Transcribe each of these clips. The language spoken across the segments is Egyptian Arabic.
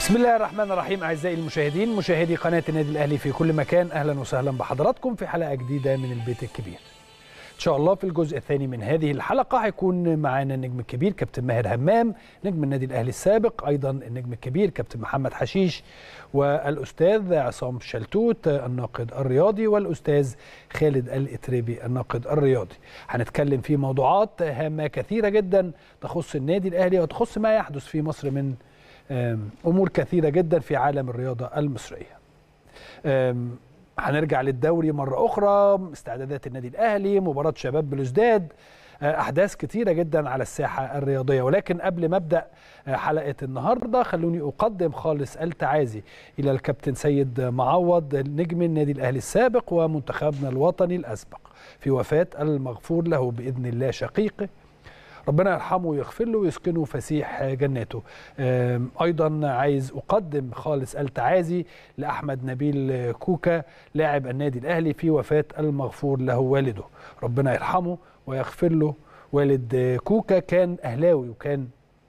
بسم الله الرحمن الرحيم اعزائي المشاهدين مشاهدي قناه النادي الاهلي في كل مكان اهلا وسهلا بحضراتكم في حلقه جديده من البيت الكبير. ان شاء الله في الجزء الثاني من هذه الحلقه هيكون معانا النجم الكبير كابتن ماهر همام نجم النادي الاهلي السابق ايضا النجم الكبير كابتن محمد حشيش والاستاذ عصام شلتوت الناقد الرياضي والاستاذ خالد الاتريبي الناقد الرياضي. هنتكلم في موضوعات هامه كثيره جدا تخص النادي الاهلي وتخص ما يحدث في مصر من امور كثيره جدا في عالم الرياضه المصريه. هنرجع للدوري مره اخرى استعدادات النادي الاهلي مباراه شباب بلوزداد احداث كثيره جدا على الساحه الرياضيه ولكن قبل ما ابدا حلقه النهارده خلوني اقدم خالص التعازي الى الكابتن سيد معوض نجم النادي الاهلي السابق ومنتخبنا الوطني الاسبق في وفاه المغفور له باذن الله شقيقه ربنا يرحمه ويغفر له ويسكنه فسيح جناته ايضا عايز اقدم خالص التعازي لاحمد نبيل كوكا لاعب النادي الاهلي في وفاه المغفور له والده ربنا يرحمه ويغفر له والد كوكا كان اهلاوي وكان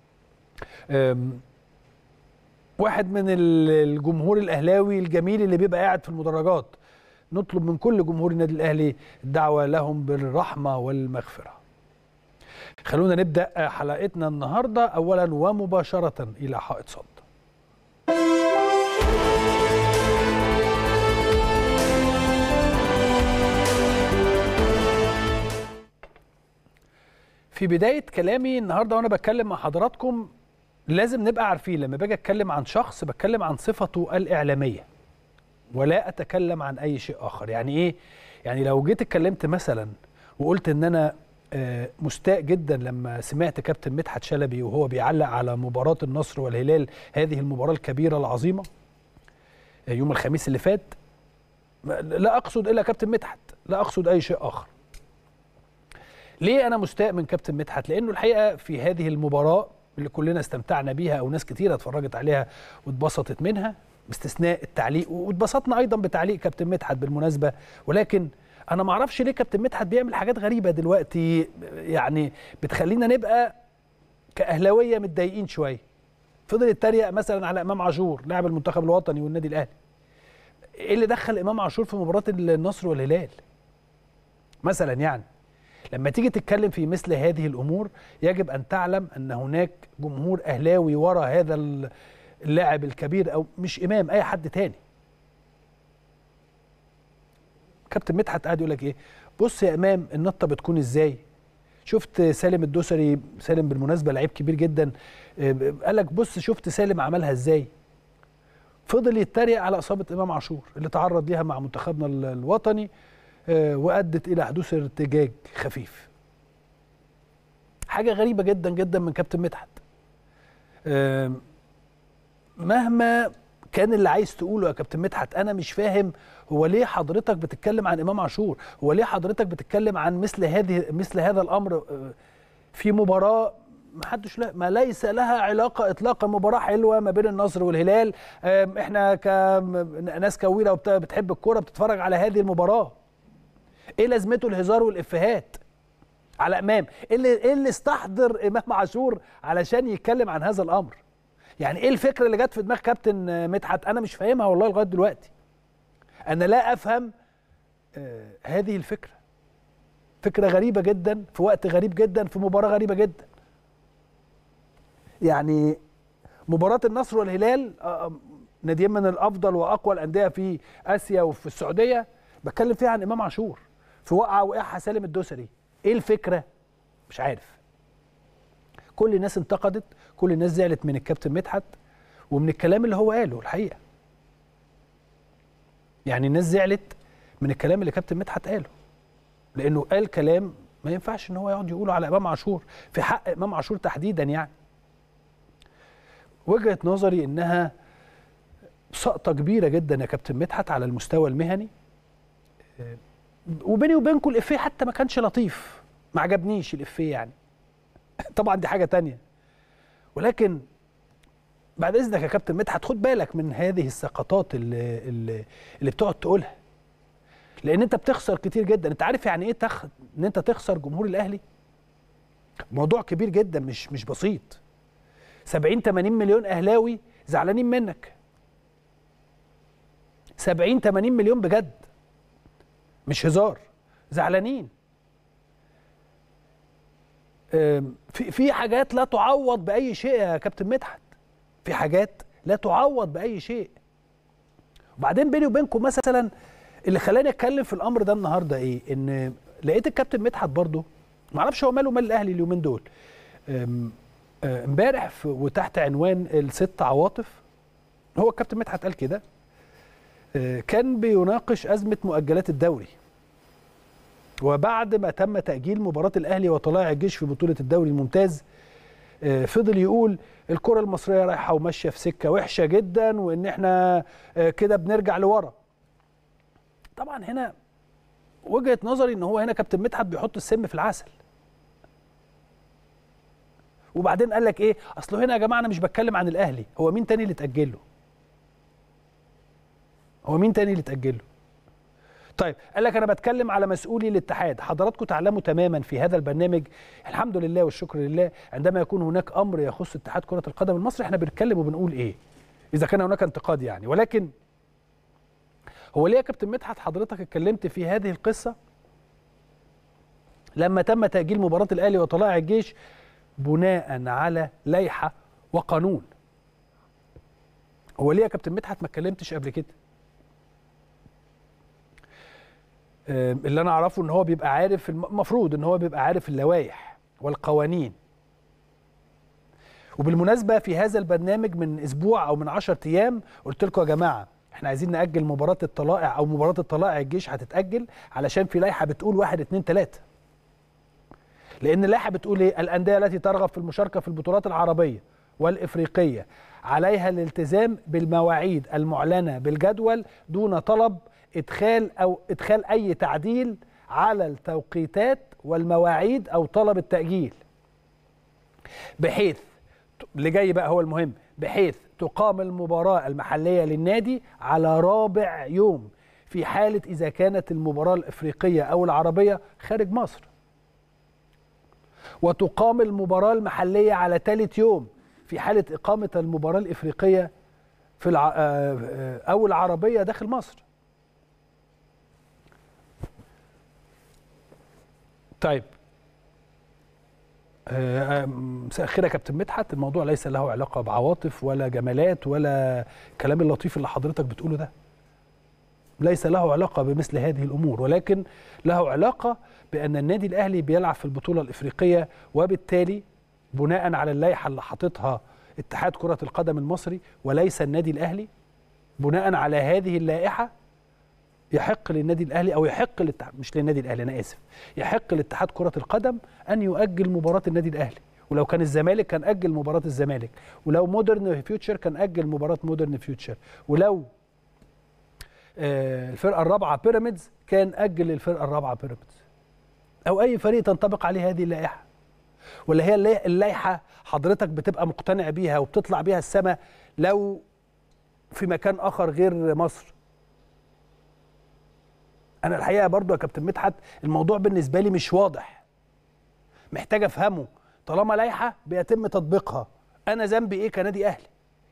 واحد من الجمهور الاهلاوي الجميل اللي بيبقى قاعد في المدرجات نطلب من كل جمهور النادي الاهلي الدعوه لهم بالرحمه والمغفره خلونا نبدا حلقتنا النهارده اولا ومباشره الى حائط صد في بدايه كلامي النهارده وانا بتكلم مع حضراتكم لازم نبقى عارفين لما باجي اتكلم عن شخص بتكلم عن صفته الاعلاميه ولا اتكلم عن اي شيء اخر يعني ايه يعني لو جيت اتكلمت مثلا وقلت ان انا مستاء جدا لما سمعت كابتن مدحت شلبي وهو بيعلق على مباراة النصر والهلال هذه المباراة الكبيرة العظيمة يوم الخميس اللي فات لا أقصد إلا كابتن مدحت لا أقصد أي شيء آخر ليه أنا مستاء من كابتن مدحت لأنه الحقيقة في هذه المباراة اللي كلنا استمتعنا بيها أو ناس كتيرة اتفرجت عليها واتبسطت منها باستثناء التعليق واتبسطنا أيضا بتعليق كابتن مدحت بالمناسبة ولكن انا ما اعرفش ليه كابتن مدحت بيعمل حاجات غريبه دلوقتي يعني بتخلينا نبقى كاهلاويه متضايقين شويه فضل يتريق مثلا على امام عاشور لاعب المنتخب الوطني والنادي الاهلي ايه اللي دخل امام عاشور في مباراه النصر والهلال مثلا يعني لما تيجي تتكلم في مثل هذه الامور يجب ان تعلم ان هناك جمهور اهلاوي ورا هذا اللاعب الكبير او مش امام اي حد تاني كابتن مدحت قاعد يقول لك ايه بص يا امام النطه بتكون ازاي شفت سالم الدوسري سالم بالمناسبه لعيب كبير جدا قال لك بص شفت سالم عملها ازاي فضل يتريق على اصابه امام عاشور اللي تعرض ليها مع منتخبنا الوطني وادت الى حدوث ارتجاج خفيف حاجه غريبه جدا جدا من كابتن مدحت مهما كان اللي عايز تقوله يا كابتن مدحت انا مش فاهم هو ليه حضرتك بتتكلم عن امام عاشور هو ليه حضرتك بتتكلم عن مثل هذه مثل هذا الامر في مباراه ما حدش لا ما ليس لها علاقه اطلاقا مباراه حلوه ما بين النصر والهلال احنا كناس كويره وبتحب الكوره بتتفرج على هذه المباراه ايه لازمته الهزار والافيهات على امام ايه اللي ايه اللي استحضر امام عاشور علشان يتكلم عن هذا الامر يعني ايه الفكره اللي جت في دماغ كابتن مدحت انا مش فاهمها والله لغايه دلوقتي انا لا افهم آه هذه الفكره فكره غريبه جدا في وقت غريب جدا في مباراه غريبه جدا يعني مباراه النصر والهلال آه ناديين من الافضل واقوى الانديه في اسيا وفي السعوديه بتكلم فيها عن امام عاشور في وقعه وقعها سالم الدوسري ايه الفكره مش عارف كل الناس انتقدت كل الناس زعلت من الكابتن مدحت ومن الكلام اللي هو قاله الحقيقه يعني الناس زعلت من الكلام اللي كابتن مدحت قاله لانه قال كلام ما ينفعش ان هو يقعد يقوله على امام عاشور في حق امام عاشور تحديدا يعني وجهه نظري انها سقطه كبيره جدا يا كابتن مدحت على المستوى المهني وبيني وبينكم الافيه حتى ما كانش لطيف ما عجبنيش الافيه يعني طبعا دي حاجه تانية ولكن بعد اذنك يا كابتن مدحت خد بالك من هذه السقطات اللي اللي, اللي بتقعد تقولها لان انت بتخسر كتير جدا انت عارف يعني ايه تخ... ان انت تخسر جمهور الاهلي موضوع كبير جدا مش مش بسيط 70 80 مليون اهلاوي زعلانين منك 70 80 مليون بجد مش هزار زعلانين أم، في في حاجات لا تعوض باي شيء يا كابتن مدحت في حاجات لا تعوض باي شيء وبعدين بيني وبينكم مثلا اللي خلاني اتكلم في الامر ده النهارده ايه ان لقيت الكابتن مدحت برضه ما اعرفش هو ماله مال الاهلي اليومين دول أم، آه، امبارح في- وتحت عنوان الست عواطف هو الكابتن مدحت قال كده آه، كان بيناقش ازمه مؤجلات الدوري وبعد ما تم تاجيل مباراه الاهلي وطلائع الجيش في بطوله الدوري الممتاز آه، فضل يقول الكره المصريه رايحه وماشيه في سكه وحشه جدا وان احنا آه، كده بنرجع لورا طبعا هنا وجهه نظري ان هو هنا كابتن مدحت بيحط السم في العسل وبعدين قال لك ايه اصله هنا يا جماعه انا مش بتكلم عن الاهلي هو مين تاني اللي اتاجل له هو مين تاني اللي اتاجل له طيب قال لك انا بتكلم على مسؤولي الاتحاد حضراتكم تعلموا تماما في هذا البرنامج الحمد لله والشكر لله عندما يكون هناك امر يخص اتحاد كره القدم المصري احنا بنتكلم وبنقول ايه اذا كان هناك انتقاد يعني ولكن هو ليه يا كابتن مدحت حضرتك اتكلمت في هذه القصه لما تم تاجيل مباراه الاهلي وطلائع الجيش بناء على لائحه وقانون هو ليه يا كابتن مدحت ما اتكلمتش قبل كده آه، اللي انا اعرفه ان هو بيبقى عارف المفروض ان هو بيبقى عارف اللوائح والقوانين وبالمناسبه في هذا البرنامج من اسبوع او من 10 ايام قلت لكم يا جماعه احنا عايزين ناجل مباراه الطلائع او مباراه الطلائع الجيش هتتاجل علشان في لائحه بتقول واحد اتنين تلاته لان اللائحه بتقول ايه الانديه التي ترغب في المشاركه في البطولات العربيه والافريقيه عليها الالتزام بالمواعيد المعلنه بالجدول دون طلب ادخال او ادخال اي تعديل على التوقيتات والمواعيد او طلب التاجيل بحيث اللي جاي بقى هو المهم بحيث تقام المباراه المحليه للنادي على رابع يوم في حاله اذا كانت المباراه الافريقيه او العربيه خارج مصر وتقام المباراة المحلية على ثالث يوم في حالة إقامة المباراة الإفريقية في الع... آه، آه، أو العربية داخل مصر طيب آه، آه، مساء الخير يا كابتن مدحت الموضوع ليس له علاقة بعواطف ولا جمالات ولا الكلام اللطيف اللي حضرتك بتقوله ده ليس له علاقة بمثل هذه الأمور ولكن له علاقة بأن النادي الأهلي بيلعب في البطولة الإفريقية وبالتالي بناء على اللائحة اللي حاططها اتحاد كرة القدم المصري وليس النادي الأهلي بناء على هذه اللائحة يحق للنادي الأهلي أو يحق للاتحاد مش للنادي الأهلي أنا آسف يحق لاتحاد كرة القدم أن يؤجل مباراة النادي الأهلي ولو كان الزمالك كان أجل مباراة الزمالك ولو مودرن فيوتشر كان أجل مباراة مودرن فيوتشر ولو آه، الفرقه الرابعه بيراميدز كان اجل الفرقه الرابعه بيراميدز او اي فريق تنطبق عليه هذه اللائحه ولا هي اللي- اللائحه حضرتك بتبقى مقتنع بيها وبتطلع بيها السماء لو في مكان اخر غير مصر انا الحقيقه برضو يا كابتن مدحت الموضوع بالنسبه لي مش واضح محتاج افهمه طالما لائحه بيتم تطبيقها انا ذنبي ايه كنادي اهلي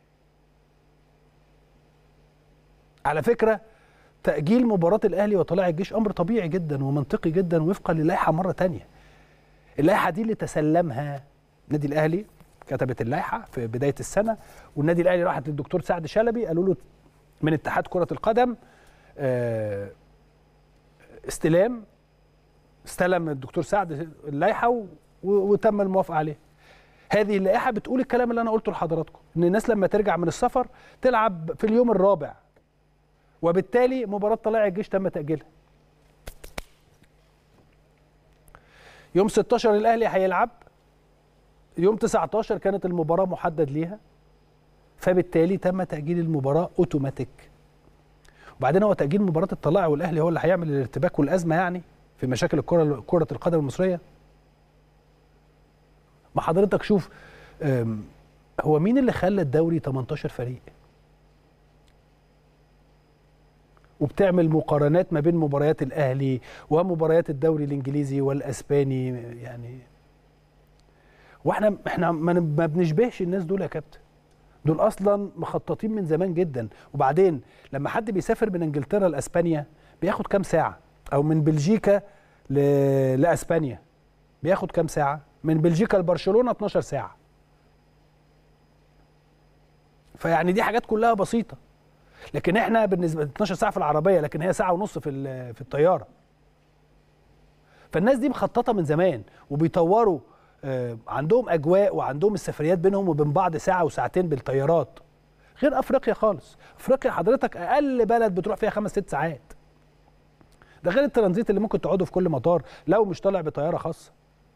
على فكره تأجيل مباراة الأهلي وطلائع الجيش أمر طبيعي جدا ومنطقي جدا وفقا للائحة مرة تانية. اللائحة دي اللي تسلمها النادي الأهلي كتبت اللائحة في بداية السنة والنادي الأهلي راحت للدكتور سعد شلبي قالوا له من اتحاد كرة القدم آه، استلام استلم الدكتور سعد اللائحة و- و- وتم الموافقة عليها. هذه اللائحة بتقول الكلام اللي أنا قلته لحضراتكم إن الناس لما ترجع من السفر تلعب في اليوم الرابع وبالتالي مباراة طلائع الجيش تم تأجيلها. يوم 16 الأهلي هيلعب يوم 19 كانت المباراة محدد ليها فبالتالي تم تأجيل المباراة أوتوماتيك. وبعدين هو تأجيل مباراة الطلائع والأهلي هو اللي هيعمل الارتباك والأزمة يعني في مشاكل الكرة كرة القدم المصرية. ما حضرتك شوف أم، هو مين اللي خلى الدوري 18 فريق؟ وبتعمل مقارنات ما بين مباريات الاهلي ومباريات الدوري الانجليزي والاسباني يعني واحنا احنا ما ما بنشبهش الناس دول يا كابتن دول اصلا مخططين من زمان جدا وبعدين لما حد بيسافر من انجلترا لاسبانيا بياخد كام ساعه او من بلجيكا ل... لاسبانيا بياخد كام ساعه من بلجيكا لبرشلونه 12 ساعه فيعني دي حاجات كلها بسيطه لكن احنا بالنسبه 12 ساعه في العربيه لكن هي ساعه ونص في ال- في الطياره فالناس دي مخططه من زمان وبيطوروا آه، عندهم اجواء وعندهم السفريات بينهم وبين بعض ساعه وساعتين بالطيارات غير افريقيا خالص افريقيا حضرتك اقل بلد بتروح فيها خمس ست ساعات ده غير الترانزيت اللي ممكن تقعده في كل مطار لو مش طالع بطياره خاصه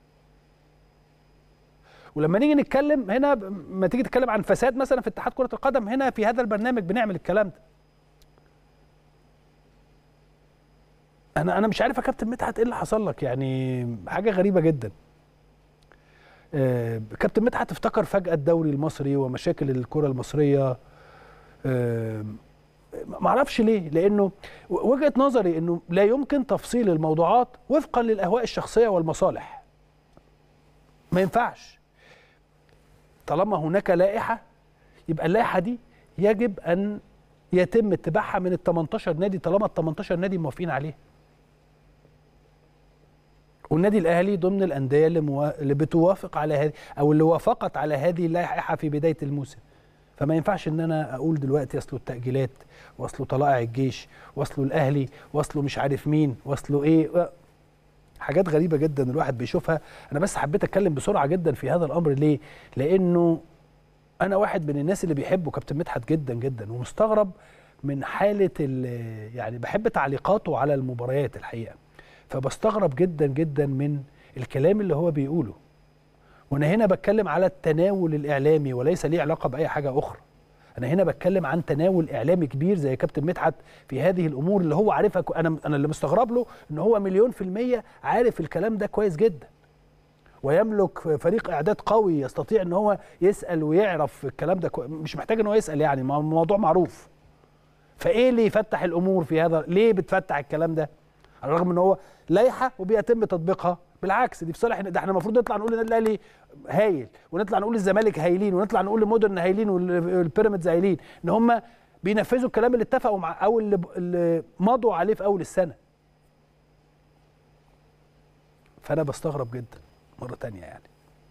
ولما نيجي نتكلم هنا ب- ما تيجي تتكلم عن فساد مثلا في اتحاد كره القدم هنا في هذا البرنامج بنعمل الكلام ده انا انا مش عارف يا كابتن مدحت ايه اللي حصل لك يعني حاجه غريبه جدا آه، كابتن مدحت افتكر فجاه الدوري المصري ومشاكل الكره المصريه آه، ما اعرفش ليه لانه و- وجهه نظري انه لا يمكن تفصيل الموضوعات وفقا للاهواء الشخصيه والمصالح ما ينفعش طالما هناك لائحه يبقى اللائحه دي يجب ان يتم اتباعها من ال 18 نادي طالما ال 18 نادي موافقين عليها والنادي الاهلي ضمن الانديه اللي, موا... اللي بتوافق على هذه او اللي وافقت على هذه اللائحه في بدايه الموسم فما ينفعش ان انا اقول دلوقتي اصله التاجيلات واصله طلائع الجيش واصله الاهلي واصله مش عارف مين واصله ايه حاجات غريبه جدا الواحد بيشوفها انا بس حبيت اتكلم بسرعه جدا في هذا الامر ليه لانه انا واحد من الناس اللي بيحبوا كابتن مدحت جدا جدا ومستغرب من حاله ال- يعني بحب تعليقاته على المباريات الحقيقه فبستغرب جدا جدا من الكلام اللي هو بيقوله وانا هنا بتكلم على التناول الاعلامي وليس ليه علاقه باي حاجه اخرى انا هنا بتكلم عن تناول اعلامي كبير زي كابتن مدحت في هذه الامور اللي هو عارفها كو- انا انا اللي مستغرب له ان هو مليون في الميه عارف الكلام ده كويس جدا ويملك فريق اعداد قوي يستطيع ان هو يسال ويعرف الكلام ده كو... مش محتاج ان هو يسال يعني ما- الموضوع معروف فايه اللي يفتح الامور في هذا ليه بتفتح الكلام ده على الرغم ان هو لائحه وبيتم تطبيقها بالعكس دي في صالح ده احنا المفروض نطلع نقول النادي الاهلي هايل ونطلع نقول الزمالك هايلين ونطلع نقول المودرن هايلين والبيراميدز هايلين ان هم بينفذوا الكلام اللي اتفقوا مع او اللي, اللي مضوا عليه في اول السنه فانا بستغرب جدا مره تانية يعني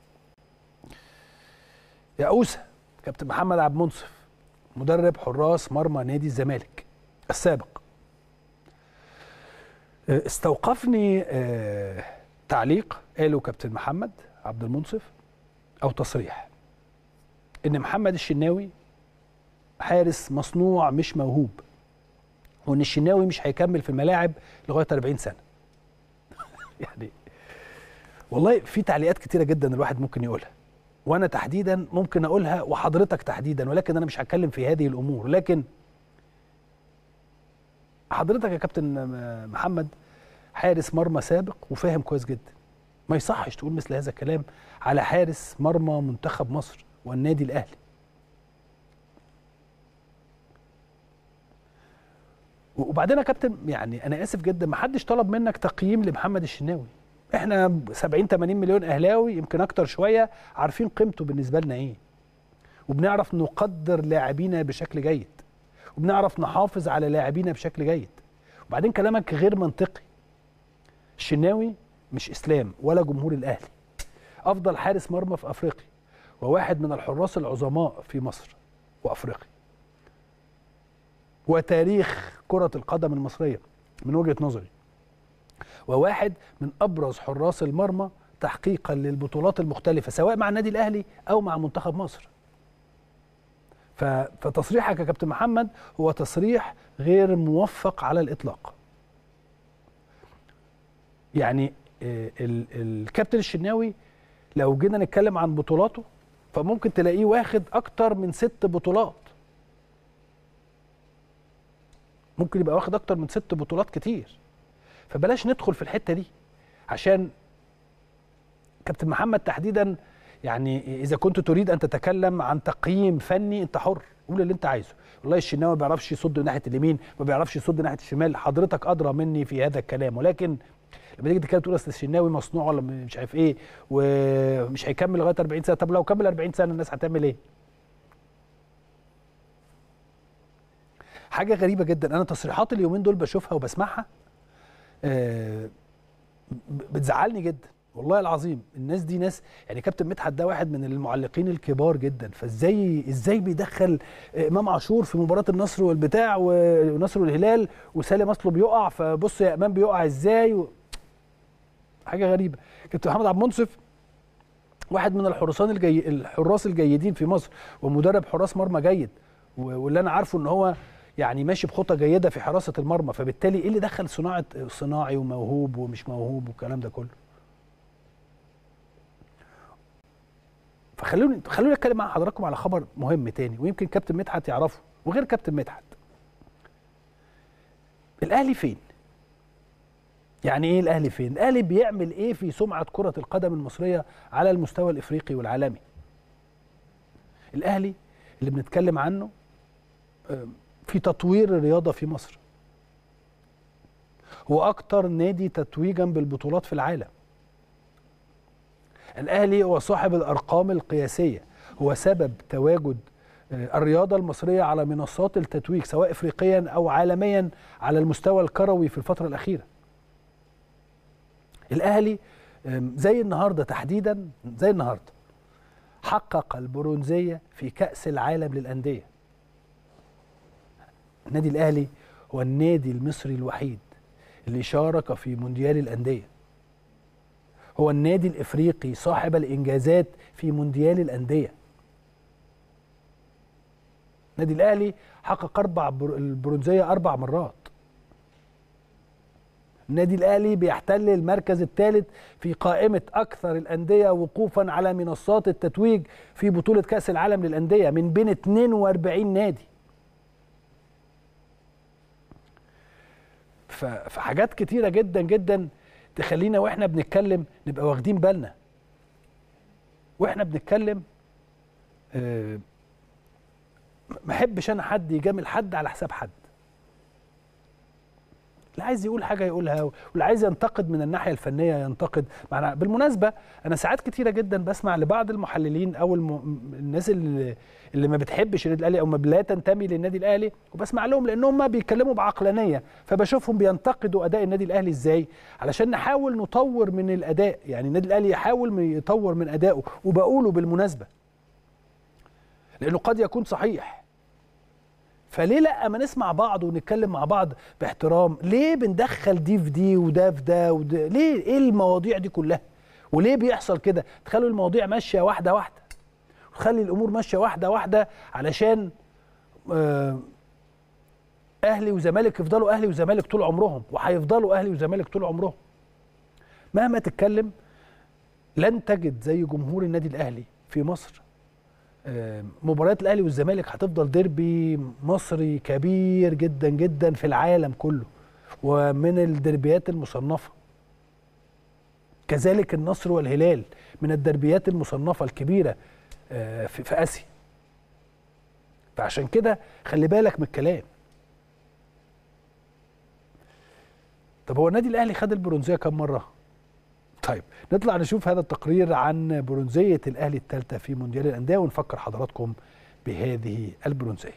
يا اوسه كابتن محمد عبد المنصف مدرب حراس مرمى نادي الزمالك السابق آه، استوقفني آه، تعليق قاله كابتن محمد عبد المنصف او تصريح ان محمد الشناوي حارس مصنوع مش موهوب وان الشناوي مش هيكمل في الملاعب لغايه 40 سنه يعني والله في تعليقات كتيره جدا الواحد ممكن يقولها وانا تحديدا ممكن اقولها وحضرتك تحديدا ولكن انا مش هتكلم في هذه الامور لكن حضرتك يا كابتن محمد حارس مرمى سابق وفاهم كويس جدا ما يصحش تقول مثل هذا الكلام على حارس مرمى منتخب مصر والنادي الاهلي وبعدين يا كابتن يعني انا اسف جدا ما حدش طلب منك تقييم لمحمد الشناوي احنا 70 80 مليون اهلاوي يمكن اكتر شويه عارفين قيمته بالنسبه لنا ايه وبنعرف نقدر لاعبينا بشكل جيد وبنعرف نحافظ على لاعبينا بشكل جيد وبعدين كلامك غير منطقي الشناوي مش اسلام ولا جمهور الاهلي افضل حارس مرمى في افريقيا وواحد من الحراس العظماء في مصر وافريقيا وتاريخ كرة القدم المصرية من وجهة نظري وواحد من أبرز حراس المرمى تحقيقا للبطولات المختلفة سواء مع النادي الأهلي أو مع منتخب مصر ف- فتصريحك يا كابتن محمد هو تصريح غير موفق على الإطلاق يعني آه، ال- الكابتن الشناوي لو جينا نتكلم عن بطولاته فممكن تلاقيه واخد أكتر من ست بطولات ممكن يبقى واخد اكتر من ست بطولات كتير فبلاش ندخل في الحته دي عشان كابتن محمد تحديدا يعني اذا كنت تريد ان تتكلم عن تقييم فني انت حر قول اللي انت عايزه والله الشناوي ما بيعرفش يصد ناحيه اليمين ما بيعرفش يصد ناحيه الشمال حضرتك ادرى مني في هذا الكلام ولكن لما تيجي تتكلم تقول اصل الشناوي مصنوع ولا مش عارف ايه ومش هيكمل لغايه 40 سنه طب لو كمل 40 سنه الناس هتعمل ايه؟ حاجه غريبه جدا انا تصريحات اليومين دول بشوفها وبسمعها آه، ب- بتزعلني جدا والله العظيم الناس دي ناس يعني كابتن مدحت ده واحد من المعلقين الكبار جدا فازاي ازاي بيدخل امام عاشور في مباراه النصر والبتاع والنصر والهلال وسالم اصله بيقع فبص يا امام بيقع ازاي و... حاجه غريبه كابتن محمد عبد المنصف واحد من الحرسان الجي... الحراس الجيدين في مصر ومدرب حراس مرمى جيد و- واللي انا عارفه ان هو يعني ماشي بخطه جيده في حراسه المرمى فبالتالي ايه اللي دخل صناعه صناعي وموهوب ومش موهوب والكلام ده كله فخلوني خلوني اتكلم مع حضراتكم على خبر مهم تاني ويمكن كابتن مدحت يعرفه وغير كابتن مدحت الاهلي فين يعني ايه الاهلي فين الاهلي بيعمل ايه في سمعه كره القدم المصريه على المستوى الافريقي والعالمي الاهلي اللي بنتكلم عنه آم، في تطوير الرياضه في مصر هو اكتر نادي تتويجا بالبطولات في العالم الاهلي هو صاحب الارقام القياسيه هو سبب تواجد آه، الرياضه المصريه على منصات التتويج سواء افريقيا او عالميا على المستوى الكروي في الفتره الاخيره الاهلي آم، زي النهارده تحديدا زي النهارده حقق البرونزيه في كاس العالم للانديه النادي الاهلي هو النادي المصري الوحيد اللي شارك في مونديال الانديه هو النادي الافريقي صاحب الانجازات في مونديال الانديه النادي الاهلي حقق اربع بر- البرونزيه اربع مرات النادي الاهلي بيحتل المركز الثالث في قائمه اكثر الانديه وقوفا على منصات التتويج في بطوله كاس العالم للانديه من بين 42 نادي ف- فحاجات كتيره جدا جدا تخلينا واحنا بنتكلم نبقى واخدين بالنا واحنا بنتكلم آه، ما احبش انا حد يجامل حد على حساب حد اللي عايز يقول حاجه يقولها واللي عايز ينتقد من الناحيه الفنيه ينتقد معنا بالمناسبه انا ساعات كتيره جدا بسمع لبعض المحللين او الم... الناس اللي اللي ما بتحبش النادي الاهلي او ما لا تنتمي للنادي الاهلي وبسمع لهم لان هم بيتكلموا بعقلانيه فبشوفهم بينتقدوا اداء النادي الاهلي ازاي علشان نحاول نطور من الاداء يعني النادي الاهلي يحاول من- يطور من ادائه وبقوله بالمناسبه لانه قد يكون صحيح فليه لا ما نسمع بعض ونتكلم مع بعض باحترام ليه بندخل دي في دي وده في ده وده ليه ايه المواضيع دي كلها وليه بيحصل كده تخلوا المواضيع ماشيه واحده واحده وتخلي الامور ماشيه واحده واحده علشان آه، اهلي وزمالك يفضلوا اهلي وزمالك طول عمرهم وهيفضلوا اهلي وزمالك طول عمرهم مهما تتكلم لن تجد زي جمهور النادي الاهلي في مصر آه، مباريات الاهلي والزمالك هتفضل ديربي مصري كبير جدا جدا في العالم كله ومن الدربيات المصنفه كذلك النصر والهلال من الدربيات المصنفه الكبيره آه، في في اسيا فعشان كده خلي بالك من الكلام طب هو النادي الاهلي خد البرونزيه كام مره طيب نطلع نشوف هذا التقرير عن برونزيه الاهلي الثالثه في مونديال الانديه ونفكر حضراتكم بهذه البرونزيه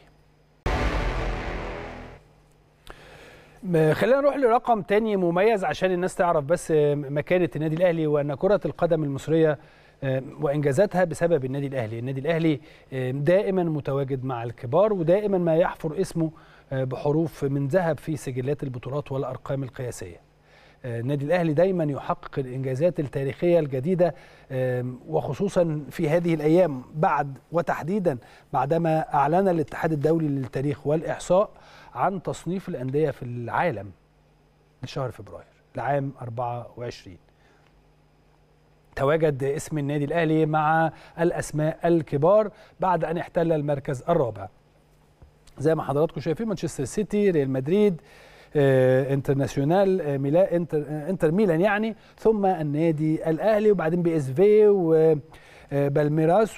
م- خلينا نروح لرقم تاني مميز عشان الناس تعرف بس مكانة النادي الأهلي وأن كرة القدم المصرية آه، وإنجازاتها بسبب النادي الأهلي النادي الأهلي آه، دائما متواجد مع الكبار ودائما ما يحفر اسمه آه، بحروف من ذهب في سجلات البطولات والأرقام القياسية آه، النادي الأهلي دايما يحقق الإنجازات التاريخية الجديدة آم، وخصوصا في هذه الأيام بعد وتحديدا بعدما أعلن الاتحاد الدولي للتاريخ والإحصاء عن تصنيف الأندية في العالم لشهر فبراير لعام 24 تواجد اسم النادي الأهلي مع الأسماء الكبار بعد أن احتل المركز الرابع زي ما حضراتكم شايفين مانشستر سيتي ريال مدريد آه، انترناسيونال آه، ميلا انتر, آه، انتر ميلان يعني ثم النادي الاهلي وبعدين بي اس في وبالميراس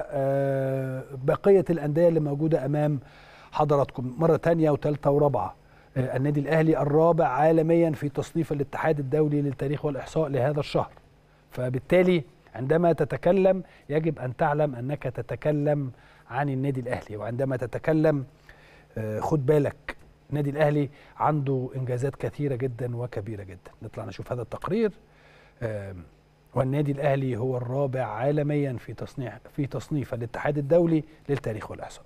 وبقيه الانديه اللي موجوده امام حضراتكم مره ثانيه وثالثه ورابعه آه، النادي الاهلي الرابع عالميا في تصنيف الاتحاد الدولي للتاريخ والاحصاء لهذا الشهر فبالتالي عندما تتكلم يجب ان تعلم انك تتكلم عن النادي الاهلي وعندما تتكلم آه، خد بالك النادي الاهلي عنده انجازات كثيره جدا وكبيره جدا نطلع نشوف هذا التقرير آم، والنادي الاهلي هو الرابع عالميا في تصنيع في تصنيف الاتحاد الدولي للتاريخ والاحصاء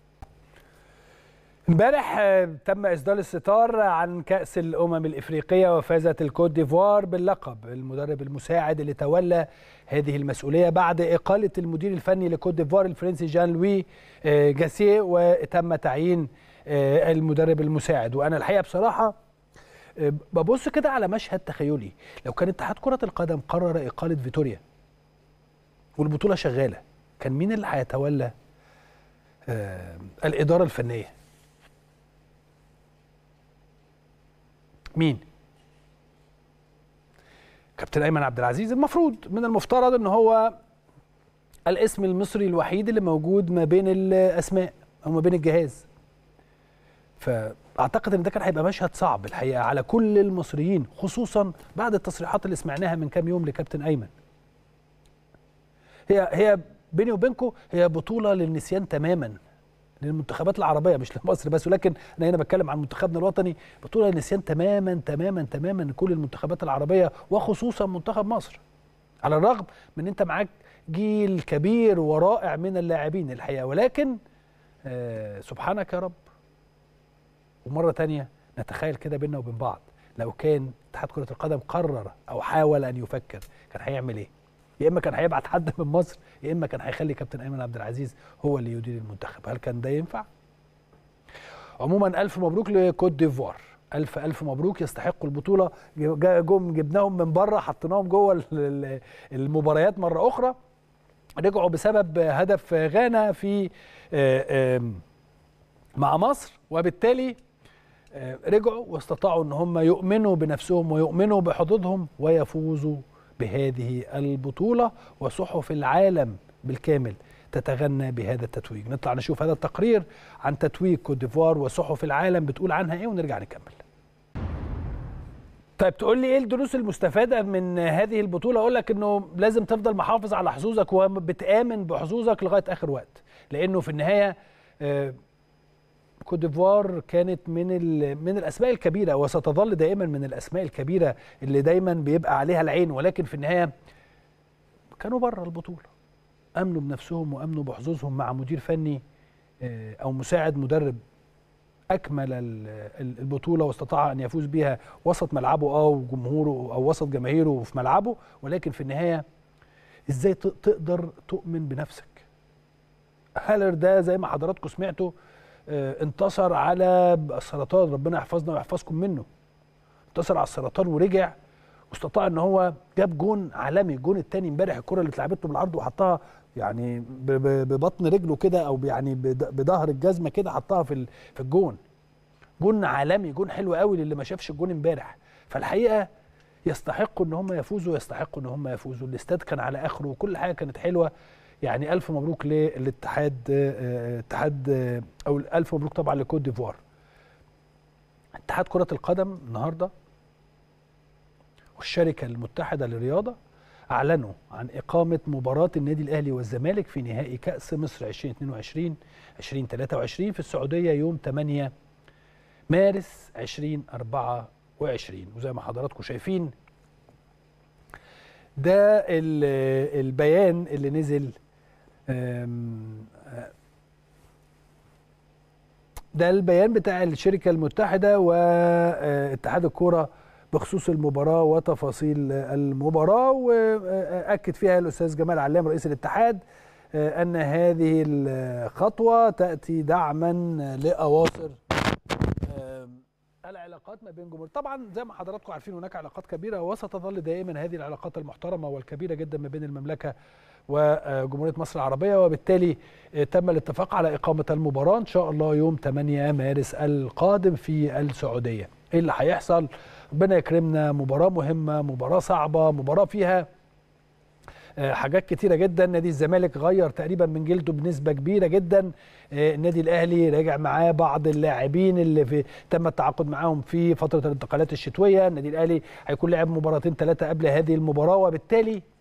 امبارح آه، تم اصدار الستار عن كاس الامم الافريقيه وفازت الكوت ديفوار باللقب المدرب المساعد اللي تولى هذه المسؤوليه بعد اقاله المدير الفني لكوت ديفوار الفرنسي جان لوي آه، جاسيه وتم تعيين آه، المدرب المساعد وانا الحقيقه بصراحه آه، ببص كده على مشهد تخيلي لو كان اتحاد كره القدم قرر اقاله فيتوريا والبطوله شغاله كان مين اللي هيتولى آه، الاداره الفنيه مين كابتن ايمن عبد العزيز المفروض من المفترض ان هو الاسم المصري الوحيد اللي موجود ما بين الاسماء او ما بين الجهاز فاعتقد ان ده كان هيبقى مشهد صعب الحقيقه على كل المصريين خصوصا بعد التصريحات اللي سمعناها من كام يوم لكابتن ايمن هي هي بيني وبينكم هي بطوله للنسيان تماما للمنتخبات العربيه مش لمصر بس ولكن انا هنا بتكلم عن منتخبنا الوطني بطوله للنسيان تماما تماما تماما لكل المنتخبات العربيه وخصوصا منتخب مصر على الرغم من ان انت معاك جيل كبير ورائع من اللاعبين الحقيقه ولكن آه سبحانك يا رب ومره تانية نتخيل كده بينا وبين بعض لو كان اتحاد كره القدم قرر او حاول ان يفكر كان هيعمل ايه يا اما كان هيبعت حد من مصر يا اما كان هيخلي كابتن ايمن عبد العزيز هو اللي يدير المنتخب هل كان ده ينفع عموما الف مبروك لكوت ديفوار الف الف مبروك يستحقوا البطوله جا- جم جبناهم من بره حطيناهم جوه ال- ال- المباريات مره اخرى رجعوا بسبب هدف غانا في آه، آم، مع مصر وبالتالي آه، رجعوا واستطاعوا ان هم يؤمنوا بنفسهم ويؤمنوا بحظوظهم ويفوزوا بهذه البطوله وصحف العالم بالكامل تتغنى بهذا التتويج نطلع نشوف هذا التقرير عن تتويج كوت ديفوار وصحف العالم بتقول عنها ايه ونرجع نكمل طيب تقول لي ايه الدروس المستفاده من هذه البطوله اقول لك انه لازم تفضل محافظ على حظوظك وبتامن بحظوظك لغايه اخر وقت لانه في النهايه آه، كوت ديفوار كانت من ال- من الاسماء الكبيره وستظل دائما من الاسماء الكبيره اللي دايما بيبقى عليها العين ولكن في النهايه كانوا بره البطوله امنوا بنفسهم وامنوا بحظوظهم مع مدير فني آه، او مساعد مدرب اكمل ال- ال- البطوله واستطاع ان يفوز بها وسط ملعبه اه وجمهوره او وسط جماهيره في ملعبه ولكن في النهايه ازاي ت- تقدر تؤمن بنفسك هالر ده زي ما حضراتكم سمعتوا آه، انتصر على السرطان ربنا يحفظنا ويحفظكم منه انتصر على السرطان ورجع واستطاع ان هو جاب جون عالمي الجون الثاني امبارح الكره اللي اتلعبت له بالعرض وحطها يعني ب- ب- ببطن رجله كده او يعني بد- بظهر الجزمه كده حطها في ال- في الجون جون عالمي جون حلو قوي للي ما شافش الجون امبارح فالحقيقه يستحقوا ان هم يفوزوا يستحقوا ان هم يفوزوا الاستاد كان على اخره وكل حاجه كانت حلوه يعني الف مبروك للاتحاد آه، آه، اتحاد آه، او الف مبروك طبعا لكوت ديفوار اتحاد كره القدم النهارده والشركه المتحده للرياضه اعلنوا عن اقامه مباراه النادي الاهلي والزمالك في نهائي كاس مصر 2022 2023 في السعوديه يوم 8 مارس 2024 وزي ما حضراتكم شايفين ده ال- البيان اللي نزل أم، آه، ده البيان بتاع الشركة المتحدة واتحاد الكرة بخصوص المباراة وتفاصيل المباراة وأكد فيها الأستاذ جمال علام رئيس الاتحاد آه، أن هذه الخطوة تأتي دعما لأواصر آم، العلاقات ما بين جمهور طبعا زي ما حضراتكم عارفين هناك علاقات كبيره وستظل دائما هذه العلاقات المحترمه والكبيره جدا ما بين المملكه وجمهوريه مصر العربيه وبالتالي آه، تم الاتفاق على اقامه المباراه ان شاء الله يوم 8 مارس القادم في السعوديه ايه اللي هيحصل ربنا يكرمنا مباراه مهمه مباراه صعبه مباراه فيها آه، حاجات كتيرة جدا نادي الزمالك غير تقريبا من جلده بنسبة كبيرة جدا آه، النادي الأهلي راجع معاه بعض اللاعبين اللي في تم التعاقد معاهم في فترة الانتقالات الشتوية النادي الأهلي هيكون لعب مباراتين ثلاثة قبل هذه المباراة وبالتالي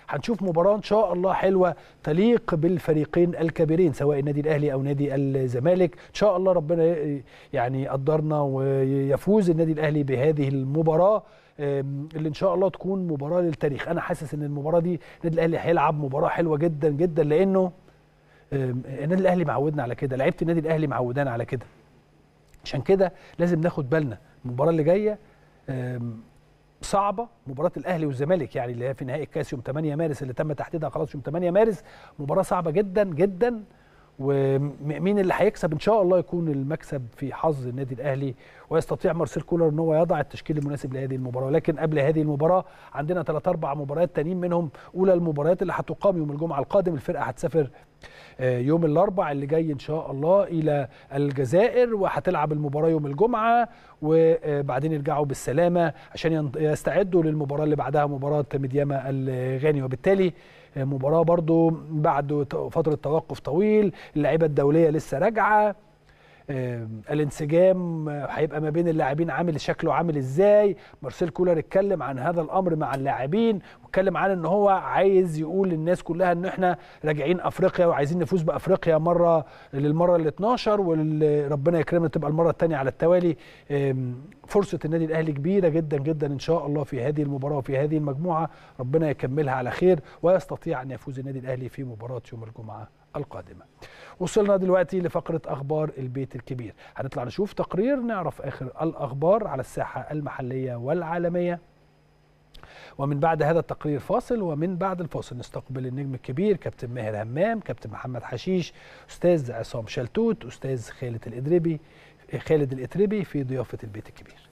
هنشوف مباراه ان شاء الله حلوه تليق بالفريقين الكبيرين سواء النادي الاهلي او نادي الزمالك ان شاء الله ربنا ي- يعني يقدرنا ويفوز النادي الاهلي بهذه المباراه أم، اللي ان شاء الله تكون مباراه للتاريخ انا حاسس ان المباراه دي النادي الاهلي هيلعب مباراه حلوه جدا جدا لانه أم، النادي الاهلي معودنا على كده لعيبه النادي الاهلي معودانا على كده عشان كده لازم ناخد بالنا المباراه اللي جايه أم، صعبه مباراه الاهلي والزمالك يعني اللي هي في نهائي الكاس يوم 8 مارس اللي تم تحديدها خلاص يوم 8 مارس مباراه صعبه جدا جدا ومين اللي هيكسب ان شاء الله يكون المكسب في حظ النادي الاهلي ويستطيع مارسيل كولر ان هو يضع التشكيل المناسب لهذه المباراه لكن قبل هذه المباراه عندنا ثلاث اربع مباريات تانيين منهم اولى المباريات اللي هتقام يوم الجمعه القادم الفرقه هتسافر آه، يوم الاربع اللي جاي ان شاء الله الى الجزائر وهتلعب المباراه يوم الجمعه وبعدين يرجعوا بالسلامه عشان ين- يستعدوا للمباراه اللي بعدها مباراه ميدياما الغاني وبالتالي آه، مباراه برضو بعد ت- فتره توقف طويل اللعيبه الدوليه لسه راجعه آم، الانسجام آه، هيبقى ما بين اللاعبين عامل شكله عامل ازاي مارسيل كولر اتكلم عن هذا الامر مع اللاعبين واتكلم عن ان هو عايز يقول للناس كلها ان احنا راجعين افريقيا وعايزين نفوز بافريقيا مره للمره ال 12 وربنا يكرمنا تبقى المره الثانيه على التوالي آم، فرصه النادي الاهلي كبيره جدا جدا ان شاء الله في هذه المباراه وفي هذه المجموعه ربنا يكملها على خير ويستطيع ان يفوز النادي الاهلي في مباراه يوم الجمعه القادمه وصلنا دلوقتي لفقرة أخبار البيت الكبير هنطلع نشوف تقرير نعرف آخر الأخبار على الساحة المحلية والعالمية ومن بعد هذا التقرير فاصل ومن بعد الفاصل نستقبل النجم الكبير كابتن ماهر همام كابتن محمد حشيش أستاذ عصام شلتوت أستاذ خالد الإدريبي خالد الإتربي في ضيافة البيت الكبير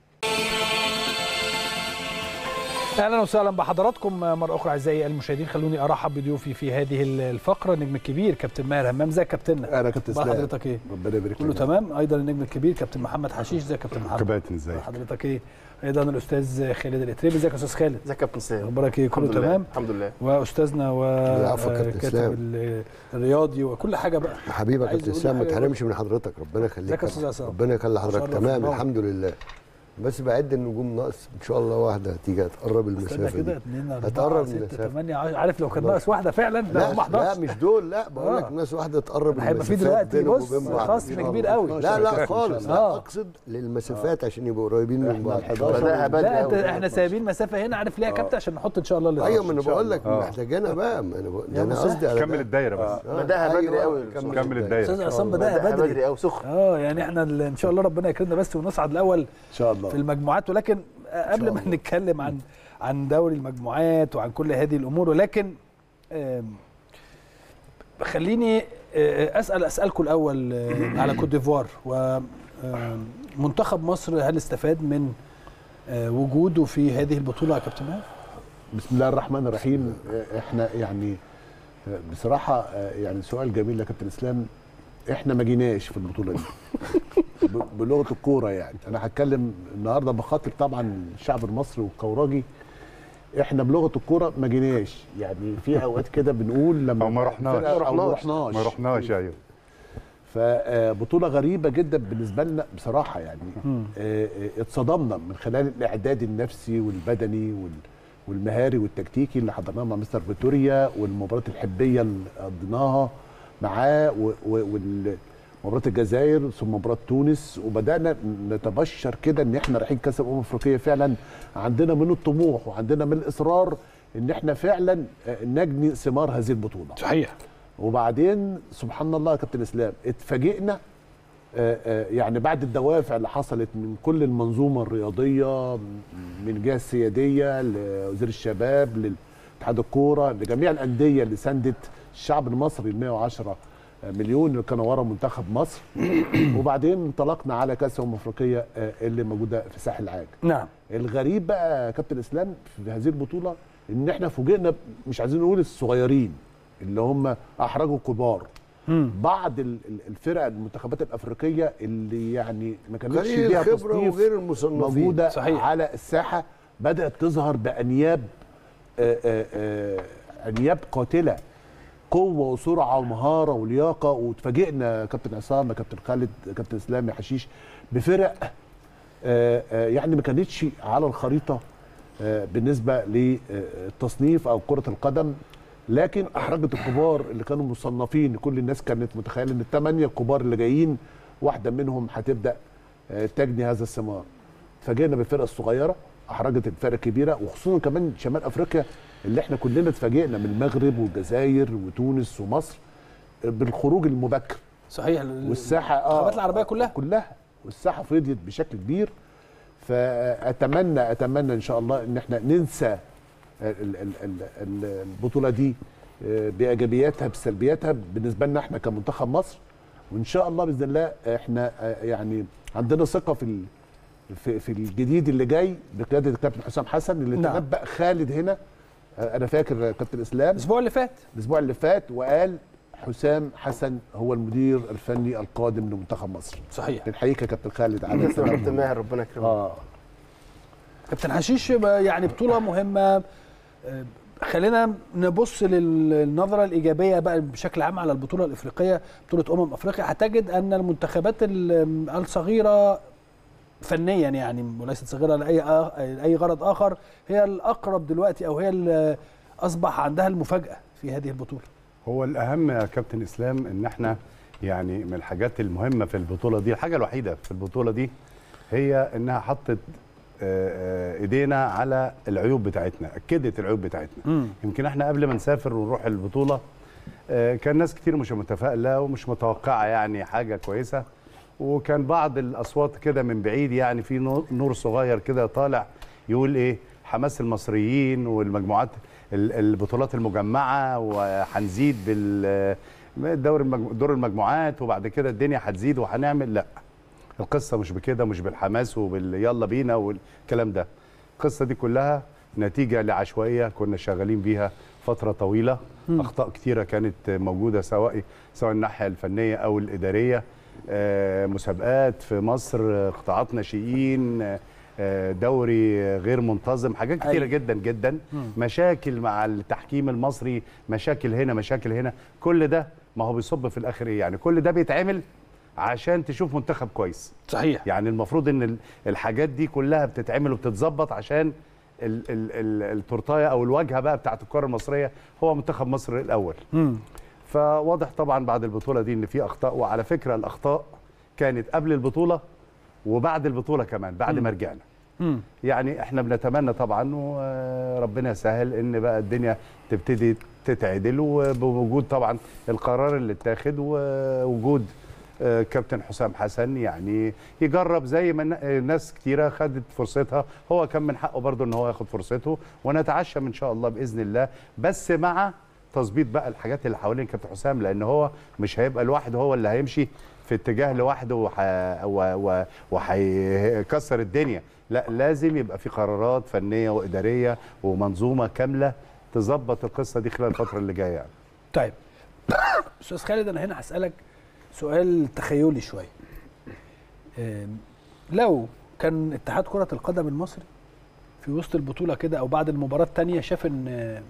اهلا وسهلا بحضراتكم مره اخرى اعزائي المشاهدين خلوني ارحب بضيوفي في هذه الفقره النجم الكبير كابتن ماهر همام ازيك يا كابتننا انا كابتن اخبار اسلام حضرتك ايه ربنا يبارك كله لك. تمام ايضا النجم الكبير كابتن محمد حشيش ازيك يا كابتن محمد كباتن ازيك حضرتك ايه ايضا الاستاذ خالد الاتريبي ازيك يا استاذ خالد ازيك يا كابتن سام اخبارك ايه كله الحمد لله تمام الحمد لله واستاذنا العفو يا كابتن وكاتب إسلام. ال- الرياضي وكل حاجه بقى حبيبي يا عايز كابتن يقول اسلام ما حاجة تحرمش من حضرتك ربنا يخليك ازيك يا أستاذ طبعاً. عصام؟ ربنا يخلي حضرتك شرف تمام الله. الحمد لله بس بعد النجوم ناقص ان شاء الله واحده هتيجي هتقرب استنى المسافه كده دي 2 هتقرب 4 من 6 المسافة. 8 عارف لو كان ناقص واحده فعلا لا لا هم لا 11 مش دول لا بقول آه. لك ناس واحده تقرب هيبقى في المسافات دلوقتي بينهم بص وبين بعض. خصم كبير قوي لا لا شايفين خالص إن لا آه. اقصد للمسافات عشان يبقوا قريبين من إحنا بعض ال 11 بدأها بدري لا انت أوي. احنا سايبين مسافه هنا عارف ليه يا كابتن عشان نحط ان شاء الله اللي ايوه ما انا إن شاء بقول الله. لك آه. محتاجانا بقى ما انا بقول يا ده انا مسهل. قصدي على كمل ده. الدايره بس آه، بدأها بدري أيوة، قوي. كمل كمل الدايره استاذ عصام بدأها بدأها بدري بدري قوي سخن اه يعني احنا ال- ان شاء الله ربنا يكرمنا بس ونصعد الاول ان شاء الله في المجموعات ولكن قبل ما نتكلم عن عن دوري المجموعات وعن كل هذه الامور ولكن آم، خليني آه، اسال اسالكم الاول آه، على كوت ديفوار ومنتخب مصر هل استفاد من آه، وجوده في هذه البطوله يا كابتن ماهر؟ بسم الله الرحمن الرحيم آه، احنا يعني آه، بصراحه آه، يعني سؤال جميل يا كابتن اسلام احنا ما جيناش في البطوله دي ب- بلغه الكوره يعني انا هتكلم النهارده بخاطب طبعا الشعب المصري والكوراجي احنا بلغه الكوره ما جيناش يعني في اوقات كده بنقول لما أو ما رحناش. الفرقة- او ما ما رحناش ما رحناش ايوه فبطوله غريبه جدا بالنسبه لنا بصراحه يعني مم. آه، آه، اتصدمنا من خلال الاعداد النفسي والبدني وال- والمهاري والتكتيكي اللي حضرناه مع مستر فيتوريا والمباراه الحبيه اللي قضيناها معاه و- و- وال- مباراه الجزائر ثم مباراه تونس وبدانا نتبشر كده ان احنا رايحين كاس الامم الافريقيه فعلا عندنا من الطموح وعندنا من الاصرار ان احنا فعلا آه، نجني ثمار هذه البطوله صحيح وبعدين سبحان الله يا كابتن اسلام اتفاجئنا آه، آه، يعني بعد الدوافع اللي حصلت من كل المنظومه الرياضيه من جهه السياديه لوزير الشباب لاتحاد الكوره لجميع الانديه اللي ساندت الشعب المصري ال 110 مليون اللي كانوا ورا منتخب مصر وبعدين انطلقنا على كاس الامم الافريقيه آه، اللي موجوده في ساحل العاج نعم الغريب بقى يا كابتن اسلام في هذه البطوله ان احنا فوجئنا ب- مش عايزين نقول الصغيرين اللي هم احرجوا الكبار مم. بعض ال- ال- الفرق المنتخبات الافريقيه اللي يعني ما كانتش قليل ليها الخبره تصنيف وغير المصنفين موجوده صحيح. على الساحه بدات تظهر بانياب آه، آه، آه، انياب قاتله قوه وسرعه ومهاره ولياقه وتفاجئنا يا كابتن عصام يا كابتن خالد يا كابتن اسلام يا حشيش بفرق آه، آه، يعني ما كانتش على الخريطه آه، بالنسبه للتصنيف او كره القدم لكن احرجت الكبار اللي كانوا مصنفين كل الناس كانت متخيله ان الثمانيه الكبار اللي جايين واحده منهم هتبدا آه، تجني هذا الثمار اتفاجئنا بالفرقه الصغيره احرجت الفرق الكبيره وخصوصا كمان شمال افريقيا اللي احنا كلنا اتفاجئنا من المغرب والجزائر وتونس ومصر بالخروج المبكر صحيح والساحه الانتخابات العربيه كلها كلها والساحه فضيت بشكل كبير فاتمنى اتمنى ان شاء الله ان احنا ننسى ال- ال- ال- ال- البطوله دي آه، بايجابياتها بسلبياتها بالنسبه لنا احنا كمنتخب مصر وان شاء الله باذن الله احنا آه، يعني عندنا ثقه في ال- في, في الجديد اللي جاي بقياده الكابتن حسام حسن اللي نعم. تنبأ خالد هنا آه، انا فاكر كابتن اسلام الاسبوع اللي فات الاسبوع اللي فات وقال حسام حسن هو المدير الفني القادم لمنتخب مصر صحيح بنحييك يا كابتن خالد على كابتن الكلام كابتن ده. ماهر ربنا يكرمك اه كابتن حشيش يعني بطوله مهمه آه، خلينا نبص للنظره الايجابيه بقى بشكل عام على البطوله الافريقيه بطوله امم افريقيا هتجد ان المنتخبات ال- الصغيره فنيا يعني وليست صغيره لاي آ- لاي غرض اخر هي الاقرب دلوقتي او هي اللي اصبح عندها المفاجاه في هذه البطوله هو الاهم يا كابتن اسلام ان احنا يعني من الحاجات المهمه في البطوله دي الحاجه الوحيده في البطوله دي هي انها حطت آه، آه، ايدينا على العيوب بتاعتنا اكدت العيوب بتاعتنا مم. يمكن احنا قبل ما نسافر ونروح البطوله آه، كان ناس كتير مش متفائله ومش متوقعه يعني حاجه كويسه وكان بعض الاصوات كده من بعيد يعني في نور- نور صغير كده طالع يقول ايه حماس المصريين والمجموعات ال- البطولات المجمعه وهنزيد بال دور المجمو- دور المجموعات وبعد كده الدنيا هتزيد وهنعمل لا القصه مش بكده مش بالحماس وبال يلا بينا والكلام ده القصه دي كلها نتيجه لعشوائيه كنا شغالين بيها فتره طويله اخطاء كتيره كانت موجوده سواء سواء الناحيه الفنيه او الاداريه آه، مسابقات في مصر آه، قطاعات ناشئين آه، دوري غير منتظم حاجات كتيره أيوة. جدا جدا مشاكل مع التحكيم المصري مشاكل هنا مشاكل هنا كل ده ما هو بيصب في الاخر ايه يعني كل ده بيتعمل عشان تشوف منتخب كويس صحيح يعني المفروض ان ال- الحاجات دي كلها بتتعمل وبتتظبط عشان ال- ال- ال- التورتايه او الواجهه بقى بتاعت الكره المصريه هو منتخب مصر الاول مم. فواضح طبعا بعد البطوله دي ان في اخطاء وعلى فكره الاخطاء كانت قبل البطوله وبعد البطوله كمان بعد ما رجعنا مم. يعني احنا بنتمنى طبعا وربنا يسهل ان بقى الدنيا تبتدي تتعدل وبوجود طبعا القرار اللي اتاخد ووجود آه، كابتن حسام حسن يعني يجرب زي ما الن- ناس كتيره خدت فرصتها هو كان من حقه برضه ان هو ياخد فرصته ونتعشى ان شاء الله باذن الله بس مع تظبيط بقى الحاجات اللي حوالين كابتن حسام لان هو مش هيبقى لوحده هو اللي هيمشي في اتجاه لوحده وح... و... و... وهيكسر الدنيا لا لازم يبقى في قرارات فنيه واداريه ومنظومه كامله تظبط القصه دي خلال الفتره اللي جايه يعني. طيب استاذ خالد انا هنا هسالك سؤال تخيلي شويه أم، لو كان اتحاد كره القدم المصري في وسط البطوله كده او بعد المباراه الثانيه شاف ان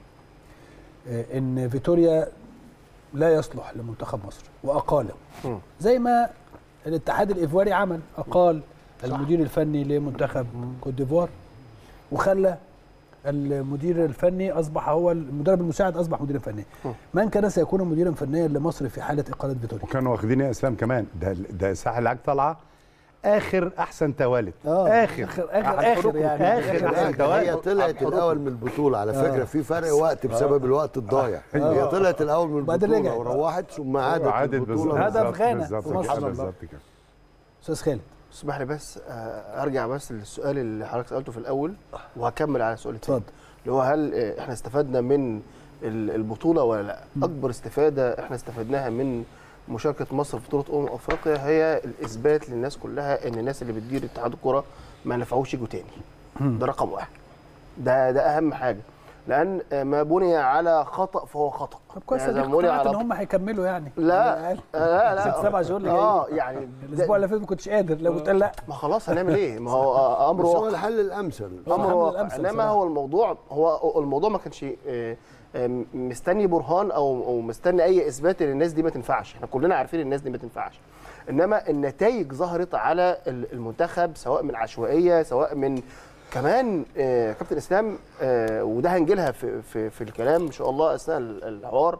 آه، ان فيتوريا لا يصلح لمنتخب مصر واقاله مم. زي ما الاتحاد الايفواري عمل اقال المدير الفني لمنتخب كوت ديفوار وخلى المدير الفني اصبح هو المدرب المساعد اصبح مديرا فنيا من كان سيكون مديرا فنيا لمصر في حاله اقاله فيتوريا وكانوا واخدين يا اسلام كمان ده ده ساحل العاج طالعه اخر احسن توالد آه، اخر اخر اخر, آخر يعني آخر آخر أحسن هي توالد. طلعت الاول من البطوله على فكره في فرق وقت بسبب الوقت الضايع هي طلعت الاول من بعدين البطوله رجعت. وروحت ثم عادت عادت البطوله هدف بالظبط- غانا بالظبط في كده، مصر. بالظبط كده استاذ خالد اسمح لي بس آه، ارجع بس للسؤال اللي حضرتك سالته في الاول وهكمل على السؤال الثاني اتفضل اللي هو هل آه، احنا استفدنا من ال- البطوله ولا لا اكبر استفاده احنا استفدناها من مشاركه مصر في بطوله امم افريقيا هي الاثبات للناس كلها ان الناس اللي بتدير اتحاد الكره ما نفعوش يجوا تاني ده رقم واحد ده ده اهم حاجه لان آه، ما بني على خطا فهو خطا طب كويس يعني اديك زي ما بني اقتنعت على ان هم هيكملوا يعني لا على الأقل. لا لا ست سبع شهور اللي اه جايين. يعني الاسبوع اللي فات ما كنتش قادر لو قلت لا ما خلاص هنعمل ايه ما هو آه، امر بس هو واقع الحل الامثل هو امر الحل واقع الأمثل انما صراحة. هو الموضوع هو الموضوع ما كانش آه، آه، مستني برهان او او مستني اي اثبات ان الناس دي ما تنفعش احنا كلنا عارفين الناس دي ما تنفعش انما النتائج ظهرت على ال- المنتخب سواء من عشوائيه سواء من كمان آه، كابتن اسلام آه، وده هنجيلها في في في الكلام ان شاء الله اثناء ال- الحوار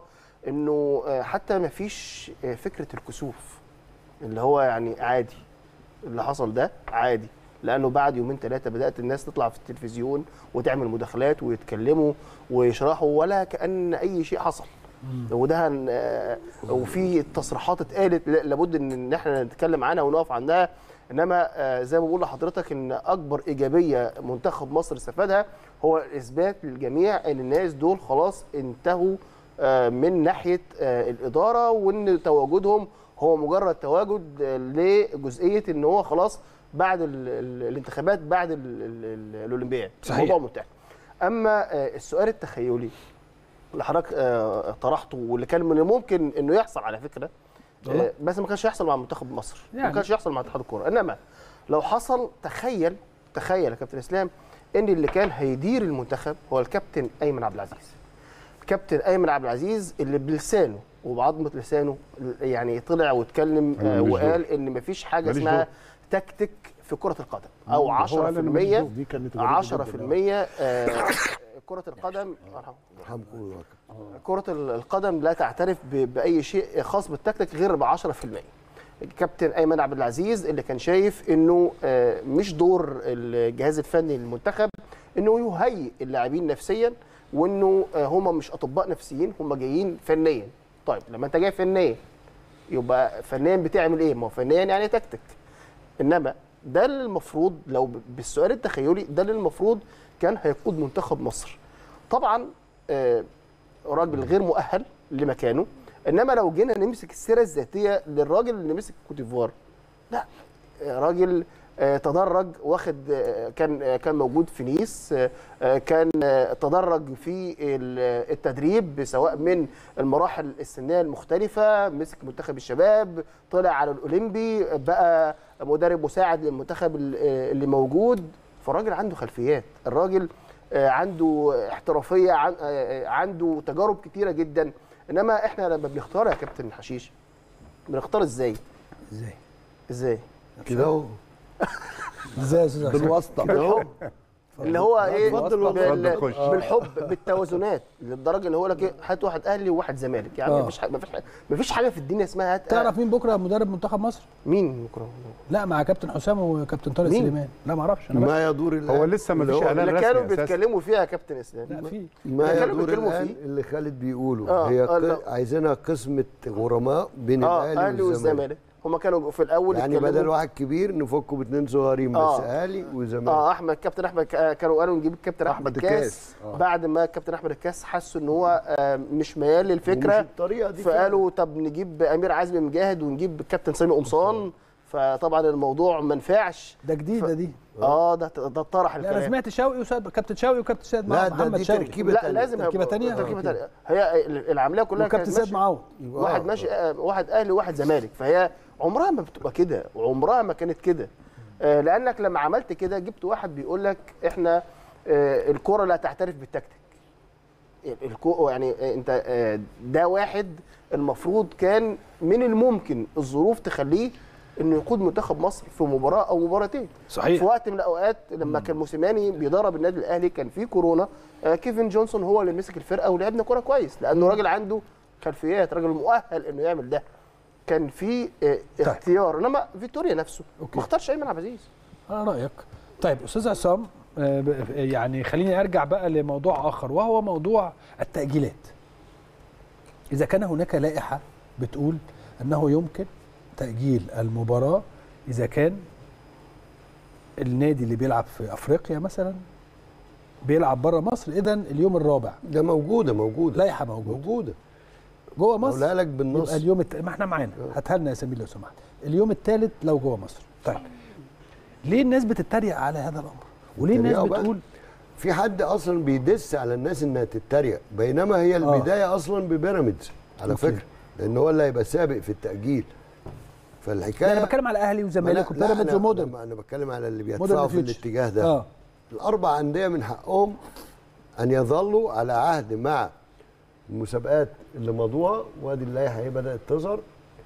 انه آه، حتى ما فيش آه، فكره الكسوف اللي هو يعني عادي اللي حصل ده عادي لانه بعد يومين ثلاثه بدات الناس تطلع في التلفزيون وتعمل مداخلات ويتكلموا ويشرحوا ولا كان اي شيء حصل وده هن- آه، وفي تصريحات اتقالت لا- لابد ان إن احنا نتكلم عنها ونقف عندها انما آه، زي ما بقول لحضرتك ان اكبر ايجابيه منتخب مصر استفادها هو اثبات للجميع ان الناس دول خلاص انتهوا آه، من ناحيه آه، الاداره وان تواجدهم هو مجرد تواجد آه، لجزئيه ان هو خلاص بعد ال- ال- الانتخابات بعد ال- ال- ال- الاولمبياد صحيح. الموضوع منتهي اما آه، السؤال التخيلي اللي حضرتك آه، طرحته واللي كان من الممكن انه يحصل على فكره والله. آه، بس ما كانش يحصل مع منتخب مصر يعني. ما كانش يحصل مع اتحاد الكوره انما لو حصل تخيل تخيل يا كابتن اسلام ان اللي كان هيدير المنتخب هو الكابتن ايمن عبد العزيز الكابتن ايمن عبد العزيز اللي بلسانه وبعظمه لسانه يعني طلع واتكلم آه، ماليش وقال ان مفيش حاجه ماليش اسمها دور. تكتيك في كره القدم او هو قال أنا ماليش 10% دور. دي كانت غريبة 10% جداً. آه، كره القدم حمكم الله. كرة القدم لا تعترف ب- بأي شيء خاص بالتكتيك غير ب 10%. الكابتن أيمن عبد العزيز اللي كان شايف إنه آه، مش دور الجهاز الفني للمنتخب إنه يهيئ اللاعبين نفسيا وإنه آه، هم مش أطباء نفسيين هم جايين فنيا. طيب لما أنت جاي فنيا يبقى فنيا بتعمل إيه؟ ما هو فنيا يعني تكتيك. انما ده اللي المفروض لو ب- بالسؤال التخيلي ده اللي المفروض كان هيقود منتخب مصر طبعا آه، راجل غير مؤهل لمكانه انما لو جينا نمسك السيره الذاتيه للراجل اللي مسك كوت ديفوار لا آه، راجل آه، تدرج واخد آه، كان آه، كان موجود في نيس آه، آه، كان آه، تدرج في ال- التدريب سواء من المراحل السنيه المختلفه مسك منتخب الشباب طلع على الاولمبي بقى مدرب مساعد للمنتخب ال- آه، اللي موجود فالراجل عنده خلفيات الراجل آه، عنده احترافيه عن- آه، عنده تجارب كتيره جدا انما احنا لما بنختار يا كابتن حشيش بنختار ازاي ازاي ازاي كده اهو ازاي يا استاذ عصام؟ بالواسطه بالحب اللي هو ايه اتفضل بال- اتفضل خش. بالحب بالتوازنات للدرجه اللي هو لك إيه، هات واحد اهلي وواحد زمالك يعني آه. مفيش حاجه مفيش حاجه مفيش حاجه في الدنيا اسمها هات تعرف مين بكره مدرب منتخب مصر؟ مين بكره لا مع كابتن حسام وكابتن طارق مين؟ سليمان لا ما اعرفش انا بس ما يدور الآن هو لسه ما اللي فيش هو- اعلان اللي رسمي كانوا أساساً. بيتكلموا فيها يا كابتن اسلام لا في ما اللي كانوا يدور بيتكلموا الآن فيه. اللي خالد بيقوله آه، هي آه، ق- لا. عايزينها قسمة غرماء بين اه الأهلي اهلي والزمالك والزمالك هما كانوا في الاول يعني اتكلموا- بدل واحد كبير نفكه باثنين صغيرين بس آه. أهلي وزمالك اه احمد كابتن احمد ك- كانوا قالوا نجيب الكابتن احمد, أحمد الكاس الكاس. آه. بعد ما الكابتن احمد الكاس حسوا ان هو آه مش ميال ومش للفكره الطريقة دي فقالوا طب نجيب امير عزمي مجاهد ونجيب الكابتن سامي قمصان فطبعا الموضوع ما نفعش ده جديده دي اه ده ده اتطرح لا انا الكلام سمعت شوقي وسيد كابتن شوقي وكابتن سيد لا مع ده محمد دي شوقي تركيبة لا تانية. لازم تركيبة هيبقى- تانية؟ تركيبه آه. تانية هي العمليه كلها وكابتن كانت سيد ماشية- معاهم واحد آه. ماشي آه، واحد اهلي وواحد زمالك فهي عمرها ما بتبقى كده وعمرها ما كانت كده آه، لانك لما عملت كده جبت واحد بيقول لك احنا آه، الكره لا تعترف بالتكتيك الكو يعني آه، انت آه، ده واحد المفروض كان من الممكن الظروف تخليه انه يقود منتخب مصر في مباراه او مباراتين صحيح. في وقت من الاوقات لما كان موسيماني بيدرب النادي الاهلي كان في كورونا آه، كيفن جونسون هو اللي مسك الفرقه ولعبنا كوره كويس لانه راجل عنده خلفيات راجل مؤهل انه يعمل ده كان في آه، اختيار انما فيتوريا نفسه أوكي. ما اختارش ايمن عبد العزيز على رايك طيب استاذ عصام آه، ب- يعني خليني ارجع بقى لموضوع اخر وهو موضوع التاجيلات اذا كان هناك لائحه بتقول انه يمكن تاجيل المباراه اذا كان النادي اللي بيلعب في افريقيا مثلا بيلعب بره مصر اذا اليوم الرابع ده موجودة موجودة لائحه موجوده موجودة جوه مصر أقولها لك بالنص يبقى اليوم الت... ما احنا معانا هاتها لنا يا سمير لو سمحت اليوم الثالث لو جوه مصر طيب ليه الناس بتتريق على هذا الامر وليه الناس تريقوا بقى. بتقول في حد اصلا بيدس على الناس انها تتريق بينما هي البدايه اصلا ببيراميدز على أوكي. فكره لان هو اللي هيبقى سابق في التاجيل فالحكايه لا انا بتكلم على اهلي وزمالك ما لا- لا، وبيراميدز أنا- ومودرن أنا- انا بتكلم على اللي مودرن بيدفعوا في فيوتشر. الاتجاه ده اه الاربع انديه من حقهم ان يظلوا على عهد مع المسابقات اللي مضوها وادي اللائحه هي بدات تظهر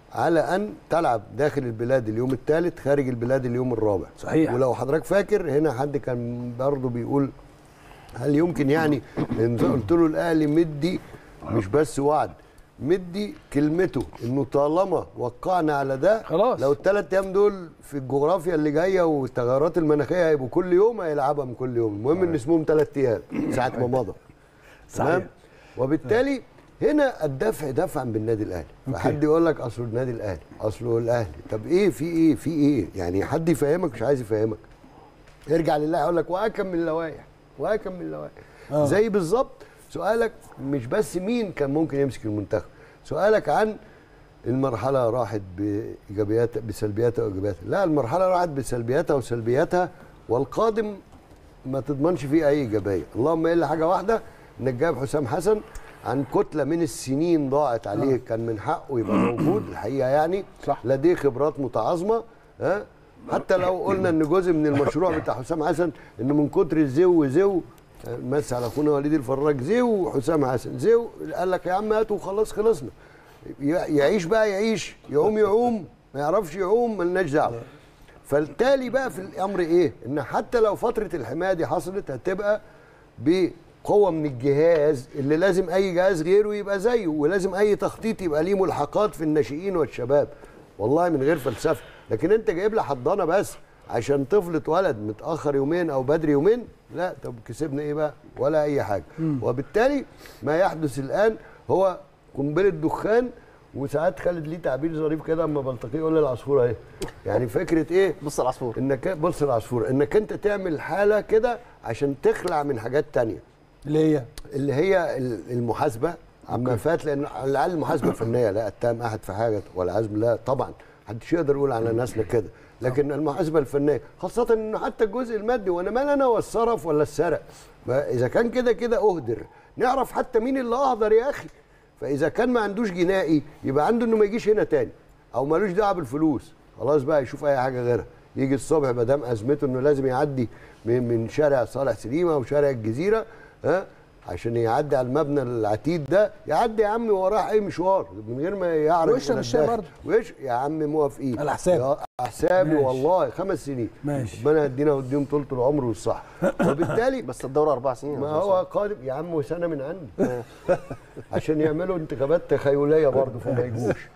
على ان تلعب داخل البلاد اليوم الثالث خارج البلاد اليوم الرابع صحيح. ولو حضرتك فاكر هنا حد كان برضه بيقول هل يمكن يعني ان قلت له الاهلي مدي مش بس وعد مدي كلمته انه طالما وقعنا على ده خلاص. لو الثلاث ايام دول في الجغرافيا اللي جايه والتغيرات المناخيه هيبقوا كل يوم هيلعبها من كل يوم المهم ان اسمهم ثلاث ايام ساعه ما مضى صحيح. تمام وبالتالي هنا الدفع دفعا بالنادي الاهلي فحد يقول لك اصله النادي الاهلي اصله الاهلي طب ايه في ايه في ايه يعني حد يفهمك مش عايز يفهمك ارجع لله يقول لك واكم من اللوائح واكم من اللوائح آه. زي بالظبط سؤالك مش بس مين كان ممكن يمسك المنتخب سؤالك عن المرحله راحت بايجابياتها بسلبياتها وايجابياتها لا المرحله راحت بسلبياتها وسلبياتها والقادم ما تضمنش فيه اي ايجابيه اللهم الا حاجه واحده انك جايب حسام حسن عن كتله من السنين ضاعت عليه كان من حقه يبقى موجود الحقيقه يعني صح. لديه خبرات متعاظمه ها حتى لو قلنا ان جزء من المشروع بتاع حسام حسن انه من كتر الزو زو مس على اخونا وليد الفراج زو حسام حسن زو قال لك يا عم هات وخلاص خلصنا ي- يعيش بقى يعيش يعوم يعوم ما يعرفش يعوم ملناش دعوه فالتالي بقى في الامر ايه ان حتى لو فتره الحمايه دي حصلت هتبقى بقوه من الجهاز اللي لازم اي جهاز غيره يبقى زيه ولازم اي تخطيط يبقى ليه ملحقات في الناشئين والشباب والله من غير فلسفه لكن انت جايب لي حضانه بس عشان طفل اتولد متاخر يومين او بدري يومين لا طب كسبنا ايه بقى ولا اي حاجه وبالتالي ما يحدث الان هو قنبله دخان وساعات خالد ليه تعبير ظريف كده اما بلطقيه يقول لي العصفوره اهي يعني فكره ايه بص العصفور انك بص العصفور انك انت تعمل حاله كده عشان تخلع من حاجات تانية اللي هي اللي هي ال- المحاسبه عما فات لان على الاقل المحاسبه الفنيه لا اتهم احد في حاجه ولا عزم لا طبعا محدش يقدر يقول على ناسنا كده لكن المحاسبه الفنيه خاصه انه حتى الجزء المادي وانا مال انا والصرف ولا السرق ما اذا كان كده كده اهدر نعرف حتى مين اللي اهدر يا اخي فاذا كان ما عندوش جنائي يبقى عنده انه ما يجيش هنا تاني او ملوش دعوه بالفلوس خلاص بقى يشوف اي حاجه غيرها يجي الصبح ما دام ازمته انه لازم يعدي من من شارع صالح سليمه وشارع الجزيره ها عشان يعدي على المبنى العتيد ده يعدي يا عم وراه اي مشوار من غير ما يعرف ويشرب إلى الشاي الداخل. برضه. ويش يا عم موافقين على حسابي. يا- على حسابي ماشي. والله خمس سنين ماشي. ربنا يدينا ويديهم طولة العمر والصحه وبالتالي بس الدوره اربع سنين ما هو قادم يا عم وسنه من عندي عشان يعملوا انتخابات تخيليه برضه فما يجوش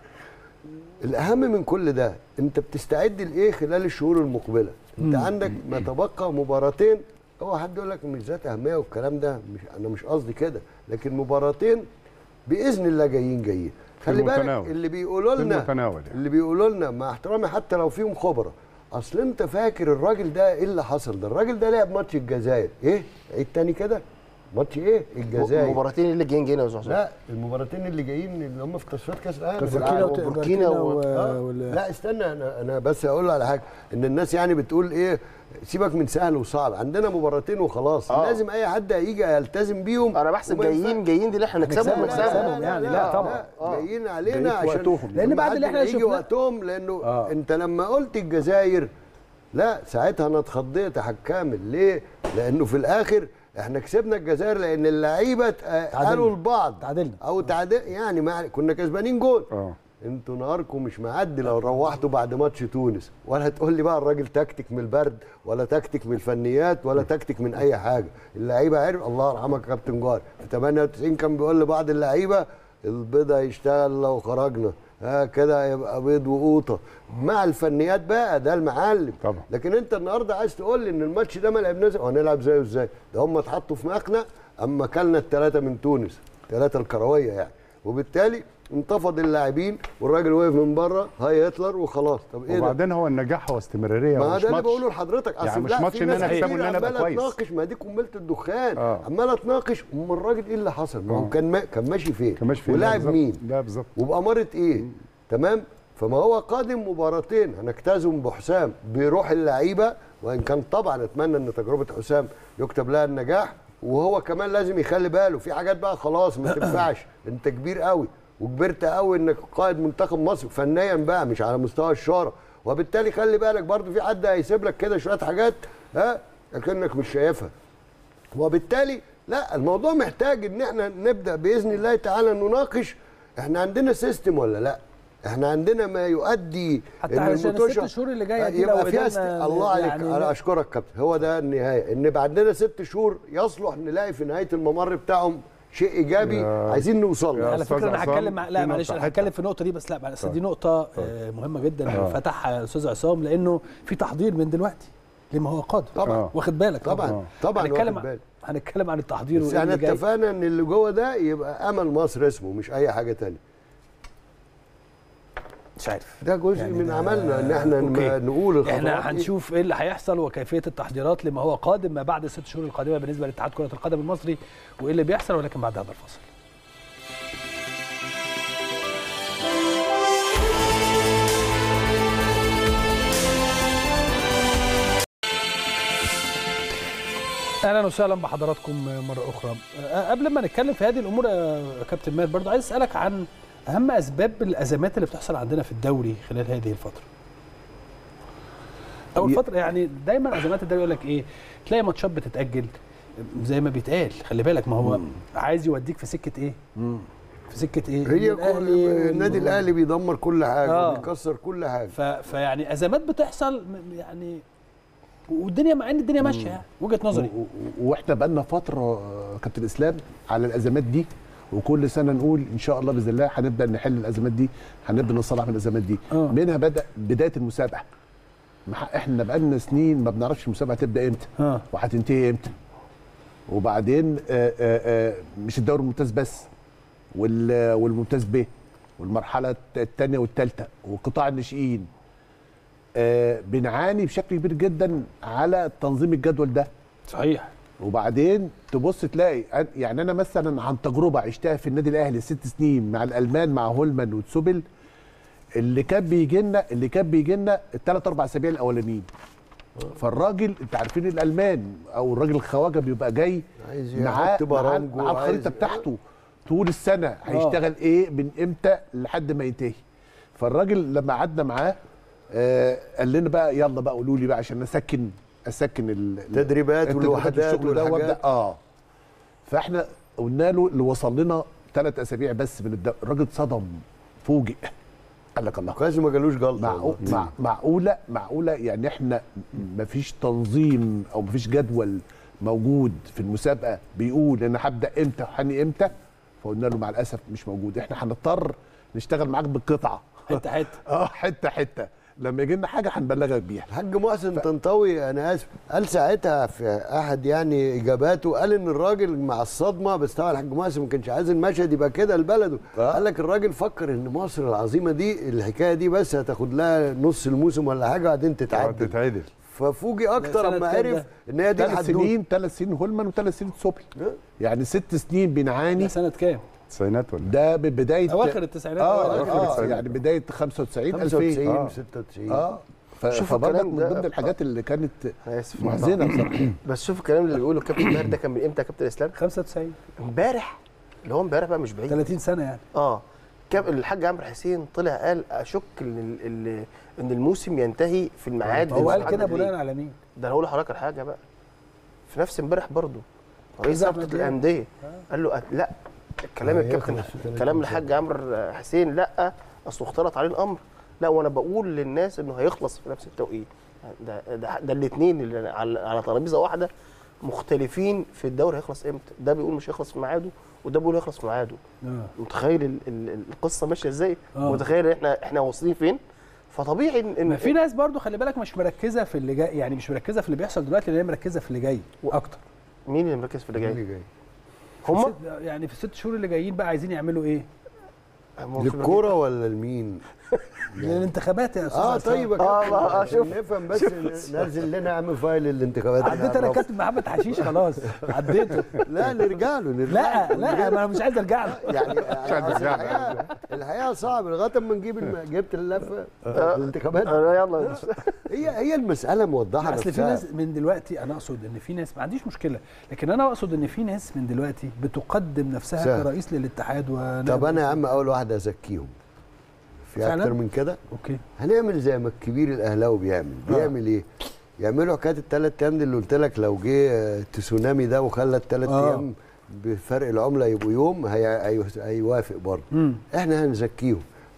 الاهم من كل ده انت بتستعد لايه خلال الشهور المقبله انت عندك ما تبقى مباراتين هو حد يقول لك مش ذات اهميه والكلام ده مش انا مش قصدي كده لكن مباراتين باذن الله جايين جايين خلي بالك المتناول. اللي بيقولوا في لنا المتناول يعني. اللي بيقولوا لنا مع احترامي حتى لو فيهم خبره اصل انت فاكر الراجل ده ايه اللي حصل ده الراجل ده لعب ماتش الجزائر ايه عيد تاني كده ماتش ايه الجزائر المباراتين اللي جايين جايين يا استاذ حسام لا المباراتين اللي جايين اللي هم في تصفيات كاس العالم كان في بوركينا العالم. وت- وبوركينا بوركينا و- و- آه. وال- لا استنى انا انا بس اقول على حاجه ان الناس يعني بتقول ايه سيبك من سهل وصعب عندنا مباراتين وخلاص آه. لازم اي حد هيجي يلتزم بيهم انا بحسب وما ينفع- جايين جايين دي اللي احنا نكسبهم نكسبهم، نكسبهم نكسبهم يعني. لا طبعا. لا جايين علينا جايين في عشان وقتهم. لأن لما بعد حد اللي احنا هيجي شفناه- وقتهم لانه آه. انت لما قلت الجزائر لا ساعتها انا اتخضيت يا حاج كامل ليه؟ لانه في الاخر احنا كسبنا الجزائر لان اللعيبه ت- قالوا لبعض تعادلنا. او تعادل يعني ما كنا كسبانين جول اه انتوا نهاركم مش معدي لو روحتوا بعد ماتش تونس ولا هتقول لي بقى الراجل تكتيك من البرد ولا تكتيك من الفنيات ولا تكتيك من اي حاجه اللعيبه عرف الله يرحمك يا كابتن جار في 98 كان بيقول لبعض اللعيبه البيض هيشتغل لو خرجنا ها كده يبقى بيض وقوطه مع الفنيات بقى ده المعلم طبعا. لكن انت النهارده عايز تقول لي ان الماتش ده ما لعبناش وهنلعب زيه ازاي ده هم اتحطوا في مخنق اما كلنا الثلاثه من تونس ثلاثه الكرويه يعني وبالتالي انتفض اللاعبين والراجل وقف من بره هاي هتلر وخلاص طب ايه ده وبعدين هو النجاح هو استمراريه ما هو ده مش اللي ماتش. بقوله لحضرتك يعني مش لا، ماتش في إن ناس أنا أكسبه كتير إن أنا أبقى عمالة كويس. تناقش ما دي قنبله الدخان آه. عماله تناقش ام الراجل ايه اللي حصل ما هو آه. كان ما كان ماشي فين كان ماشي فين؟ ولاعب بالظبط. مين لا بالظبط وبأمارة ايه تمام فما هو قادم مباراتين هنجتازم بحسام بروح اللعيبه وان كان طبعا اتمنى ان تجربه حسام يكتب لها النجاح وهو كمان لازم يخلي باله في حاجات بقى خلاص ما تنفعش انت كبير قوي وكبرت قوي انك قائد منتخب مصر فنيا بقى مش على مستوى الشاره وبالتالي خلي بالك برضو في حد هيسيب لك كده شويه حاجات ها لكنك مش شايفها وبالتالي لا الموضوع محتاج ان احنا نبدا باذن الله تعالى نناقش احنا عندنا سيستم ولا لا احنا عندنا ما يؤدي حتى إن علشان المطوشة الست شهور اللي جايه دي لو يبقى فيها است... قدرنا الله عليك يعني انا اشكرك كابتن هو ده النهايه ان يبقى عندنا ست شهور يصلح نلاقي في نهايه الممر بتاعهم شيء ايجابي يا- عايزين نوصل له يا على أستاذ فكره انا عصام، هتكلم مع لا في معلش نقطة انا هتكلم حتة. في النقطه دي بس لا بس دي نقطه آه، مهمه جدا فتحها الاستاذ عصام لانه في تحضير من دلوقتي لما هو قادر طبعا. واخد بالك طبعا طبعا هنتكلم واخد بالي. هنتكلم عن التحضير بس وإيه احنا اللي جاي. اتفقنا ان اللي جوه ده يبقى امل مصر اسمه مش اي حاجه تانية مش عارف ده جزء يعني من ده- عملنا ان احنا أوكي. نم- نقول الخطوات احنا إيه. هنشوف ايه اللي هيحصل وكيفيه التحضيرات لما هو قادم ما بعد الست شهور القادمه بالنسبه لاتحاد كره القدم المصري وايه اللي بيحصل ولكن بعد هذا الفصل اهلا وسهلا بحضراتكم مره اخرى أه، قبل ما نتكلم في هذه الامور يا كابتن ماهر برضو عايز اسالك عن اهم اسباب الازمات اللي بتحصل عندنا في الدوري خلال هذه الفتره اول ي- فتره يعني دايما ازمات الدوري يقول لك ايه تلاقي ماتشات بتتاجل زي ما بيتقال خلي بالك ما هو عايز يوديك في سكه ايه في سكه ايه هي إن كل الأهلي النادي وال- الاهلي بيدمر كل حاجه آه. وبيكسر كل حاجه ف... فيعني ازمات بتحصل م- يعني والدنيا مع ان الدنيا ماشيه يعني وجهه نظري و- و- واحنا بقالنا فتره آه، كابتن اسلام على الازمات دي وكل سنه نقول ان شاء الله باذن الله هنبدا نحل الازمات دي هنبدا نصلح من الازمات دي آه. منها بدا بدايه المسابقه مح- احنا بقالنا سنين ما بنعرفش المسابقه هتبدا امتى اه وهتنتهي امتى وبعدين آه، آه، آه، مش الدوري الممتاز بس وال- والممتاز ب والمرحله الثانيه والثالثه وقطاع الناشئين آه، بنعاني بشكل كبير جدا على تنظيم الجدول ده صحيح وبعدين تبص تلاقي أن- يعني انا مثلا عن تجربه عشتها في النادي الاهلي ست سنين مع الالمان مع هولمان وتسوبل اللي كان بيجي لنا اللي كان بيجي لنا الثلاث اربع اسابيع الاولانيين فالراجل انت عارفين الالمان او الراجل الخواجه بيبقى جاي عايز معاه يحط معاه, برامجه معاه الخريطه وعايز- بتاعته طول السنه هيشتغل ايه من امتى لحد ما ينتهي فالراجل لما قعدنا معاه آه قال لنا بقى يلا بقى قولوا لي بقى عشان اسكن اسكن ال- ال- تدريبات التدريبات والوحدات والشغل ده والحاجات. وابدا اه فاحنا قلنا له اللي وصل لنا ثلاث اسابيع بس من الد... الراجل صدم فوجئ قال لك الله كويس ما جالوش جلطه معقو... والله. مع... معقوله معقوله يعني احنا مفيش تنظيم او مفيش جدول موجود في المسابقه بيقول انا هبدا امتى وهني امتى فقلنا له مع الاسف مش موجود احنا هنضطر نشتغل معاك بالقطعه حته حته اه حته حته لما يجي لنا حاجه هنبلغك بيها الحاج محسن طنطاوي انا اسف قال ساعتها في احد يعني اجاباته قال ان الراجل مع الصدمه بس طبعا الحاج محسن ما كانش عايز المشهد يبقى كده لبلده آه. قال لك الراجل فكر ان مصر العظيمه دي الحكايه دي بس هتاخد لها نص الموسم ولا حاجه وبعدين تتعدل تتعدل ففوجئ اكتر سنة لما كام عرف ده؟ ان هي دي ثلاث الحدوته سنين ثلاث سنين هولمان وثلاث سنين سوبل آه. يعني ست سنين بنعاني ده سنه كام التسعينات ولا ده ببدايه اواخر التسعينات اه, أوائل آه التسعينات. يعني بدايه 95 2000 95 آه. 96 اه ف- شوف فبرضك الكلام من ده- ضمن الحاجات اللي كانت انا اسف محزنه بصراحه بس شوف الكلام اللي بيقوله الكابتن ماهر ده كان من امتى يا كابتن اسلام؟ 95 امبارح اللي هو امبارح بقى مش بعيد 30 سنه يعني اه كاب الحاج عمرو حسين طلع قال اشك ان ال- ال- ان الموسم ينتهي في الميعاد هو قال المحدد كده ليه. بناء على مين؟ ده انا هقول لحضرتك على حاجه بقى في نفس امبارح برضو رئيس إذا رابطه أحمد الانديه قال له أ- لا الكلام آه، الكابتن ياخد 30 كلام الحاج عمرو حسين لا اصله اختلط عليه الامر لا وانا بقول للناس انه هيخلص في نفس التوقيت ده ده, ده الاثنين اللي على على ترابيزه واحده مختلفين في الدوري هيخلص امتى ده بيقول مش هيخلص في ميعاده وده بيقول هيخلص في ميعاده اه متخيل ال- ال- القصه ماشيه ازاي آه. متخيل احنا احنا واصلين فين فطبيعي ان ما ان في ناس برضو خلي بالك مش مركزه في اللي جاي يعني مش مركزه في اللي بيحصل دلوقتي لان هي مركزه في اللي جاي اكتر مين اللي مركز في اللي اللي جاي جاي هم ست- يعني في الست شهور اللي جايين بقى عايزين يعملوا ايه؟ للكوره ولا لمين؟ للانتخابات يا استاذ اه عصام. طيب يا آه، كابتن، آه، عشان شوف. نفهم بس نزل لنا يا عم فايل الانتخابات اللي عديت انا هنعرفها. كابتن محمد حشيش خلاص عديته لا نرجع له نرجع لا لا ما انا مش عايز ارجع له يعني عشان أصل نرجع الحقيقه الحقيقه صعب لغايه اما نجيب الم... جبت اللفه الانتخابات آه، يلا هي هي المساله موضحه اصل في نفسها. ناس من دلوقتي انا اقصد ان في ناس ما عنديش مشكله لكن انا اقصد ان في ناس من دلوقتي بتقدم نفسها سهل. كرئيس للاتحاد و طب انا يا عم اول واحد ازكيهم في فعلا؟ اكتر من كده اوكي هنعمل زي ما الكبير الاهلاوي بيعمل آه. بيعمل ايه يعملوا حكايه الثلاث ايام دي اللي قلت لك لو جه آه، تسونامي ده وخلى الثلاث آه. ايام بفرق العمله يبقوا يوم هي... هي... هيوافق برضه امم احنا هنزكيهم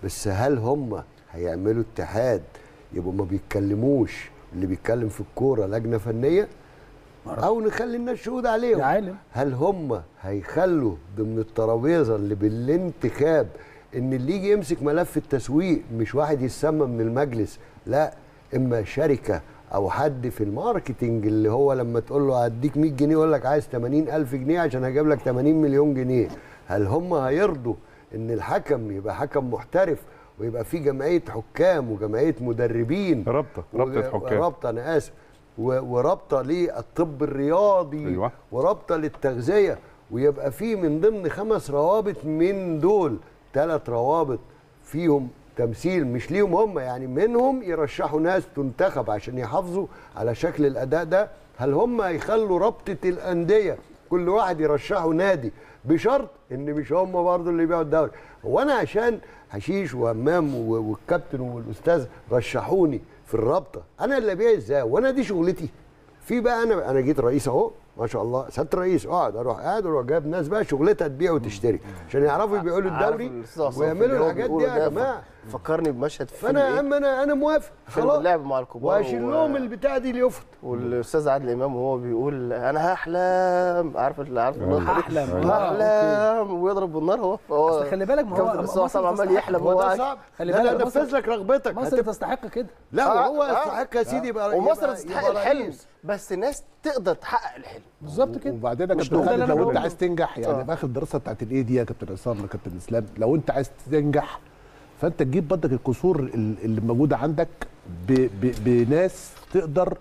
بس هل هم هيعملوا اتحاد يبقوا ما بيتكلموش اللي بيتكلم في الكوره لجنه فنيه او نخلي الناس شهود عليهم يا عالم هل هم هيخلوا ضمن الترابيزه اللي بالانتخاب ان اللي يجي يمسك ملف التسويق مش واحد يسمى من المجلس لا اما شركه او حد في الماركتينج اللي هو لما تقول له هديك 100 جنيه يقول لك عايز 80 الف جنيه عشان هجيب لك 80 مليون جنيه هل هم هيرضوا ان الحكم يبقى حكم محترف ويبقى في جمعيه حكام وجمعيه مدربين رابطه رابطه وج- حكام رابطه انا اسف و- ورابطه للطب الرياضي أيوة. ورابطه للتغذيه ويبقى في من ضمن خمس روابط من دول ثلاث روابط فيهم تمثيل مش ليهم هم يعني منهم يرشحوا ناس تنتخب عشان يحافظوا على شكل الاداء ده هل هم هيخلوا رابطه الانديه كل واحد يرشحوا نادي بشرط ان مش هم برضه اللي يبيعوا الدوري هو انا عشان حشيش وهمام و- والكابتن والاستاذ رشحوني في الرابطه انا اللي ابيع ازاي وانا دي شغلتي في بقى انا انا جيت رئيس اهو ما شاء الله سياده الرئيس اقعد اروح قاعد اروح جايب ناس بقى شغلتها تبيع وتشتري عشان يعرفوا يبيعوا له عارف الدوري الأستاذ عصام ويعملوا اللي هو الحاجات دي بيقوله يا ده جماعه فكرني بمشهد في فانا يا فيلم عم انا انا موافق فيلم خلاص اللعب مع الكبار واشيل و- لهم البتاع دي ليفط والاستاذ عادل امام وهو بيقول انا هحلم عارف اللي عارف النقطة دي؟ هحلم. آه، هحلم ويضرب بالنار هو هو أصل خلي بالك ما هو كابتن مصر عصام عمال تستحق- يحلم هو هو ده قاعد- صعب خلي لا لا بالك نفذ مصر- لك رغبتك مصر هتبقى- تستحق كده لا آه، وهو آه. يستحق يا سيدي يبقى ومصر يبقى- تستحق يبقى الحلم رئيس. بس ناس تقدر تحقق الحلم بالظبط كده وبعدين يا مش كابتن ده اللي خالد أنا لو انت بقوله. عايز تنجح يعني آه. في اخر الدراسه بتاعت الاي دي يا كابتن عصام يا كابتن اسلام لو انت عايز تنجح فانت تجيب برضك القصور ال- اللي موجوده عندك ب ب بناس تقدر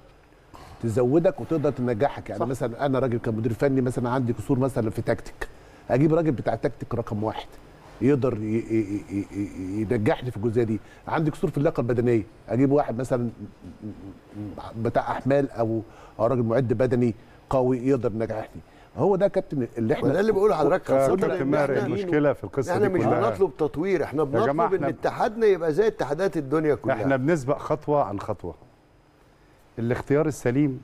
تزودك وتقدر تنجحك يعني صح. صح. مثلا انا راجل كمدير فني مثلا عندي قصور مثلا في تكتيك اجيب راجل بتاع تكتيك رقم واحد يقدر ي- ي- ي- ي- ينجحني في الجزئيه دي عندي قصور في اللياقه البدنيه اجيب واحد مثلا بتاع احمال او او راجل معد بدني قوي يقدر ينجحني هو ده يا كابتن اللي احنا وده اللي بقول لحضرتك آه، خاصة كابتن إن ماهر إحنا- المشكله في القصه احنا دي مش كلها بنطلب تطوير احنا جماعة بنطلب ان إحنا- اتحادنا يبقى زي اتحادات الدنيا كلها احنا بنسبق خطوه عن خطوه الاختيار السليم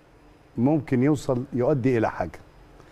ممكن يوصل يؤدي الى حاجه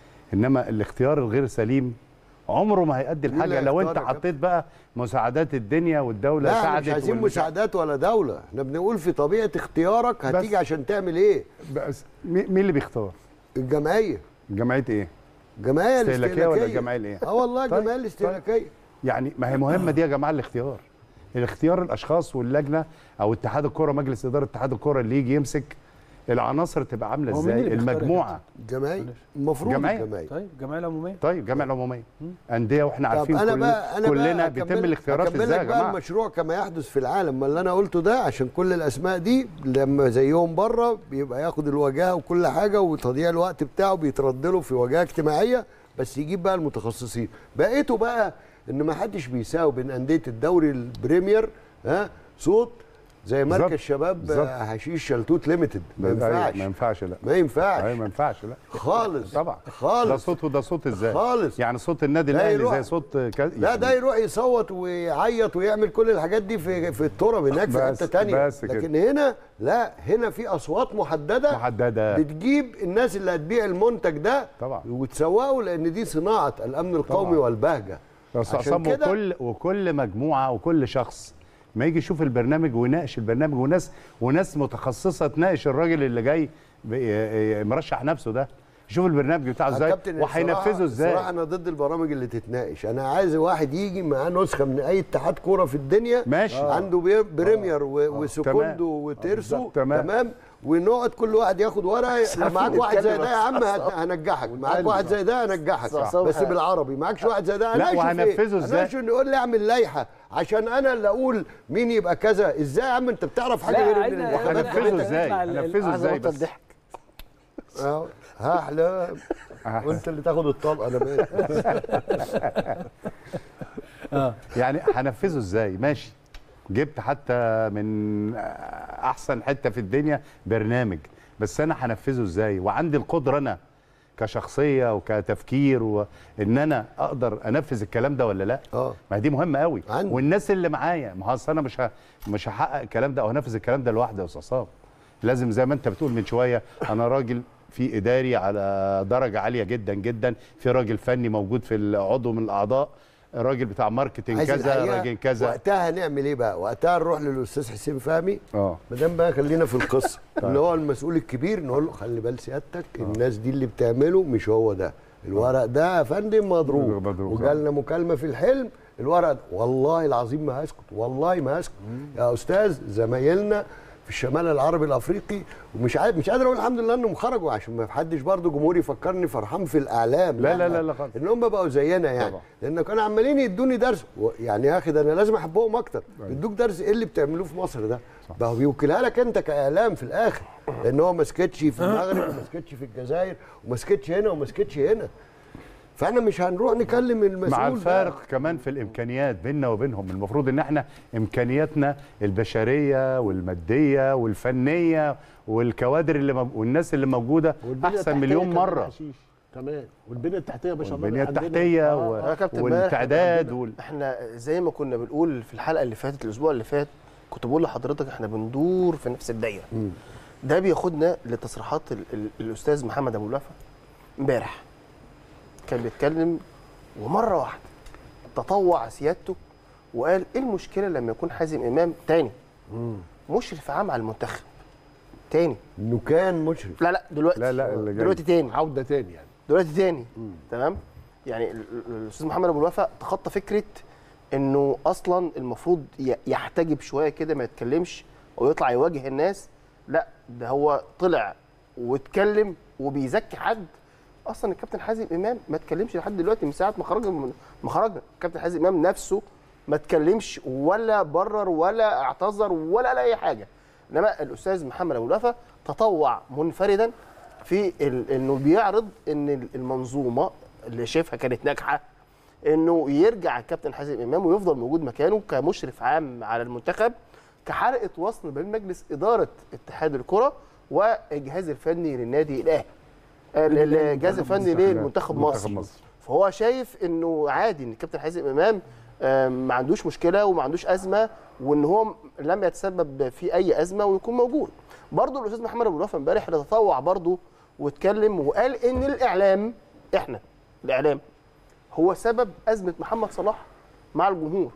انما الاختيار الغير سليم عمره ما هيؤدي مين اللي لحاجه لو هيختار انت يا كابتن؟ حطيت بقى مساعدات الدنيا والدوله لا احنا ساعدت مش عايزين والمش- مساعدات ولا دولة احنا بنقول في طبيعة اختيارك هتيجي عشان تعمل ايه بس مي- مين اللي بيختار الجمعية جمعيه ايه الجمعية استهلاكيه ولا الاستهلاكية الجمعيه الايه اه والله طيب، الجمعية الاستهلاكية يعني ما هي مهمه دي يا جماعه الاختيار الاختيار الاشخاص واللجنه او اتحاد الكوره مجلس اداره اتحاد الكوره اللي يجي يمسك العناصر تبقى عامله هو مين ازاي اللي بيختار يا المجموعه الجمعية معلش. المفروض جمعية. الجمعية طيب الجمعيه العموميه طيب جامعه العموميه انديه واحنا طب عارفين انا كل بقى انا كلنا بقى بيتم أكمل- الاختيارات أكمل ازاي يا لك بقى جماعه المشروع كما يحدث في العالم ما اللي انا قلته ده عشان كل الاسماء دي لما زيهم بره بيبقى ياخد الواجهه وكل حاجه وتضييع الوقت بتاعه بيترد له في واجهه اجتماعيه بس يجيب بقى المتخصصين بقيته بقى ان ما حدش بيساوي بين انديه الدوري البريمير ها صوت زي مركز بالظبط. شباب بالظبط. آه، حشيش شلتوت ليميتد ما ده- أيوة، ينفعش ما ينفعش لا ما ينفعش ايوه ما ينفعش لا خالص طبعا خالص. ده صوت وده صوت ازاي خالص. يعني صوت النادي لا الاهلي يروح- زي صوت ك... لا ده يروح يصوت ويعيط ويعمل كل الحاجات دي في في التراب هناك في بس- حته تانية بس كده. لكن هنا لا هنا في اصوات محدده محدده بتجيب الناس اللي هتبيع المنتج ده طبعا. وتسوقه لان دي صناعه الامن القومي طبعا. والبهجه بس عشان عصام كده وكل وكل مجموعه وكل شخص ما يجي يشوف البرنامج ويناقش البرنامج وناس وناس متخصصه تناقش الراجل اللي جاي ب- ي- ي- مرشح نفسه ده يشوف البرنامج بتاعه يا ازاي كابتن وهينفذه الصراحة- ازاي الصراحه انا ضد البرامج اللي تتناقش انا عايز واحد يجي معاه نسخه من اي اتحاد كوره في الدنيا ماشي. عنده بي- بريمير و- وسكوندو وتيرسو تمام. تمام ونقعد كل واحد ياخد ورقه لو معاك واحد زي ده يا عم هت- هنجحك معاك واحد زي ده هنجحك صح، صح. بس بالعربي معكش واحد زي ده لا، هنشوف وهنفذه إيه؟ إزاي؟ هنشوف نقول لي اعمل لائحه عشان انا اللي اقول مين يبقى كذا ازاي يا عم انت بتعرف حاجه لا، غير عايزنا- الانتخابات هنفذه عايزنا ازاي نطلع ال- هنفذه عايز ازاي ابطل بس ضحك أهو، هحلم وانت اللي تاخد الطلقه انا مالي يعني هنفذه ازاي ماشي جبت حتى من احسن حته في الدنيا برنامج بس انا هنفذه ازاي وعندي القدره انا كشخصيه وكتفكير وان انا اقدر انفذ الكلام ده ولا لا اه ما دي مهمه قوي عندي. والناس اللي معايا ما هو أصل انا مش ه... مش هحقق الكلام ده او هنفذ الكلام ده لوحدي يا استاذ عصام لازم زي ما انت بتقول من شويه انا راجل في اداري على درجه عاليه جدا جدا في راجل فني موجود في العضو من الاعضاء راجل بتاع ماركتنج عايز كذا الحقيقة راجل كذا وقتها هنعمل ايه بقى؟ وقتها نروح للاستاذ حسين فهمي اه ما دام بقى خلينا في القصه اللي هو المسؤول الكبير نقول له خلي بال سيادتك الناس دي اللي بتعمله مش هو ده الورق ده يا فندم مضروب مضروب، وجالنا مكالمه في الحلم الورق ده والله العظيم ما هسكت والله ما هسكت يا استاذ زمايلنا في الشمال العربي الافريقي ومش عارف مش قادر اقول الحمد لله انهم خرجوا عشان ما حدش برضه جمهور يفكرني فرحان في الاعلام لا لا لا لا خالص ان هم بقوا زينا يعني طبعا. لان كانوا عمالين يدوني درس و- يعني يا اخي ده انا لازم احبهم اكتر يدوك درس ايه اللي بتعملوه في مصر ده بقى بيوكلها لك انت كاعلام في الاخر لان هو ما سكتش في المغرب وما سكتش في الجزائر وما سكتش هنا وما سكتش هنا فاحنا مش هنروح نكلم المسؤول مع ده. الفارق كمان في الامكانيات بيننا وبينهم المفروض ان احنا امكانياتنا البشريه والماديه والفنيه والكوادر اللي مو... والناس اللي موجوده والبنية احسن التحتية مليون كمان مره حشيش كمان والبنيه التحتيه ما شاء الله والبنيه عندنا- التحتيه آه. و... يا كابتن امبارح والتعداد وال... احنا زي ما كنا بنقول في الحلقه اللي فاتت الاسبوع اللي فات كنت بقول لحضرتك احنا بندور في نفس الدايره ده بياخدنا لتصريحات ال ال الاستاذ محمد ابو الوفا امبارح كان بيتكلم ومره واحده تطوع سيادته وقال ايه المشكله لما يكون حازم امام تاني مشرف عام على المنتخب تاني انه كان مشرف لا لا دلوقتي لا لا اللي جاي. دلوقتي تاني عوده تاني يعني دلوقتي تاني تمام يعني ال- ال- الاستاذ محمد ابو الوفا تخطى فكره انه اصلا المفروض ي- يحتجب شويه كده ما يتكلمش او يطلع يواجه الناس لا ده هو طلع واتكلم وبيزكي حد اصلا الكابتن حازم امام ما اتكلمش لحد دلوقتي من ساعه ما خرجنا من ما خرجنا الكابتن حازم امام نفسه ما اتكلمش ولا برر ولا اعتذر ولا قال اي حاجه انما الاستاذ محمد ابو الوفا تطوع منفردا في ال- انه بيعرض ان المنظومه اللي شايفها كانت ناجحه انه يرجع الكابتن حازم امام ويفضل موجود مكانه كمشرف عام على المنتخب كحلقه وصل بين مجلس اداره اتحاد الكره والجهاز الفني للنادي الاهلي ال- الجهاز الفني للمنتخب منتخب مصر مصر. فهو شايف انه عادي ان الكابتن حازم امام آم، ما عندوش مشكله وما عندوش ازمه وان هو م- لم يتسبب في اي ازمه ويكون موجود برضه الاستاذ محمد ابو الوفا امبارح اللي تطوع برضه واتكلم وقال ان الاعلام احنا الاعلام هو سبب ازمه محمد صلاح مع الجمهور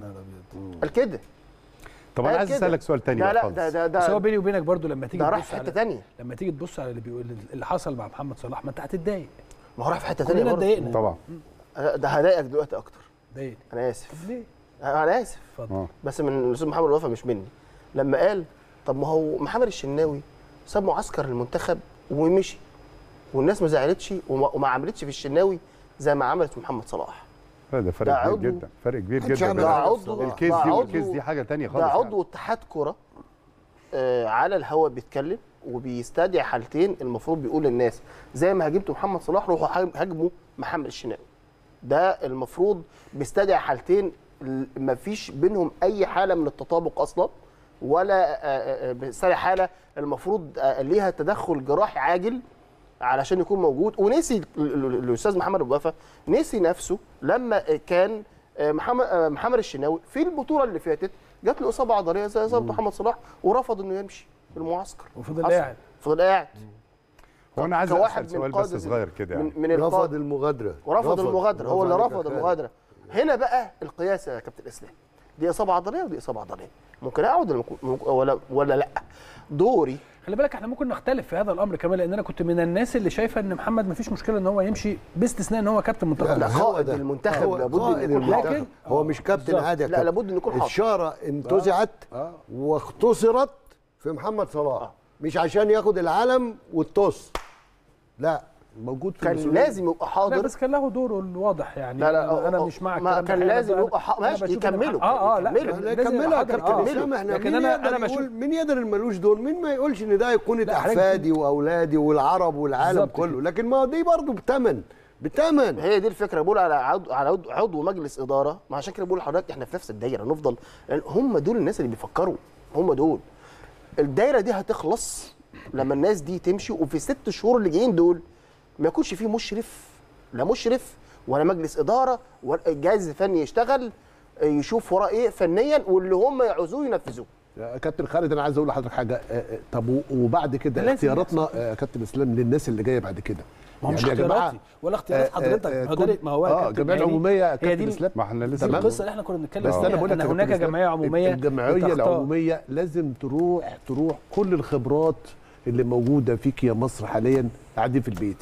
قال كده طب انا قال عايز كده. اسالك سؤال تاني لا بقى لا خالص. ده ده بس هو ده, بيني وبينك برضو لما تيجي ده راح تبص في حته على ثانيه لما تيجي تبص على اللي بيقول اللي حصل مع محمد صلاح ما انت هتتضايق ما هو راح في حته ثانيه كلنا برضه اتضايقنا طبعا ده هضايقك دلوقتي اكتر اتضايقنا انا اسف طب ليه؟ انا اسف اتفضل اه بس من الاستاذ محمد الوفا مش مني لما قال طب ما هو محمد الشناوي ساب معسكر المنتخب ومشي والناس ما زعلتش وما, وما عملتش في الشناوي زي ما عملت في محمد صلاح لا ده ده فرق كبير عضو- جدا فرق كبير محدش جدا يعمل بين- ده على عضو الكيس ده دي عضو- والكيس دي حاجه تانية خالص ده يعني. عضو اتحاد كره آه على الهوا بيتكلم وبيستدعي حالتين المفروض بيقول للناس زي ما هاجمتوا محمد صلاح روحوا هاج- هاجموا محمد الشناوي ده المفروض بيستدعي حالتين ما فيش بينهم اي حاله من التطابق اصلا ولا آه، آه، بيستدعي حاله المفروض آه، ليها تدخل جراحي عاجل علشان يكون موجود ونسي ال- ال- الاستاذ محمد ابو وفا نسي نفسه لما كان آه، محمد آه، محمد الشناوي في البطوله اللي فاتت جات له اصابه عضليه زي اصابه محمد صلاح ورفض انه يمشي في المعسكر وفضل حصل. قاعد فضل قاعد هو انا عايز كواحد اسال من سؤال بس قادة- صغير كده يعني من, من رفض القادة المغادره ورفض المغادره هو اللي برافو عليك رفض يا خالد. المغادره هنا بقى القياس يا كابتن اسلام دي اصابه عضليه ودي اصابه عضليه ممكن اقعد ولا ممكن- ولا ولا لا دوري خلي بالك احنا ممكن نختلف في هذا الامر كمان لان انا كنت من الناس اللي شايفه ان محمد ما فيش مشكله ان هو يمشي باستثناء ان هو كابتن منتخب لا، مصر. هو قائد ده. المنتخب هو لابد إن قائد يكون المنتخب. حاضر. هو مش كابتن بالظبط. عادي يا لا، كابتن. لابد إنه يكون حاضر. الشاره انتزعت آه. واختصرت في محمد صلاح آه. مش عشان ياخد العلم والطص لا موجود في كان المسؤولية. لازم يبقى لا حاضر بس كان له دوره الواضح يعني لا، لا، أنا- انا أه، مش مع ما الكلام ده. كان أنا لازم ب- يبقى حق- أنا ماشي، بشوف إن يكملوا، اه اه لا يكملوا. كان لا لازم يبقى كملها يا حاضر. كابتن آه. اسامه احنا لكن مين انا يقدر انا بشوف يقول مين يقدر اللي ملوش دول مين ما يقولش ان ده يكون لا، حضرتك- احفادي واولادي والعرب والعالم بالظبط كله لكن ما دي برضه بتمن بتمن هي دي الفكره بقول على عضو على عضو, عضو مجلس اداره ما عشان كده بقول لحضرتك احنا في نفس الدايره نفضل لأن هم دول الناس اللي بيفكروا هم دول الدايره دي هتخلص لما الناس دي تمشي وفي الست شهور اللي جايين دول ما يكونش فيه مشرف لا مشرف ولا مجلس اداره ولا الجهاز الفني يشتغل يشوف وراه ايه فنيا واللي هم يعوزوه ينفذوه يا كابتن خالد انا عايز اقول لحضرتك حاجه آه، آه، طب و- وبعد كده لازم اختياراتنا آه، يا كابتن اسلام للناس اللي جايه بعد كده ما هو مش يعني يا جماعة، اختياراتي ولا اختيارات آه، حضرتك آه، ما هو كل- ده ما هو اه كابتن الجمعيه يعني العموميه يا هي كابتن دي اسلام ما احنا دي لسه تمام. القصه اللي احنا كنا بنتكلم بس انا فيها بقول لك ان يا كابتن هناك إسلام، جمعيه عموميه الجمعيه بتختار. العموميه لازم تروح تروح كل الخبرات اللي موجوده فيك يا مصر حاليا قاعدين في البيت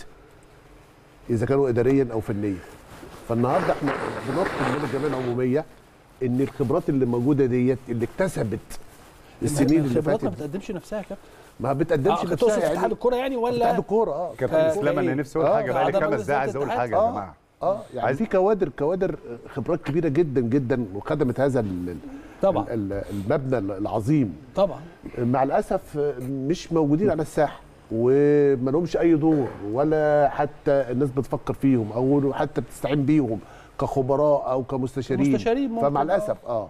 اذا كانوا اداريا او فنيا فالنهارده احنا بنطلب من الجمعيه العموميه ان الخبرات اللي موجوده ديت اللي اكتسبت السنين اللي الخبرات ما فاتت بتقدمش نفسها يا كابتن ما بتقدمش اه نفسها تقصد اتحاد يعني الكوره يعني ولا اتحاد الكوره اه كابتن آه، اسلام انا إيه؟ نفسي اقول آه، حاجه بقالي أعضاء خمس مجلس دقايق عايز اقول الاتحاد. حاجه يا اه جماعه اه يعني عايز- في كوادر كوادر خبرات كبيره جدا جدا وخدمت هذا ال- ال- طبعا ال- المبنى العظيم طبعا مع الاسف مش موجودين على الساحه وما لهمش اي دور ولا حتى الناس بتفكر فيهم او حتى بتستعين بيهم كخبراء او كمستشارين مستشارين ممكن، فمع آه. الاسف اه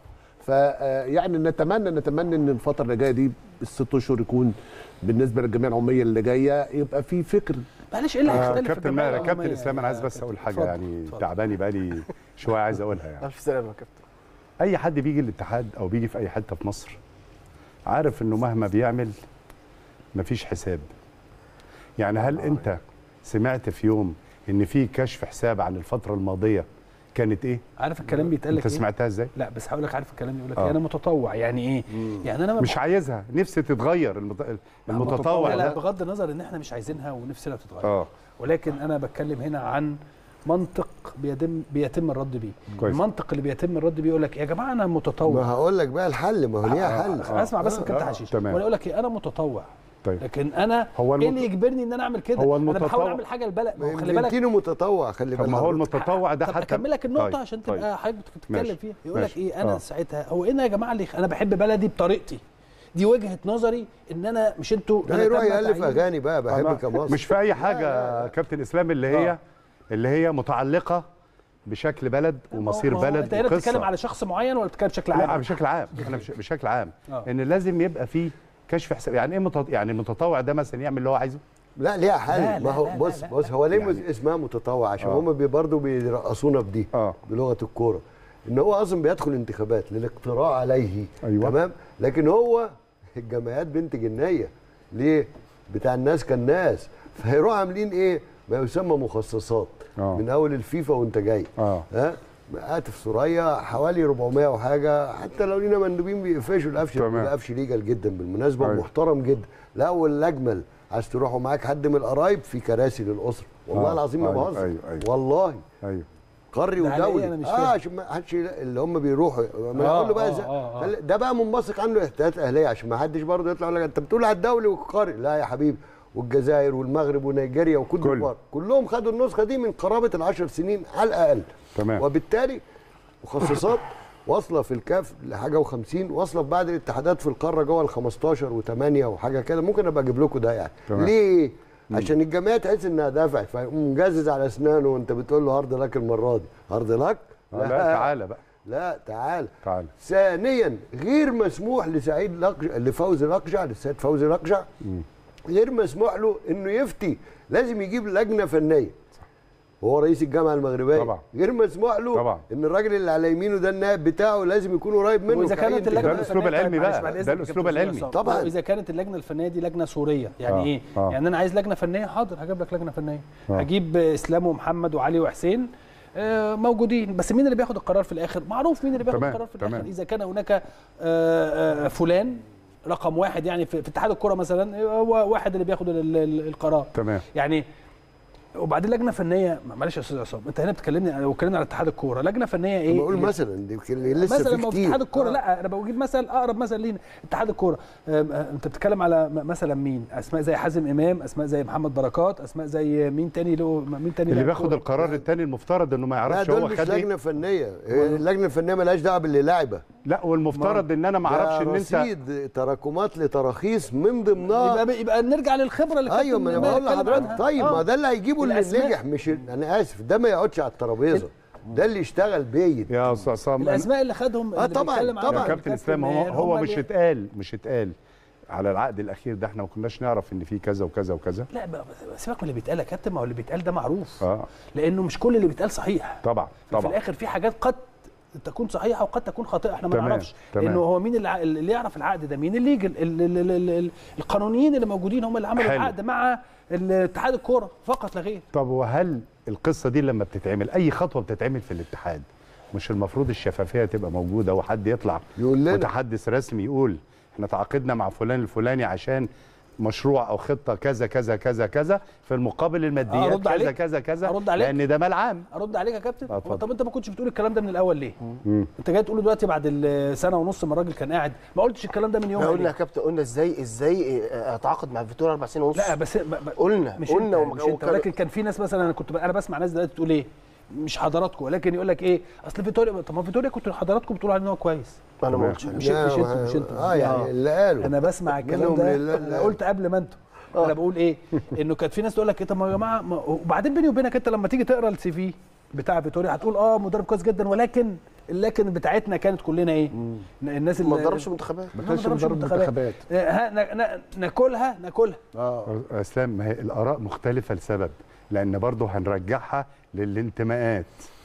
فيعني نتمنى نتمنى ان الفتره اللي جايه دي الست اشهر يكون بالنسبه للجمعيه العموميه اللي جايه يبقى في فكر معلش ايه اللي آه هيختلف في كابتن الجمعية ماهر كابتن العمومية اسلام انا عايز يا بس اقول حاجه اتفضل، يعني اتفضل. تعباني بقالي شويه عايز اقولها يعني الف سلامه يا كابتن اي حد بيجي الاتحاد او بيجي في اي حته في مصر عارف انه مهما بيعمل مفيش حساب يعني هل انت سمعت في يوم ان في كشف حساب عن الفتره الماضيه كانت ايه عارف الكلام بيتقال لك انت ايه؟ سمعتها ازاي لا بس هقول لك عارف الكلام يقول لك آه. إيه؟ انا متطوع يعني ايه؟ يعني انا ما مش عايزها نفسي تتغير المت... المتطوع لا لا ده بغض النظر ان احنا مش عايزينها ونفسنا تتغير اه ولكن انا بتكلم هنا عن منطق بيتم بيتم الرد بيه كويس. المنطق اللي بيتم الرد بيه يقول لك يا جماعه انا ما متطوع هقول لك بقى الحل ما هو ليها حل آه. اسمع بس آه، كابتن آه، حشيش تمام. وانا اقول لك ايه انا متطوع طيب لكن انا هو ايه المت- اللي يجبرني ان انا اعمل كده هو انا بحاول المتطوع- اعمل حاجه البلد ما هو خلي بالك فلنتينو متطوع خلي طب بالك ما هو المتطوع ده طب حتى اكمل لك النقطه طيب، عشان طيب. تبقى حضرتك بتتكلم ماشي، فيها يقول لك ماشي. ايه انا آه. ساعتها هو ايه يا جماعه اللي انا بحب بلدي بطريقتي دي وجهه نظري ان انا مش انتوا ده أنا يروح تم يالف تعيين- اغاني بقى بحبك يا مصر مش في اي حاجه كابتن اسلام اللي هي آه. اللي هي متعلقه بشكل بلد ومصير ما هو بلد انت هنا بتتكلم وقصه على شخص معين ولا بتتكلم بشكل عام؟ لا بشكل عام انا بش- بشكل عام آه. ان لازم يبقى في كشف حساب يعني ايه متط... يعني المتطوع ده مثلا يعمل اللي هو عايزه لا ليها حل لا، ما هو لا، لا، بص لا، بص هو ليه يعني- اسمها متطوع عشان آه. هم بي برضه بيرقصونا بدي اه بلغه الكوره ان هو اصلا بيدخل انتخابات للاقتراع عليه أيوة. تمام لكن هو الجمعيات بنت جنيه ليه بتاع الناس كان ناس فهيروحوا عاملين ايه ما يسمى مخصصات آه. من اول الفيفا وانت جاي اه ها هاتف سوريا حوالي 400 وحاجه حتى لو لينا مندوبين بيقفشوا القفش تمام. ده قفش ليجل جدا بالمناسبه أيوة. ومحترم جدا لا والاجمل عايز تروحوا معاك حد من القرايب في كراسي للاسره والله آه. العظيم ما أيوة، بهزر أيوة، أيوة. والله ايوه قاري ده على إيه؟ ودولي أنا مش اه فاهم. عشان ما حدش يلا- اللي هم بيروحوا ما آه، اقول له بقى آه، زي- آه، آه. خلي- ده بقى منبثق عنه احتياطات اهليه عشان ما حدش برضه يطلع يقول لك انت بتقول على الدولي والقاري لا يا حبيبي والجزائر والمغرب ونيجيريا وكوت كله. ديفوار كلهم خدوا النسخه دي من قرابه العشر سنين على الاقل تمام. وبالتالي مخصصات واصله في الكاف لحاجه و50 واصله في بعض الاتحادات في القاره جوه ال 15 و8 وحاجه كده ممكن ابقى اجيب لكم ده يعني تمام. ليه؟ عشان الجمعيه تحس انها دافعت فيقوم مجزز على اسنانه وانت بتقول له هارد لك المره دي هارد لك؟ آه لا تعالى بقى لا تعال تعالى ثانيا غير مسموح لسعيد لقجع لفوزي لقجع للسيد فوزي لقجع غير مسموح له انه يفتي لازم يجيب لجنه فنيه هو رئيس الجامعه المغربيه طبعا. غير مسموح له طبعا. ان الراجل اللي على يمينه ده النائب بتاعه لازم يكون قريب منه واذا في أي كانت انتخابات. اللجنه ده الأسلوب الفنية- العلمي معلش بقى، بعد ده إذنك يا الأسلوب كابتن العلمي. عصام. طبعاً. واذا كانت اللجنه الفنيه دي لجنه سوريه يعني آه، ايه آه. يعني انا عايز لجنه فنيه حاضر هجيب لك لجنه فنيه آه. هجيب اسلام ومحمد وعلي وحسين آه، موجودين بس مين اللي بياخد القرار في الاخر معروف مين اللي بياخد تمام، القرار في تمام. الاخر اذا كان هناك آه، آه، فلان رقم واحد يعني في في اتحاد الكره مثلا هو واحد اللي بياخد ال- ال- القرار تمام يعني وبعدين لجنه فنيه معلش يا استاذ عصام انت هنا بتكلمني لو اتكلمنا على اتحاد الكوره لجنه فنيه ايه بقول مثلا دي كل- لسه مثلا في ما هو في كتير اتحاد الكوره آه. لا انا بجيب مثل اقرب مثل لينا اتحاد الكوره أم، أه، انت بتتكلم على م- مثلا مين اسماء زي حازم امام اسماء زي محمد بركات اسماء زي مين تاني له مين تاني اللي لاعب بياخد كورة؟ القرار الثاني المفترض انه ما لا يعرفش دول هو مش خد ايه لجنه فنيه هي اللجنه الفنيه مالهاش دعوه باللي لاعبه لا والمفترض ان انا ما ده اعرفش ان انت رصيد تراكمات لتراخيص من ضمنها يبقى يبقى نرجع للخبره اللي ايوه ما انا بقول لحضرتك طيب ما ده اللي هيجيبه اللي الأسماء- نجح مش انا اسف ده ما يقعدش على الترابيزه ده اللي يشتغل بيت يا استاذ عصام أنا- الاسماء اللي خدهم آه اللي طبعاً، بيتكلم عنهم طبعاً. يا كابتن اسلام هو ماهر هو هم مش اللي- اتقال مش اتقال على العقد الاخير ده احنا ما كناش نعرف ان في كذا وكذا وكذا لا بقى- سيبك من اللي بيتقال يا كابتن ما هو اللي بيتقال ده معروف اه لانه مش كل اللي بيتقال صحيح طبعا في طبعا الاخر في حاجات قد تكون صحيحه وقد تكون خاطئه احنا ما تمام، نعرفش تمام. لانه هو مين اللي, اللي يعرف العقد ده مين اللي يجي ال- ال- ال- ال- ال- القانونيين اللي موجودين هم اللي عملوا حلو. العقد مع اتحاد الكوره فقط لا غير طب وهل القصه دي لما بتتعمل اي خطوه بتتعمل في الاتحاد مش المفروض الشفافيه تبقى موجوده وحد يطلع يقول لنا. متحدث رسمي يقول احنا تعاقدنا مع فلان الفلاني عشان مشروع او خطه كذا كذا كذا كذا في المقابل الماديات أرد كذا عليك؟ كذا كذا أرد عليك؟ لان ده مال عام ارد عليك يا كابتن آه، اتفضل. طب انت ما كنتش بتقول الكلام ده من الاول ليه انت جاي تقوله دلوقتي بعد السنه ونص ما الراجل كان قاعد ما قلتش الكلام ده من يوم احنا قلنا يا كابتن قلنا ازاي ازاي اتعاقد مع فيتوريا اربع سنين ونص لا بس ب- ب- قلنا مش قلنا انت مش انت وكان- ولكن كان في ناس مثلا انا كنت ب- انا بسمع ناس دلوقتي تقول ايه مش حضراتكم ولكن يقول لك ايه اصل فيتوريا طب ما فيتوريا كنتوا حضراتكم بتقولوا عليه ان هو كويس انا ما قلتش مش انت مش انت مش انت اه يعني اللي قالوا انا بسمع الكلام منهم ده لله- انا قلت قبل ما انتوا انا بقول ايه انه كانت في ناس تقول لك ايه طب ما يا جماعه ما- وبعدين بيني وبينك انت لما تيجي تقرا السي في بتاع فيتوريا هتقول اه مدرب كويس جدا ولكن اللكن بتاعتنا كانت كلنا ايه الناس اللي ما اتدربش منتخبات ما ما كانش ضربش مدرب منتخبات آه، ها ن- ن- ناكلها ناكلها اه اسلام ما هي الاراء مختلفه لسبب لان برضه هنرجعها للانتماءات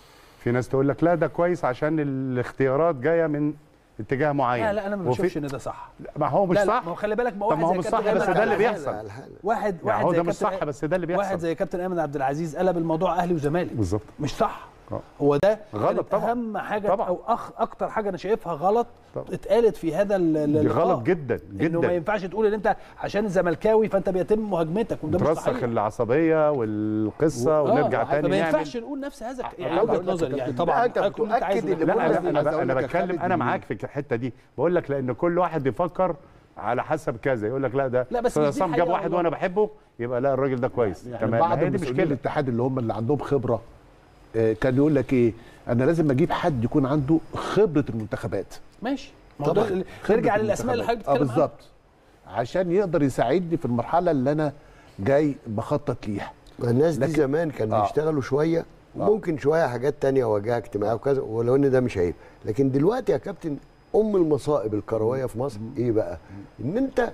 في ناس تقول لك لا ده كويس عشان الاختيارات جايه من اتجاه معين لا لا انا ما وفي- بشوفش ان ده صح ما هو مش لا لا صح ما هو خلي بالك ما طب ما هو زي مش كابتن صح، بس أيمن ده اللي عبد العزيز- بيحصل. واحد يعني واحد هو زي ده مش كابتن صح بس ده اللي بيحصل واحد زي كابتن ايمن عبد العزيز قلب الموضوع اهلي وزمالك بالظبط مش صح آه. هو ده غلط كانت طبعا. اهم حاجه طبعا. او أخ اكتر حاجه انا شايفها غلط طبعا. اتقالت في هذا ال- ال- دي اللقاء. غلط جدا انه ما جدا ينفعش تقول ان انت عشان زملكاوي فانت بيتم مهاجمتك وده مش ترسخ صحيح العصبيه والقصه آه، ونرجع تاني فما نعمل ينفعش نقول نفس هذا الك- يعني أقول وجهه لك نظري يا يعني كابتن، طبعا لا، أنت حضرتك كل اللي انت عايزه بتؤكد لا، اللي لا بقول انا لك انا عايز انا أقول لك يا بتكلم خالد انا إن- معاك في الحته دي بقول لك لان كل واحد بيفكر على حسب كذا يقول لك لا ده لا، بس أستاذ مش دي عصام جاب الحقيقة واحد والله. وانا بحبه يبقى لا الراجل ده كويس يعني تمام ما بعض هي دي مسؤولين مشكله الاتحاد اللي هم اللي عندهم خبره آه، كان يقول لك ايه انا لازم اجيب حد يكون عنده خبره المنتخبات ماشي ما هو ده اللي- خبرة نرجع للاسماء اللي حضرتك اه بتتكلم عنها بالظبط عشان يقدر يساعدني في المرحله اللي انا جاي بخطط ليها الناس دي لكن- زمان كانوا آه. يشتغلوا شويه وممكن شويه حاجات تانية واجهه اجتماعيه وكذا ولو ان ده مش عيب لكن دلوقتي يا كابتن ام المصائب الكرويه في مصر ايه بقى ان انت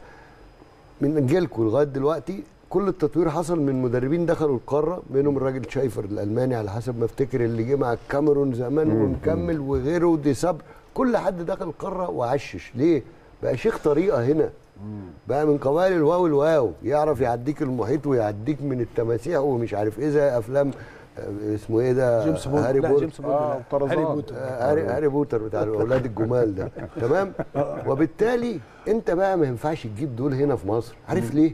من جيلكم لغايه دلوقتي كل التطوير حصل من مدربين دخلوا القاره منهم الراجل شايفر الالماني على حسب ما افتكر اللي جه مع الكاميرون زمان ومكمل وغيره دي صبر كل حد دخل القاره وعشش ليه بقى شيخ طريقه هنا بقى من قبائل الواو الواو يعرف يعديك المحيط ويعديك من التماسيح ومش عارف ايه زي افلام آه، اسمه ايه ده جيمس بوند هاري لا بوتر جيمس بوند آه، لا. طرزان. هاري بوتر آه، هاري هاري بوتر بتاع الاولاد الجمال ده تمام وبالتالي انت بقى ما ينفعش تجيب دول هنا في مصر عارف ليه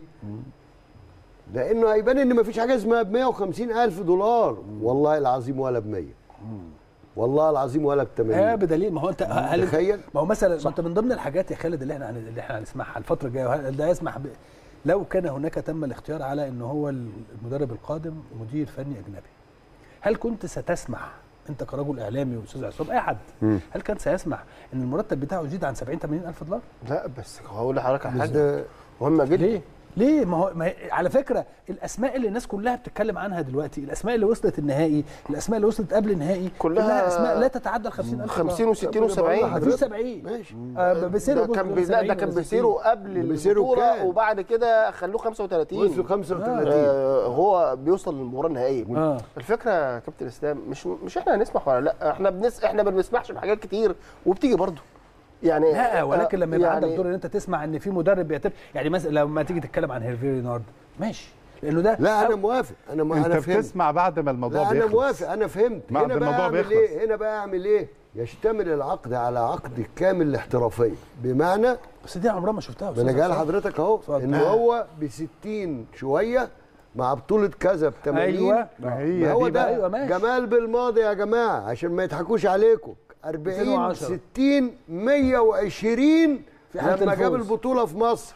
لانه هيبان ان ما فيش حاجه اسمها ب 150 الف دولار والله العظيم ولا ب 100 والله العظيم ولا ب اه 80 بدليل ما هو انت هل تخيل. ما هو مثلا ما انت من ضمن الحاجات يا خالد اللي احنا هن- اللي احنا هنسمعها الفتره الجايه هل ده يسمح ب... لو كان هناك تم الاختيار على ان هو المدرب القادم مدير فني اجنبي هل كنت ستسمح انت كرجل اعلامي واستاذ عصام اي حد هل كان سيسمح ان المرتب بتاعه يزيد عن 70 80 الف دولار لا بس هقول لحضرتك على بس حاجه ده مهمه جدا ليه ليه ما هو ما هي على فكره الاسماء اللي الناس كلها بتتكلم عنها دلوقتي الاسماء اللي وصلت النهائي الاسماء اللي وصلت قبل النهائي كلها اسماء لا تتعدى ال 50000 50 و60 و70 مفيش 70 ماشي آه بيسيرو ده كان بي... لا ده كان بيسيروا قبل بيسيروا البطوله كان. وبعد كده خلوه 35 وصلوا 35 آه هو بيوصل للمباراه النهائيه آه. الفكره يا كابتن اسلام مش مش احنا هنسمح ولا لا احنا بنس احنا ما بنسمحش بحاجات كتير وبتيجي برضه يعني لا ولكن لما يبقى يعني عندك دور ان انت تسمع ان في مدرب بيتم يعني مثلا لما تيجي تتكلم عن هيرفي رينارد ماشي لانه ده لا انا موافق انا ما انت انا فهمت بتسمع بعد ما الموضوع لا انا بيخلص موافق انا فهمت بعد هنا بقى الموضوع اعمل بيخلص. ايه هنا بقى اعمل ايه يشتمل العقد على عقد كامل الاحترافيه بمعنى بس دي عمرها ما شفتها يا ما انا أستاذ جاي عصام. لحضرتك اهو اتفضل. ان هو ب 60 شويه مع بطوله كذا ب 80 أيوة. ما هي ما هو دي ده بقى أيوة ماشي. جمال بالماضي يا جماعه عشان ما يضحكوش عليكم 40 210. 60 120 في حالة لما جاب الفوز. البطوله في مصر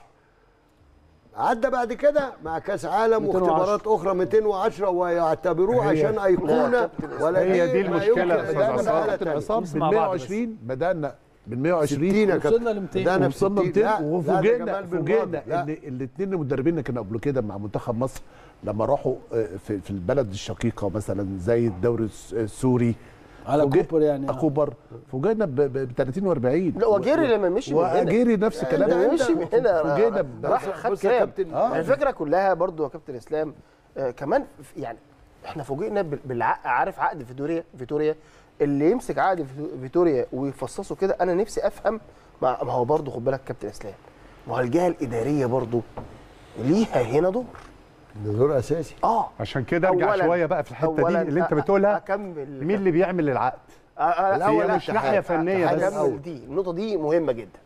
عدى بعد كده مع كاس عالم 210. واختبارات اخرى 210 ويعتبروه هي- عشان ايقونه ولا هي دي ما المشكلة يمكن يا أستاذ بدأنا عصام. بقالها كابتن تاني. عصام نسمع بال بعض بس. 120 بدانا بال 120 60 يا وصلنا كابتن ل 200. بدأنا ب وصلنا 60. 200 لا، لا، ده وفوجئنا جمال بالماضي. فوجئنا لا. ان الاثنين المدربين اللي كانوا قبل كده مع منتخب مصر لما راحوا آه، في في البلد الشقيقه مثلا زي الدوري الس- السوري على فوجئ- كوبر يعني. كوبر فوجئنا ب 30 و40 لا وجيري لما مشي من هنا واجيري نفس الكلام لما مشي من هنا فوجئنا ب- راح بص- خد بص يا كام كابتن، آه. الفكره كلها برضو يا كابتن اسلام آه كمان ف- يعني احنا فوجئنا بال- بالعقد عارف عقد فيتوريا فيتوريا اللي يمسك عقد فيتو- فيتوريا ويفصصه كده انا نفسي افهم ما ما هو برضه خد بالك كابتن اسلام ما هو الجهه الاداريه برضه ليها هنا دور ده دور اساسي اه عشان كده ارجع أولاً- شويه بقى في الحته دي أولاً اللي انت أ- بتقولها اكمل مين اللي بيعمل العقد آه، آه، الأول هي لا، مش ناحيه فنيه اتحاد بس الأول. هكمل دي النقطه دي مهمه جدا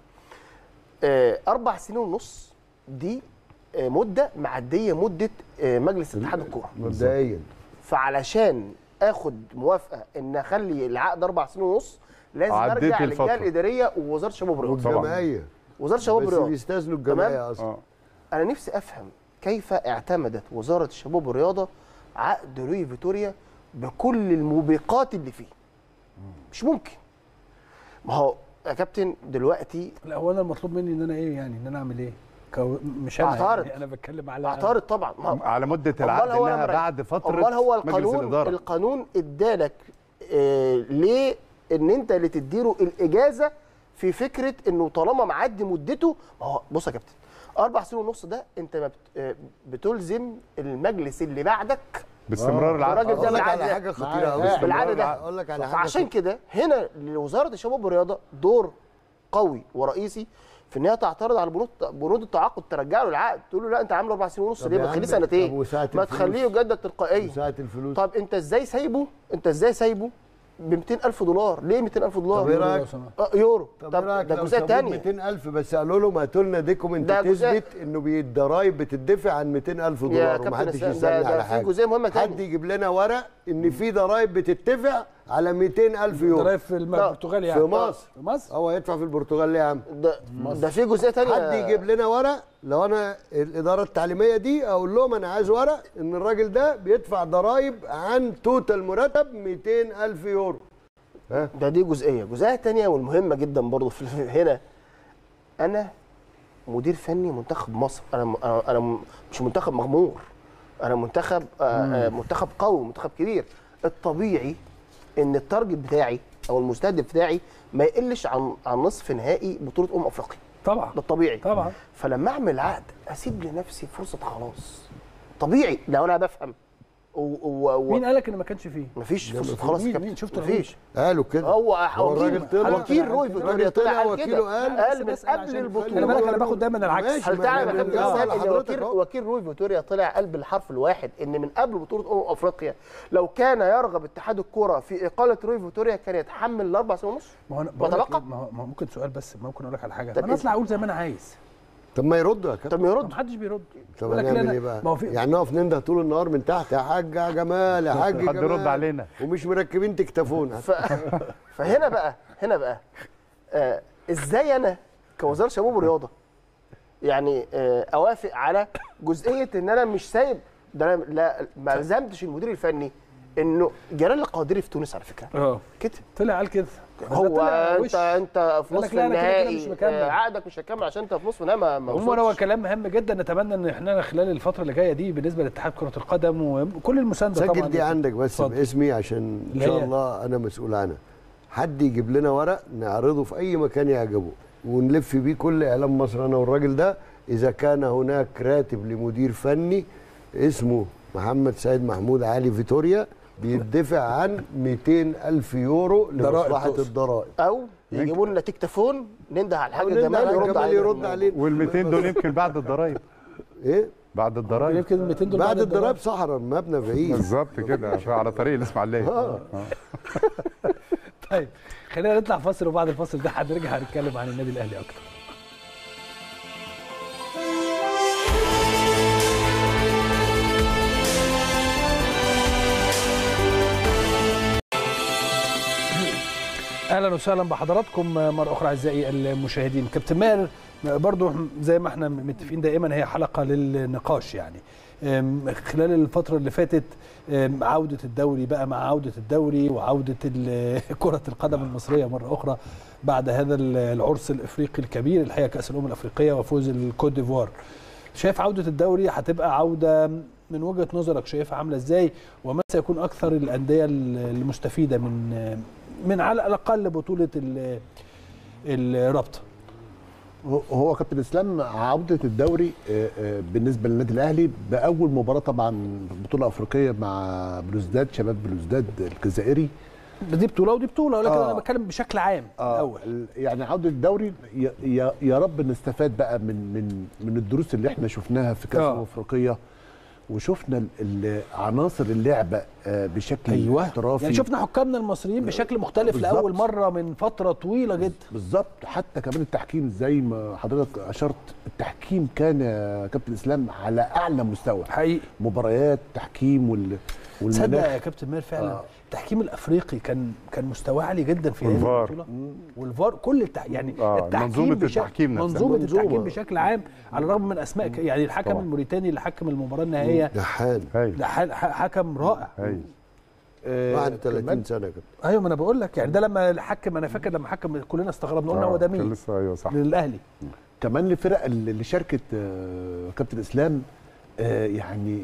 آه، اربع سنين ونص دي آه، مده معديه مده آه، مجلس اتحاد الكوره مبدئيا فعلشان اخد موافقه ان اخلي العقد اربع سنين ونص لازم عديت ارجع الفترة. للجهه الاداريه ووزاره الشباب والرياضه طبعاً. والجمعيه وزاره الشباب بس والرياضه بيستثنوا الجمعيه اصلا اه انا نفسي افهم كيف اعتمدت وزاره الشباب والرياضه عقد لوي فيتوريا بكل الموبقات اللي فيه مش ممكن ما هو يا كابتن دلوقتي لا هو انا المطلوب مني ان انا ايه يعني ان انا اعمل ايه كو... مش انا أعترض. يعني انا بتكلم على اعترض طبعا ما هو- على مده أمال العقد هو انها لما- بعد فتره امال هو مجلس القانون الاداره القانون ادالك آه ليه ان انت اللي تديله الاجازه في فكره انه طالما معدي مدته ما هو بص يا كابتن اربع سنين ونص ده انت ما بت- آه، بتلزم المجلس اللي بعدك باستمرار العقد الراجل ده اقول لك بالعقد على ده. حاجه خطيره معايا. قوي بالعقد ده اقول لك على حاجه فعشان كده هنا لوزاره الشباب والرياضه دور قوي ورئيسي في ان هي تعترض على بنود بنود التعاقد ترجع له العقد تقول له لا انت عامله اربع سنين ونص طب ليه يا ما عم، تخليه طب سنتين وساعة ما الفلوس؟ تخليه يجدد تلقائيا ساعه الفلوس طب انت ازاي سايبه انت ازاي سايبه ب 200000 دولار ليه 200000 دولار طب ايه رايك آه يورو طب, طب ايه رايك ده لو الجزئيه سابوه الثانيه 200000 بس قالوا لهم هاتوا لنا دوكيمنت ده جزء- تثبت انه بي- الضرايب بتدفع عن 200000 يا دولار كابتن ومحدش اسلام، يسالني ده- على ده في حاجه جزئيه مهمه حد ثانيه يجيب لنا ورق ان في ضرايب بتدفع على 200000 يورو ضرايب في الم- لا، البرتغال يعني في مصر في مصر هو هيدفع في البرتغال ليه يا عم ده ده في جزئيه ثانيه حد يجيب لنا ورق لو انا الاداره التعليميه دي اقول لهم انا عايز ورق ان الراجل ده بيدفع ضرايب عن توتال مرتب 200000 يورو ها ده دي جزئيه جزئيه تانية والمهمه جدا برضو في هنا انا مدير فني منتخب مصر انا أنا- انا م- مش منتخب مغمور انا منتخب آه، آه، منتخب قوي منتخب كبير الطبيعي ان التارجت بتاعي او المستهدف بتاعي ما يقلش عن عن نصف نهائي بطوله امم افريقيا طبعا ده الطبيعي طبعا فلما اعمل عقد اسيب لنفسي فرصه خلاص طبيعي لو انا بفهم و... و... و... مين قالك ان ما كانش فيه مفيش فرصه مفيش. خلاص يا مين- كابتن مين؟ شفت مفيش قالوا كده هو هو وكيل الراجل طلع- وكيل روي الراجل فيتوريا طلع طلع قال وكيله كده قال. قال بس من بسأل قبل عشان- البطوله خلي بالك انا باخد دايما العكس ماشي، هل ما تعلم أنا يا كابتن بنرجع اسلام ان لحضرتك وكيل أهو. وكيل روي فيتوريا طلع قلب الحرف الواحد ان من قبل بطوله امم افريقيا لو كان يرغب اتحاد الكره في اقاله روي فيتوريا كان يتحمل الاربع سنين ونص ما هو أنا بقول لك وتبقى؟ إيه، ما هو ما هو ممكن سؤال بس ممكن اقول لك على حاجه طب ما انا إيه؟ اطلع اقول زي ما انا عايز طب ما يردوا يا كابتن طب ما يرد ما حدش بيرد طب يقول لك لا هنعمل أنا- ايه بقى؟ ما هو في يعني نقف ننده طول النهار من تحت يا حاج يا جمال يا حاج حد جمال يرد علينا. ومش مركبين تكتفون ف... فهنا بقى هنا بقى آه ازاي انا كوزاره شباب ورياضه يعني آه اوافق على جزئيه ان انا مش سايب ده انا لا ما لزمتش المدير الفني انه جلال القادري في تونس على فكره اه كده طلع قال كده بس ده هو طلع انت وش. انت في قال لك نصف لا أنا كده كده النهائي مش مكمل. آه، عقدك مش هيكمل عشان انت في نصف النهائي ما ما عموما هو وصلتش. كلام مهم جدا نتمنى ان احنا خلال الفتره اللي جايه دي بالنسبه لاتحاد كره القدم وكل المسانده طبعا سجل دي عندك بس اتفضل. باسمي عشان ان اللي شاء هي؟ الله انا مسؤول عنها حد يجيب لنا ورق نعرضه في اي مكان يعجبه ونلف بيه كل اعلام مصر انا والراجل ده اذا كان هناك راتب لمدير فني اسمه محمد سيد محمود علي فيتوريا بيدفع عن 200 ألف يورو ضرائب لمصلحة تقصد. الضرائب او يجيبوا لنا تكتفون ننده على الحاج وننده جمال على يرد جمال علينا يرد علينا وال 200 دول يمكن بعد الضرايب ايه بعد الضرايب يمكن 200 دولار بعد الضرائب صحراء المبنى بعيد بالظبط كده على طريق الاسماعيليه آه. طيب خلينا نطلع فاصل وبعد الفاصل ده هنرجع نتكلم عن النادي الاهلي اكتر اهلا وسهلا بحضراتكم مره اخرى اعزائي المشاهدين كابتن ماهر برضو زي ما احنا متفقين دائما هي حلقه للنقاش يعني أم، خلال الفتره اللي فاتت أم، عوده الدوري بقى مع عوده الدوري وعوده ال- كره القدم المصريه مره اخرى بعد هذا العرس الافريقي الكبير الحقيقه كاس الامم الافريقيه وفوز الكوت ديفوار شايف عوده الدوري هتبقى عوده من وجهه نظرك شايفها عامله ازاي وما سيكون اكثر الانديه المستفيده من من على الاقل بطوله ال- الرابطه هو كابتن اسلام عوده الدوري آه، آه، بالنسبه للنادي الاهلي باول مباراه طبعا بطوله افريقيه مع بلوزداد شباب بلوزداد الجزائري دي بطوله ودي بطوله ولكن آه. انا بتكلم بشكل عام آه الاول ال- يعني عوده الدوري يا, يا, يا رب نستفاد بقى من من من الدروس اللي احنا شفناها في كاس آه. الامم الافريقيه وشفنا ال- ال- عناصر اللعبه آه، بشكل ايوه احترافي يعني شفنا حكامنا المصريين بشكل مختلف بالظبط. لاول مره من فتره طويله جدا بالظبط حتى كمان التحكيم زي ما حضرتك اشرت التحكيم كان يا كابتن اسلام على اعلى مستوى حقيقي مباريات تحكيم وال تصدق والمناخ يا كابتن ماهر فعلا آه. التحكيم الافريقي كان كان مستواه عالي جدا في هذه والفار. البطوله والفار كل التح... يعني آه، التحكيم منظومة بشكل- التحكيم نفسها. منظومه منظومة. التحكيم بشكل عام على الرغم من اسماء ك... يعني الحكم طبعا. الموريتاني اللي حكم المباراه النهائيه دحان هايل ده ح- ح- حكم رائع هايل آه، 31 كمان سنه كده ايوه ما انا بقول لك يعني ده لما حكم انا فاكر لما حكم كلنا استغربنا قلنا آه، هو ده كان مين لسه ايوه صح للاهلي كمان الفرق اللي اللي شاركت آه، كابتن اسلام آه، يعني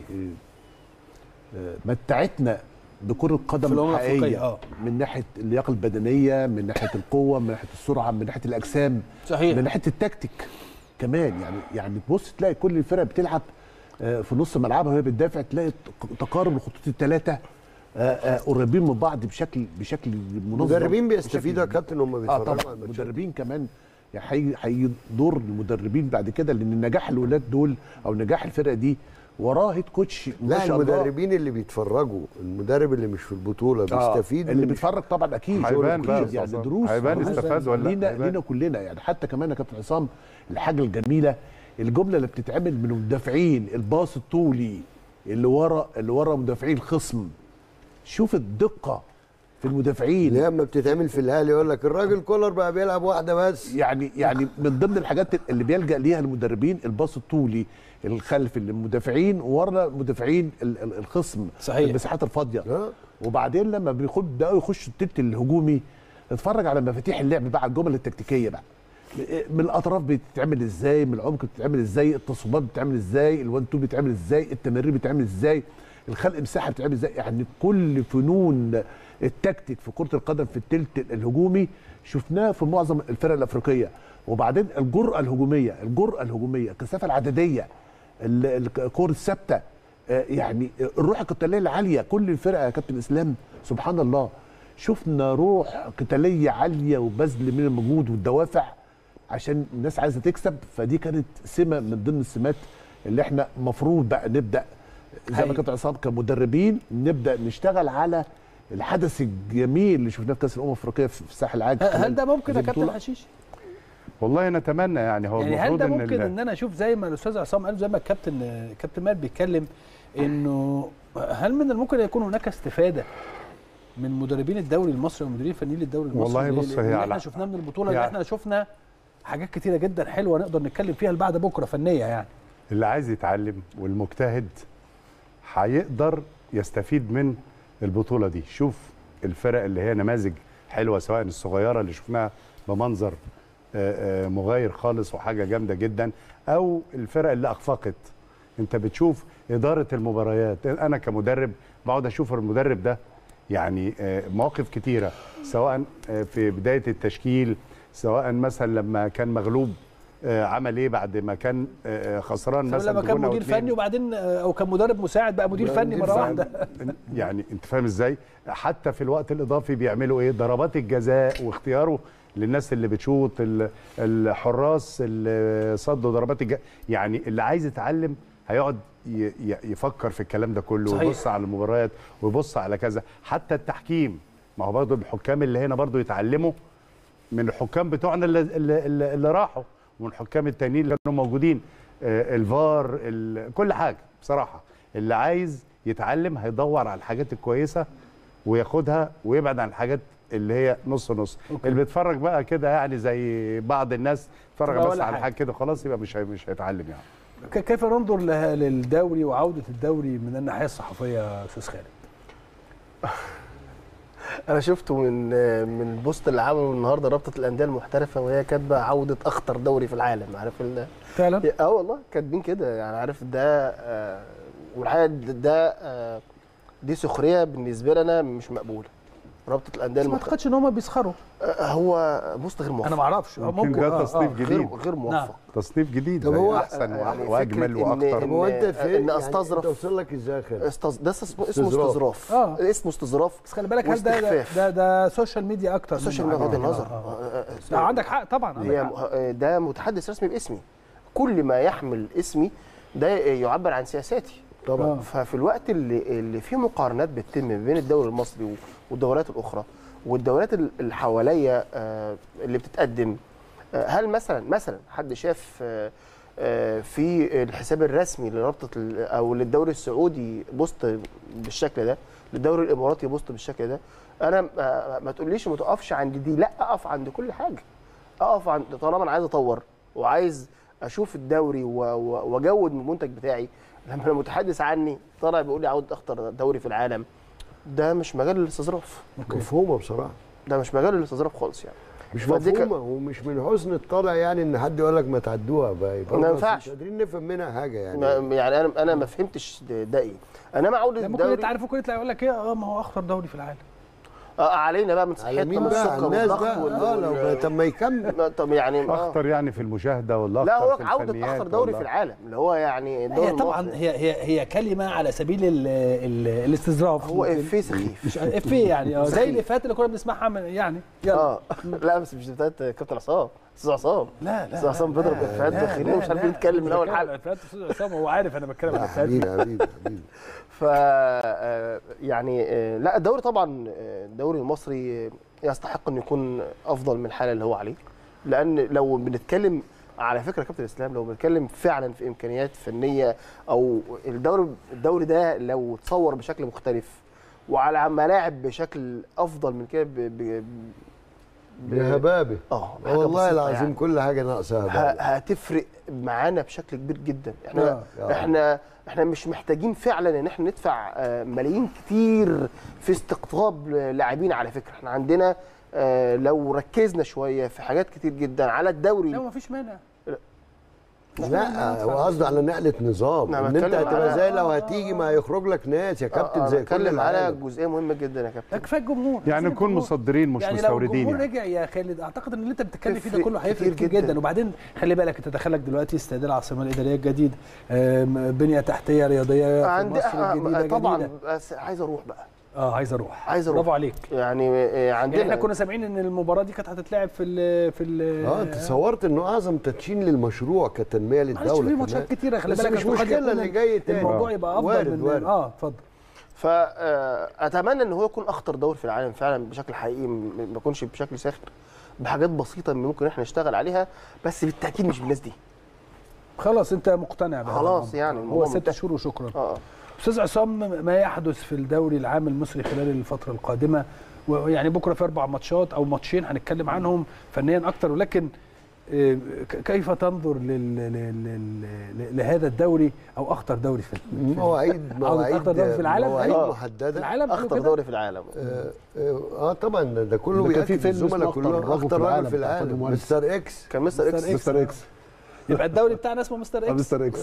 آه، آه، متعتنا بكرة في القدم الأمم الأفريقية، الحقيقية آه. من ناحية اللياقة البدنية من ناحية القوة من ناحية السرعة من ناحية الأجسام صحيح من ناحية التكتيك كمان يعني يعني تبص تلاقي كل الفرق بتلعب آه، في نص ملعبها وهي بتدافع تلاقي تقارب الخطوط الثلاثة قريبين من بعض بشكل بشكل منظم المدربين بيستفيدوا يا بشكل- كابتن هم اه بيتفرجوا طبعا على الماتشات المدربين كمان يعني هي- هيجي دور المدربين بعد كده لان نجاح الولاد دول او نجاح الفرقه دي وراه هيد كوتش ما لا شاء الله. المدربين اللي بيتفرجوا المدرب اللي مش في البطوله آه، بيستفيد اللي من- بيتفرج طبعا اكيد هيبان بقى أكيد يعني أستاذ دروس هيبان دروس استفاد ولا لا؟ لينا هيبان. لينا كلنا يعني حتى كمان يا كابتن عصام الحاجه الجميله الجمله اللي بتتعمل من المدافعين الباص الطولي اللي ورا اللي ورا مدافعين الخصم شوف الدقه في المدافعين لما بتتعمل في الاهلي يقول لك الراجل كولر بقى بيلعب واحده بس يعني يعني من ضمن الحاجات اللي بيلجا ليها المدربين الباص الطولي الخلفي للمدافعين ورا مدافعين ال- ال- الخصم صحيح. المساحات الفاضيه آه. وبعدين لما بيبداوا يخشوا التلت الهجومي اتفرج على مفاتيح اللعب بقى على الجمل التكتيكيه بقى من الاطراف بتتعمل ازاي من العمق بتتعمل ازاي التصويبات بتتعمل ازاي الوان تو بيتعمل ازاي التمرير بيتعمل ازاي الخلق مساحه بتتعمل ازاي يعني كل فنون التكتيك في كره القدم في التلت الهجومي شفناه في معظم الفرق الافريقيه وبعدين الجرأه الهجوميه الجرأه الهجوميه الكثافه العدديه ال- ال- الكور الثابته آه، يعني الروح القتاليه العاليه كل الفرقه يا كابتن اسلام سبحان الله شفنا روح قتاليه عاليه وبذل من المجهود والدوافع عشان الناس عايزه تكسب فدي كانت سمه من ضمن السمات اللي احنا المفروض بقى نبدا زي حقيقي. ما كابتن عصام كمدربين نبدا نشتغل على الحدث الجميل اللي شفناه في كاس الامم الافريقيه في في ساحل العاج هل ده ممكن يا هذه كابتن البطولة. حشيش؟ والله نتمنى يعني هو يعني هل المفروض ده ان ممكن ال- ان انا اشوف زي ما الاستاذ عصام قال زي ما الكابتن كابتن مال بيتكلم انه هل من الممكن يكون هناك استفاده من مدربين الدوري المصري ومديرين فنيين للدوري المصري والله بص، اللي- هي اللي احنا على- شفناه من البطوله اللي يعني- احنا شفنا حاجات كتيره جدا حلوه نقدر نتكلم فيها لبعد بكره فنيه يعني اللي عايز يتعلم والمجتهد هيقدر يستفيد من البطولة دي شوف الفرق اللي هي نماذج حلوة سواء الصغيرة اللي شفناها بمنظر آه، آه، مغاير خالص وحاجة جامدة جدا أو الفرق اللي أخفقت أنت بتشوف إدارة المباريات أنا كمدرب بقعد أشوف المدرب ده يعني آه، مواقف كتيرة سواء آه، في بداية التشكيل سواء مثلا لما كان مغلوب آه، عمل ايه بعد ما كان آه، آه، خسران طب مثلا لما كان بجون أو مدير اتنين. فني وبعدين آه، او كان مدرب مساعد بقى مدير فني مدير مره فني. واحده يعني انت فاهم ازاي حتى في الوقت الاضافي بيعملوا ايه ضربات الجزاء واختياره للناس اللي بتشوط ال- الحراس اللي صدوا ضربات الجزاء يعني اللي عايز يتعلم هيقعد ي- ي- يفكر في الكلام ده كله صحيح. ويبص على المباريات ويبص على كذا حتى التحكيم ما هو برضه الحكام اللي هنا برضه يتعلموا من الحكام بتوعنا اللي, اللي, اللي اللي راحوا ومن الحكام التانيين اللي كانوا موجودين آه، الفار ال- كل حاجه بصراحه اللي عايز يتعلم هيدور على الحاجات الكويسه وياخدها ويبعد عن الحاجات اللي هي نص نص أوكي. اللي بيتفرج بقى كده يعني زي بعض الناس اتفرج لا بس ولا على حاجة. حاجه كده خلاص يبقى مش هي- مش هيتعلم يعني ك- كيف ننظر لها- للدوري وعوده الدوري من الناحيه الصحفيه يا استاذ خالد انا شفته من من البوست اللي عمله النهارده رابطه الانديه المحترفه وهي كاتبه عوده اخطر دوري في العالم عارف ال... فعلا اه والله كاتبين كده يعني عارف ده آه والحقيقه ده, ده آه دي سخريه بالنسبه لنا مش مقبوله رابطه الانديه بس ما المحت... اعتقدش ان هم بيسخروا آه، هو بوست غير موفق انا ما اعرفش يمكن ممكن ده آه، تصنيف آه. جديد. غير غير موفق تصنيف جديد طب هو- احسن يعني وأ- واجمل فكرة إن- واكتر طب هو انت إن- في إن يعني أستظرف. انت وصل لك ازاي خالد استز... ده اسمه اسمه استظراف. استظراف آه. اسمه استظراف بس خلي بالك هل ده ده, واستخفاف. ده, ده سوشيال ميديا اكتر السوشيال منه ميديا بغض حاجة. النظر آه، آه. آه، آه، لا عندك حق طبعا عندك هي حق. آه، ده متحدث رسمي باسمي كل ما يحمل اسمي ده يعبر عن سياساتي طبعا آه. ففي الوقت اللي اللي فيه مقارنات بتتم بين الدوري المصري و- والدوريات الاخرى والدوريات ال- اللي حواليا آه، اللي بتتقدم آه، هل مثلا مثلا حد شاف آه، آه، في الحساب الرسمي لرابطه ال- او للدوري السعودي بوست بالشكل ده للدوري الاماراتي بوست بالشكل ده انا آه، ما تقوليش ما تقفش عند دي لا اقف عند كل حاجه اقف عند طالما انا عايز اطور وعايز اشوف الدوري و- و- واجود من المنتج بتاعي لما المتحدث عني طالع بيقول لي عاوز اخطر دوري في العالم ده مش مجال للاستظراف مفهومه بصراحه ده مش مجال للاستظراف خالص يعني مش فدي ك- مفهومه ومش من حسن الطالع يعني ان حد يقول لك ما تعدوها بقى يبقى ما بس ينفعش. مش قادرين نفهم منها حاجه يعني ما- يعني انا انا ما فهمتش ده ده ايه انما عوده لا، ممكن الدوري انت عارف ممكن يطلع يقول لك ايه اه ما هو اخطر دوري في العالم آه علينا بقى من على صحتنا مين من بقى على السكر الناس والضغط بقى وال- اه لو وال- طب ما يكمل ما- طب يعني آه. اخطر يعني في المشاهده ولا لا اخطر هو في عوده الفنيات اخطر دوري ولا- في العالم اللي هو يعني الدوري هي طبعا المصري. هي هي هي كلمه على سبيل ال ال الاستظراف هو ممكن. افيه سخيف مش افيه يعني اه زي سخيف. الافيهات اللي كنا بنسمعها من يعني يلا اه لا بس مش بتاعت كابتن عصام استاذ عصام لا لا استاذ عصام بيضرب افيهات داخليه ومش عارف يتكلم من اول حلقه الافيهات استاذ عصام هو عارف انا بتكلم عن الافيهات حبيبي حبيبي حبيبي ف آه، يعني آه، لا الدوري طبعا آه، الدوري المصري آه، يستحق انه يكون افضل من الحاله اللي هو عليه لان لو بنتكلم على فكره كابتن اسلام لو بنتكلم فعلا في امكانيات فنيه او الدوري الدوري ده لو اتصور بشكل مختلف وعلى ملاعب بشكل افضل من كده ب... ب... بهبابه اه حاجة والله بسيطة العظيم يعني. كل حاجه ناقصه ه- هبابه هتفرق معانا بشكل كبير جدا احنا آه، آه. احنا احنا مش محتاجين فعلا ان احنا ندفع آه، ملايين كتير في استقطاب لاعبين على فكره احنا عندنا آه، لو ركزنا شويه في حاجات كتير جدا على لا الدوري ما فيش مانع لا هو قصده على نقله نظام أنا ان انت بتكلم هتبقى على- زي لو هتيجي ما هيخرج لك ناس يا كابتن آه، زي كل بتكلم على العالم جزئيه مهمه جدا يا ده كابتن كفايه الجمهور يعني عايزين نكون الجمهور. مصدرين مش يعني لو مستوردين الجمهور يعني. رجع يا خالد اعتقد ان اللي انت بتتكلم فيه ده تفرق كله هيفرق كتير كتير جداً. جدا وبعدين خلي بالك انت دخلك دلوقتي استاد العاصمه الاداريه الجديد آم، بنيه تحتيه رياضيه في عندي مصر الجديده آه، طبعا جديدة. بس عايز اروح بقى اه عايز اروح عايز أروح. برافو عليك يعني آه، يعني عندنا احنا كنا سامعين ان المباراه دي كانت هتتلعب في ال في ال اه انت تصورت انه اعظم تدشين للمشروع كتنميه معلش للدوله في ماتشات كمان. كتيره خلي بس بالك مش أصل قد مشكله يكون اللي جاي تاني الموضوع يبقى افضل وارد من وارد اه اتفضل فاتمنى ان هو يكون اخطر دوري في العالم فعلا بشكل حقيقي م- ما يكونش بشكل ساخر بحاجات بسيطه ممكن احنا نشتغل عليها بس بالتاكيد مش بالناس دي خلاص انت مقتنع بهذا خلاص الأمر. يعني هو الموضوع ست منتهي. شهور وشكرا اه آه. استاذ عصام ما يحدث في الدوري العام المصري خلال الفتره القادمه ويعني بكره في اربع ماتشات او ماتشين هنتكلم عنهم فنيا اكتر ولكن آه، ك- كيف تنظر لل... لل... لل... لهذا الدوري او اخطر دوري في ال- في- مواعيد عاوز مواعيد أخطر دوري في العالم؟ مواعيد آه. محدده العالم قالوا اخطر كده؟ دوري في العالم اه, آه طبعا ده, ده كله ده كان في بيأكد فيلم الزملاء اسمه كلهم أخطر رجل في اخطر راجل العالم في بتاع العالم فادي مهندس. مستر اكس كان مستر اكس مستر مستر اكس يبقى الدوري بتاعنا اسمه مستر اكس مستر اكس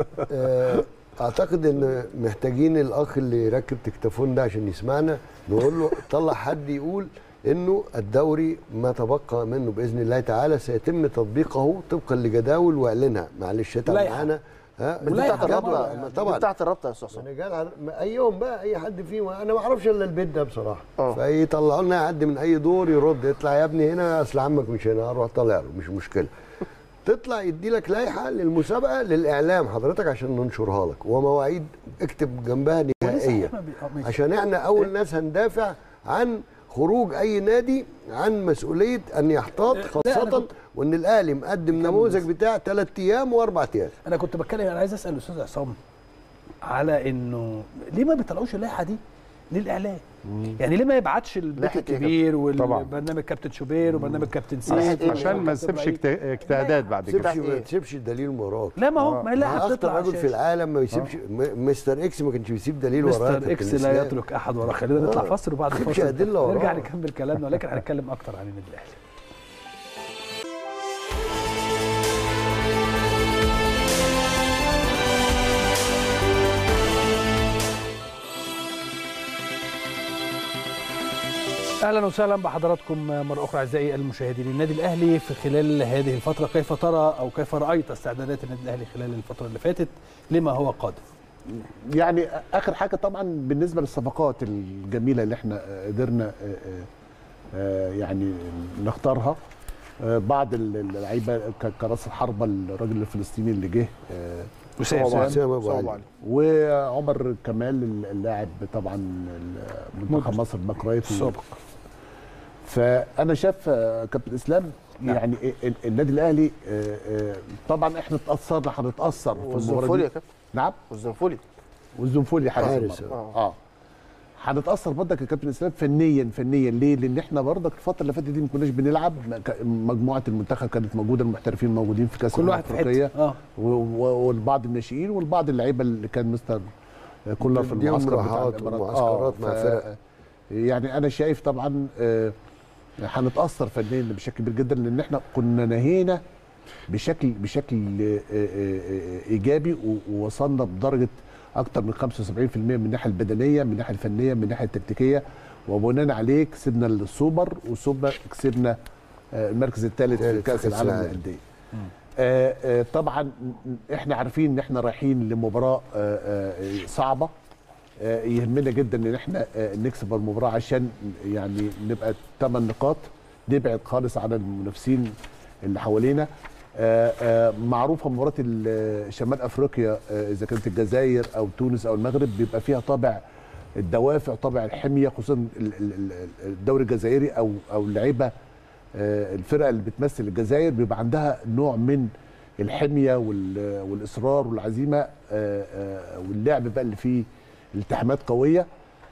آه، اعتقد ان محتاجين الاخ اللي يركب تكتفون ده عشان يسمعنا نقول له طلع حد يقول انه الدوري ما تبقى منه باذن الله تعالى سيتم تطبيقه طبقا لجداول واعلنها معلش اتعب لائحة. معانا ها دي لا، بتاعت يا الرابطه طبعا دي طبعا بتاعت الرابطه يا استاذ عصام انا قال على ايهم بقى اي حد فيهم انا ما اعرفش الا البيت ده بصراحه اه. فيطلعوا لنا حد من اي دور يرد يطلع يا ابني هنا اصل عمك مش هنا اروح طالع له مش مشكله تطلع يدي لك لائحه للمسابقه للاعلام حضرتك عشان ننشرها لك ومواعيد اكتب جنبها نهائيه صحيح ما بي- آه، ماشي. عشان احنا اول ناس هندافع عن خروج اي نادي عن مسؤوليه ان يحتاط لا، أنا خاصه كنت- وان الاهلي مقدم نموذج بتاع ثلاث ايام واربع ايام انا كنت بتكلم انا عايز اسال الاستاذ عصام على انه ليه ما بيطلعوش اللائحه دي للاعلام يعني ليه ما يبعتش البيت لائحة إيه يا الكبير طبعاً. والبرنامج كابتن شوبير وبرنامج كابتن لائحة سيد إيه؟ عشان ما تسيبش اجت- اجتهادات بعد تسيبش كده ما تسيبش الدليل وراك لا ما هو ما هي لائحه اخطر بتطلع على رجل في الشاشة. العالم ما بيسيبش م- مستر اكس ما كانش بيسيب دليل وراه مستر اكس لا يترك احد وراه خلينا نطلع آه. فاصل وبعد تسيبش الفاصل أدلة وراه. نرجع نكمل كلامنا ولكن هنتكلم اكتر عن النادي الاهلي اهلا وسهلا بحضراتكم مره اخرى اعزائي المشاهدين النادي الاهلي في خلال هذه الفتره كيف ترى او كيف رايت استعدادات النادي الاهلي خلال الفتره اللي فاتت لما هو قادم يعني اخر حاجه طبعا بالنسبه للصفقات الجميله اللي احنا قدرنا آه، آه، يعني نختارها آه، بعض اللعيبه ك- كراس الحربه الراجل الفلسطيني اللي جه آه، وسام وسام. وسام أبو صعب علي. علي وعمر كمال اللاعب طبعا منتخب مصر باك رايت السابق. فانا شايف آه، كابتن اسلام نعم. يعني ال- النادي الاهلي آه، آه، طبعا احنا اتاثرنا هنتاثر في المباراه والزنفولي دي يا كابتن نعم والزنفولي والزنفولي حارس حارس، المرمى. آه. اه هنتاثر برضك يا كابتن اسلام فنيا فنيا ليه؟ لان احنا برضك الفتره اللي فاتت دي ما كناش بنلعب ما ك- مجموعه المنتخب كانت موجوده المحترفين موجودين في كاس كل واحد في الافريقيه حته اه و- و- والبعض الناشئين والبعض اللعيبه اللي كان مستر كلها في بيديهم المعسكر بتاع راحات الإمارات. ومعسكرات مع ف- فرق. يعني انا شايف طبعا آه، هنتاثر فنيا بشكل كبير جدا لان احنا كنا نهينا بشكل بشكل آه، آه، آه، ايجابي و- ووصلنا بدرجه اكتر من 75% من الناحيه البدنيه من الناحيه الفنيه من الناحيه التكتيكيه وبناء عليه كسبنا السوبر وسوبر كسبنا آه، المركز الثالث في ثالث في كاس كأس العالم العالم. للانديه آه، آه، طبعا احنا عارفين ان احنا رايحين لمباراه آه، آه، صعبه آه، يهمنا جدا ان احنا آه، نكسب المباراه عشان يعني نبقى ثمان نقاط نبعد خالص عن المنافسين اللي حوالينا آه، آه، معروفه مباراه ال- شمال افريقيا آه، اذا كانت الجزائر او تونس او المغرب بيبقى فيها طابع الدوافع طابع الحميه خصوصا ال- ال- ال- الدوري الجزائري او او اللعيبه آه، الفرقه اللي بتمثل الجزائر بيبقى عندها نوع من الحميه وال- والاصرار والعزيمه آه، آه، واللعب بقى اللي فيه التحامات قويه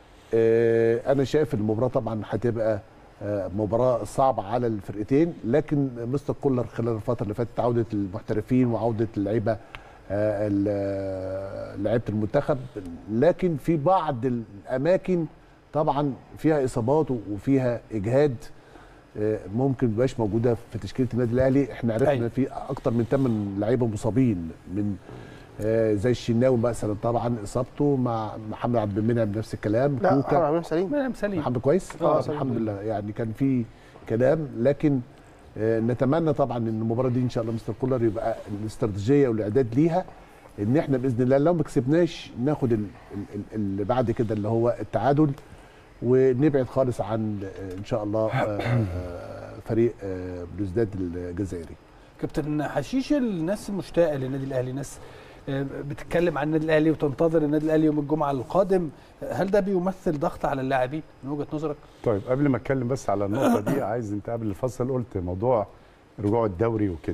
آه، انا شايف المباراه طبعا هتبقى آه، مباراه صعبه على الفرقتين لكن مستر كولر خلال الفتره اللي فاتت عوده المحترفين وعوده اللعيبه آه، ال- آه، لعيبه المنتخب لكن في بعض الاماكن طبعا فيها اصابات وفيها اجهاد آه، ممكن ما تبقاش موجوده في تشكيله النادي الاهلي احنا عرفنا أيوة. في اكتر من 8 لعيبه مصابين من آه، زي الشناوي مثلا طبعا اصابته مع محمد عبد المنعم نفس الكلام لا كوكا محمد عبد سليم منعم سليم محمد كويس آه، اه سليم. الحمد لله يعني كان في كلام لكن آه، نتمنى طبعا ان المباراه دي ان شاء الله مستر كولر يبقى الاستراتيجيه والاعداد ليها ان احنا باذن الله لو ما كسبناش ناخد ال- ال- ال- اللي بعد كده اللي هو التعادل ونبعد خالص عن آه، ان شاء الله آه، آه، فريق آه، بلوزداد الجزائري كابتن حشيش الناس مشتاقه للنادي الاهلي ناس آه، بتتكلم عن النادي الاهلي وتنتظر النادي الاهلي يوم الجمعه القادم هل ده بيمثل ضغط على اللاعبين من وجهه نظرك طيب قبل ما اتكلم بس على النقطه دي عايز انت قبل الفصل قلت موضوع رجوع الدوري وكده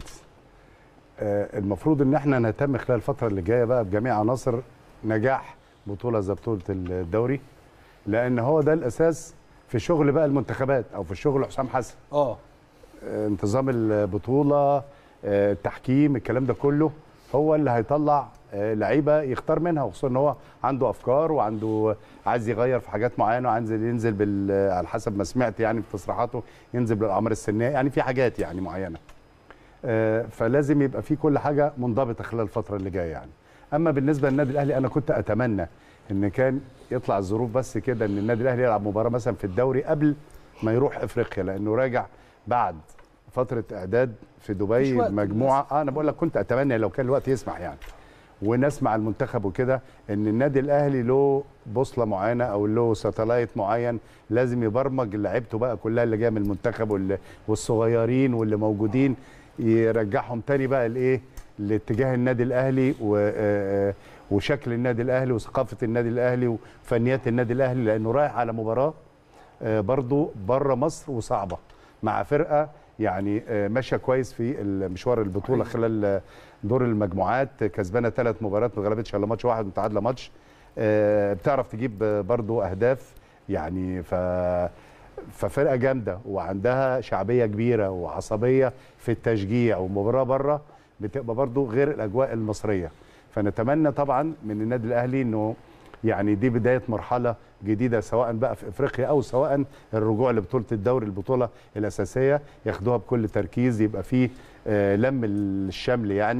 آه المفروض ان احنا نهتم خلال الفتره اللي جايه بقى بجميع عناصر نجاح بطوله زي بطوله الدوري لان هو ده الاساس في شغل بقى المنتخبات او في شغل حسام حسن اه آه، انتظام البطوله آه، التحكيم الكلام ده كله هو اللي هيطلع آه، لعيبه يختار منها وخصوصا ان هو عنده افكار وعنده عايز يغير في حاجات معينه وعايز ينزل بال على حسب ما سمعت يعني في تصريحاته ينزل بالاعمار السنيه يعني في حاجات يعني معينه آه، فلازم يبقى في كل حاجه منضبطه خلال الفتره اللي جايه يعني اما بالنسبه للنادي الاهلي انا كنت اتمنى ان كان يطلع الظروف بس كده ان النادي الاهلي يلعب مباراه مثلا في الدوري قبل ما يروح افريقيا لانه راجع بعد فتره اعداد في مفيش دبي وقت مجموعه اه انا بقول لك كنت اتمنى لو كان الوقت يسمح يعني ونسمع المنتخب وكده ان النادي الاهلي له بوصله معينه او له ساتلايت معين لازم يبرمج لعيبته بقى كلها اللي جايه من المنتخب واللي- والصغيرين واللي موجودين يرجعهم تاني بقى لايه لاتجاه النادي الاهلي و آه، وشكل النادي الاهلي وثقافه النادي الاهلي وفنيات النادي الاهلي لانه رايح على مباراه آه، برضو بره مصر وصعبه مع فرقه يعني آه، ماشيه كويس في مشوار البطوله خلال آه، دور المجموعات كسبانه ثلاث مباريات ما غلبتش الا ماتش واحد متعادله ماتش آه، بتعرف تجيب آه، برضو اهداف يعني ف ففرقه جامده وعندها شعبيه كبيره وعصبيه في التشجيع ومباراه بره بتبقى برضو غير الاجواء المصريه فنتمنى طبعا من النادي الاهلي انه يعني دي بدايه مرحله جديده سواء بقى في افريقيا او سواء الرجوع لبطوله الدوري البطوله الاساسيه ياخدوها بكل تركيز يبقى فيه آه، لم الشمل يعني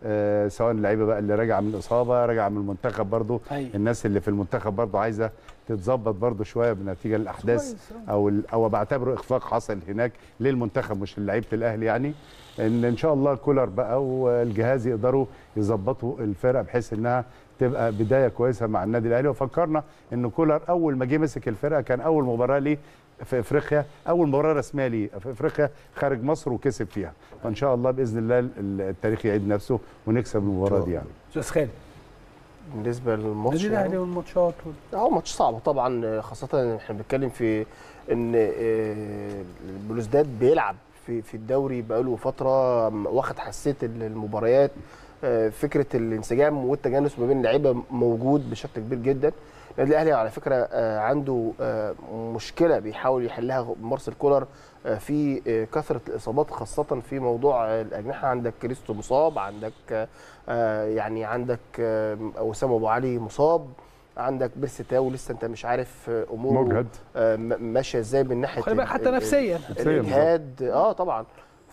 آه، سواء اللعيبه بقى اللي راجعه من الاصابه راجعه من المنتخب برضو أيوة. الناس اللي في المنتخب برضو عايزه تتظبط برضو شويه بنتيجه الاحداث كويس، آه. او ال- او بعتبره اخفاق حصل هناك للمنتخب مش لعيبه الاهلي يعني ان ان شاء الله كولر بقى والجهاز يقدروا يظبطوا الفرقه بحيث انها تبقى بدايه كويسه مع النادي الاهلي وفكرنا ان كولر اول ما جه مسك الفرقه كان اول مباراه ليه في افريقيا اول مباراه رسميه ليه في افريقيا خارج مصر وكسب فيها فان شاء الله باذن الله ال- التاريخ يعيد نفسه ونكسب المباراه دي يعني استاذ خالد بالنسبه للماتش النادي يعني. الاهلي والماتشات وال- هو ماتش صعب طبعا خاصة إن احنا بنتكلم في ان آه، بلوزداد بيلعب في في الدوري بقاله فترة واخد حساسية المباريات آه، فكرة الانسجام والتجانس ما بين اللعيبة موجود بشكل كبير جدا النادي الاهلي على فكرة آه، عنده آه، مشكلة بيحاول يحلها مارسيل كولر آه، في آه، كثرة الإصابات خاصة في موضوع آه، الأجنحة عندك كريستو مصاب عندك آه، آه، يعني عندك آه، وسام أبو علي مصاب عندك بيرسي تاو لسه انت مش عارف آه، اموره مجهد آه، م- ماشيه ازاي من ناحيه خلي بالك ال- حتى ال- نفسيا نفسياً الاجهاد اه طبعا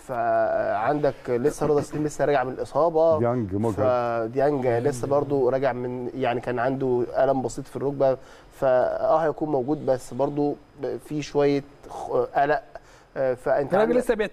فعندك لسه رضا سليم لسه راجع من الاصابه ديانج مجهد فديانج لسه برضو راجع من يعني كان عنده الم بسيط في الركبه فاه هيكون موجود بس برضو في شويه خ- قلق آه، فانت الراجل عندك- لسه بيت...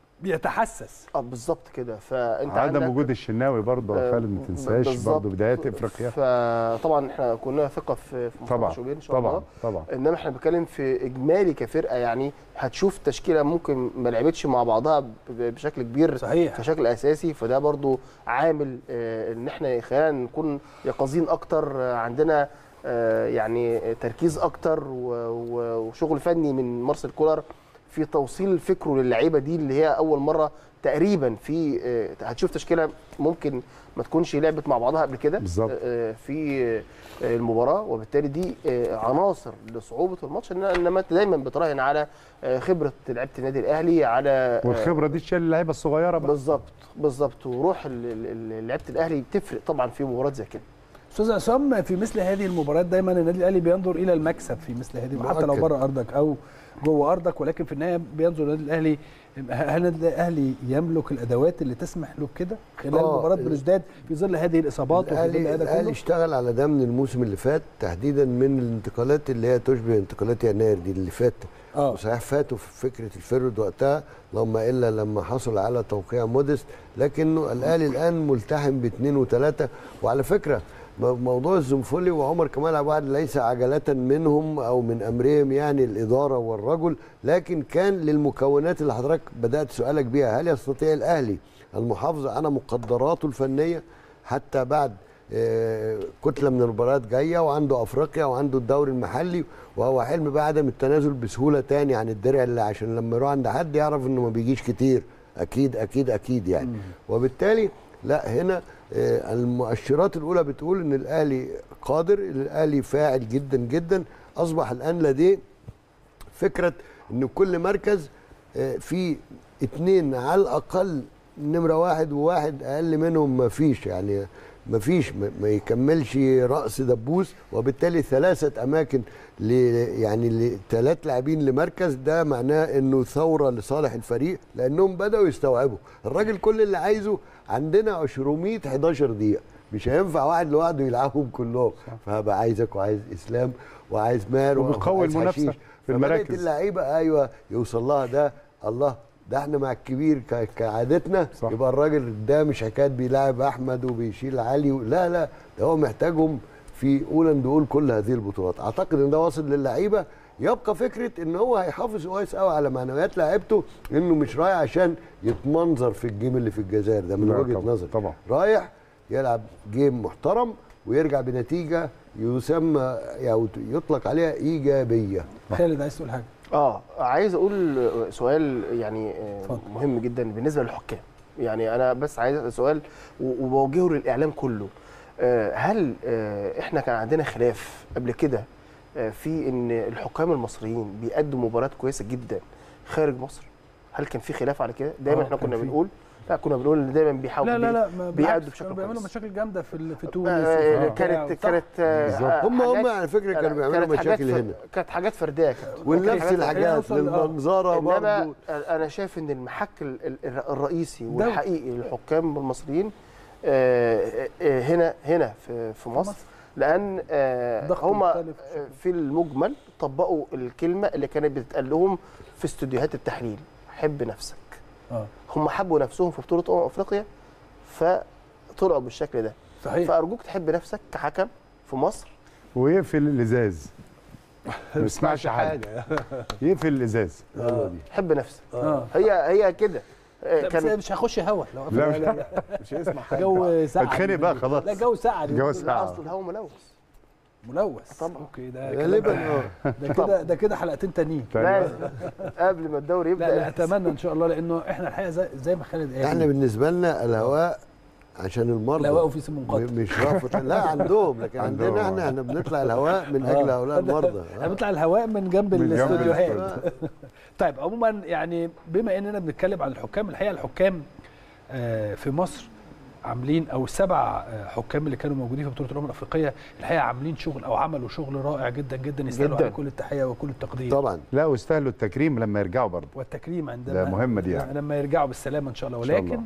بيتحسس اه بالظبط كده فانت عدم عندك وجود الشناوي برضه يا آه، خالد ما تنساش بالظبط. برضه بدايات افريقيا فطبعا احنا كنا ثقه في في مصطفى طبعا شوبير ان شاء الله طبعا طبعا انما احنا بنتكلم في اجمالي كفرقه يعني هتشوف تشكيله ممكن ما لعبتش مع بعضها ب- بشكل كبير صحيح بشكل اساسي فده برضو عامل آه، ان احنا خلينا نكون يقظين اكتر آه، عندنا آه، يعني تركيز اكتر و- و- وشغل فني من مارسيل كولر في توصيل فكره للعيبه دي اللي هي اول مره تقريبا في آه، هتشوف تشكيله ممكن ما تكونش لعبت مع بعضها قبل كده بالظبط. آه، في آه، المباراه وبالتالي دي آه، عناصر لصعوبه الماتش إن- انما انت دايما بتراهن على آه، خبره لعيبه النادي الاهلي على آه، والخبره دي تشيل اللعيبه الصغيره بقى بالظبط بالظبط وروح ال- ال- ال- لعيبه الاهلي بتفرق طبعا في مباراه زي كده استاذ عصام في مثل هذه المباريات دايما النادي الاهلي بينظر الى المكسب في مثل هذه حتى لو مؤكد. بره ارضك او جوه ارضك ولكن في النهايه بينظر النادي الاهلي هل النادي الاهلي يملك الادوات اللي تسمح له بكده خلال آه، مباراه بلوزداد في ظل هذه الاصابات وفي ظل الاهلي هذا الاهلي كله اشتغل على ده من الموسم اللي فات تحديدا من الانتقالات اللي هي تشبه انتقالات يناير دي اللي فات اه وصحيح فاتوا في فكره الفرد وقتها اللهم الا لما حصل على توقيع موديست لكنه الاهلي الان ملتحم باثنين وثلاثه وعلى فكره م- موضوع الزنفولي وعمر كمال عبد الواحد ليس عجله منهم او من امرهم يعني الاداره والرجل لكن كان للمكونات اللي حضرتك بدات سؤالك بيها هل يستطيع الاهلي المحافظه على مقدراته الفنيه حتى بعد آه، كتله من المباريات جايه وعنده افريقيا وعنده الدوري المحلي وهو حلم بقى عدم التنازل بسهوله تاني عن الدرع اللي عشان لما يروح عند حد يعرف انه ما بيجيش كتير اكيد اكيد اكيد يعني وبالتالي لا هنا آه، المؤشرات الاولى بتقول ان الاهلي قادر الاهلي فاعل جدا جدا اصبح الان لديه فكره ان كل مركز آه، في اتنين على الاقل نمره واحد وواحد اقل منهم ما فيش يعني ما فيش ما ما يكملش راس دبوس وبالتالي ثلاثه اماكن ل يعني لثلاث لاعبين لمركز ده معناه انه ثوره لصالح الفريق لانهم بداوا يستوعبوا الراجل كل اللي عايزه عندنا 200 11 دقيقه مش هينفع واحد لوحده يلعبهم كلهم فهبقى عايزك وعايز اسلام وعايز ماهر وبيقوي وعايز المنافسة حشيش. في فبدأت المراكز. اللعيبه ايوه يوصل لها ده الله ده احنا مع الكبير ك- كعادتنا صح. يبقى الراجل ده مش حكايه بيلاعب احمد وبيشيل علي و... لا لا ده هو محتاجهم في اولى دول كل هذه البطولات اعتقد ان ده واصل للعيبه يبقى فكره ان هو هيحافظ كويس قوي على معنويات لعيبته انه مش رايح عشان يتمنظر في الجيم اللي في الجزائر ده من لا وجهه طبعاً، نظري طبعا رايح يلعب جيم محترم ويرجع بنتيجه يسمى او يطلق عليها ايجابيه خالد عايز تقول حاجه اه عايز اقول سؤال يعني آه، اتفضل. مهم جدا بالنسبه للحكام يعني انا بس عايز اسال سؤال و- وبوجهه للاعلام كله آه، هل آه، احنا كان عندنا خلاف قبل كده آه، في ان الحكام المصريين بيأدوا مباريات كويسه جدا خارج مصر هل كان في خلاف على كده دايما آه، احنا كان كنا في. بنقول لا كنا بنقول ان دايما بيحاولوا لا لا لا ما بيأدوا بالعكس، بشكل كانوا بيعملوا كويس. مشاكل جامده في ال- في تونس آه، وفي بتاع كانت وبتاع. كانت آه، بالظبط. هم هم حاجات- على فكره كانوا بيعملوا كانت حاجات مشاكل فر- هنا كانت حاجات فرديه كانت ونفس حاجات الحاجات نوصل- آه. للمنظره انما برضه انا شايف ان المحك ال- ال- الرئيسي ده- والحقيقي للحكام المصريين آه، آه، هنا هنا في في مصر لان آه، ضغط هم مختلف. في المجمل طبقوا الكلمه اللي كانت بتتقال لهم في استوديوهات التحليل حب نفسك اه هم حبوا نفسهم في بطوله امم افريقيا فطلعوا بالشكل ده صحيح فارجوك تحب نفسك كحكم في مصر ويقفل الازاز ما يسمعش حاجه يقفل الازاز حب نفسك اه هي هي كده آه، لا بس كان مش هخش هوا لو لا، لا لا مش هيسمع حاجه جو ساعة اتخانق بقى خلاص لا جو ساعة جو لا ساعة. اصل الهواء ملوث ملوث طبعا. اوكي ده غالبا كلام- اه ده كده ده كده حلقتين تانيين لازم قبل ما الدوري يبدا لا لا اتمنى ان شاء الله لانه احنا الحقيقه زي, زي ما خالد قال احنا بالنسبه لنا الهواء عشان المرضى الهواء في سم قاتل م- مش رافض لا عندهم لكن عندهم، عندنا احنا آه. احنا بنطلع الهواء من اجل هؤلاء المرضى احنا بنطلع الهواء من جنب من جنب الاستوديوهات طيب عموما يعني بما اننا بنتكلم عن الحكام الحقيقه الحكام آه، في مصر عاملين او السبع آه، حكام اللي كانوا موجودين في بطوله الامم الافريقيه الحقيقه عاملين شغل او عملوا شغل رائع جدا جدا يستاهلوا جداً. عليه كل التحيه وكل التقدير طبعا لا واستاهلوا التكريم لما يرجعوا برضه والتكريم عندما ده مهمة دي يعني. لما يرجعوا بالسلامه ان شاء الله إن شاء ولكن الله.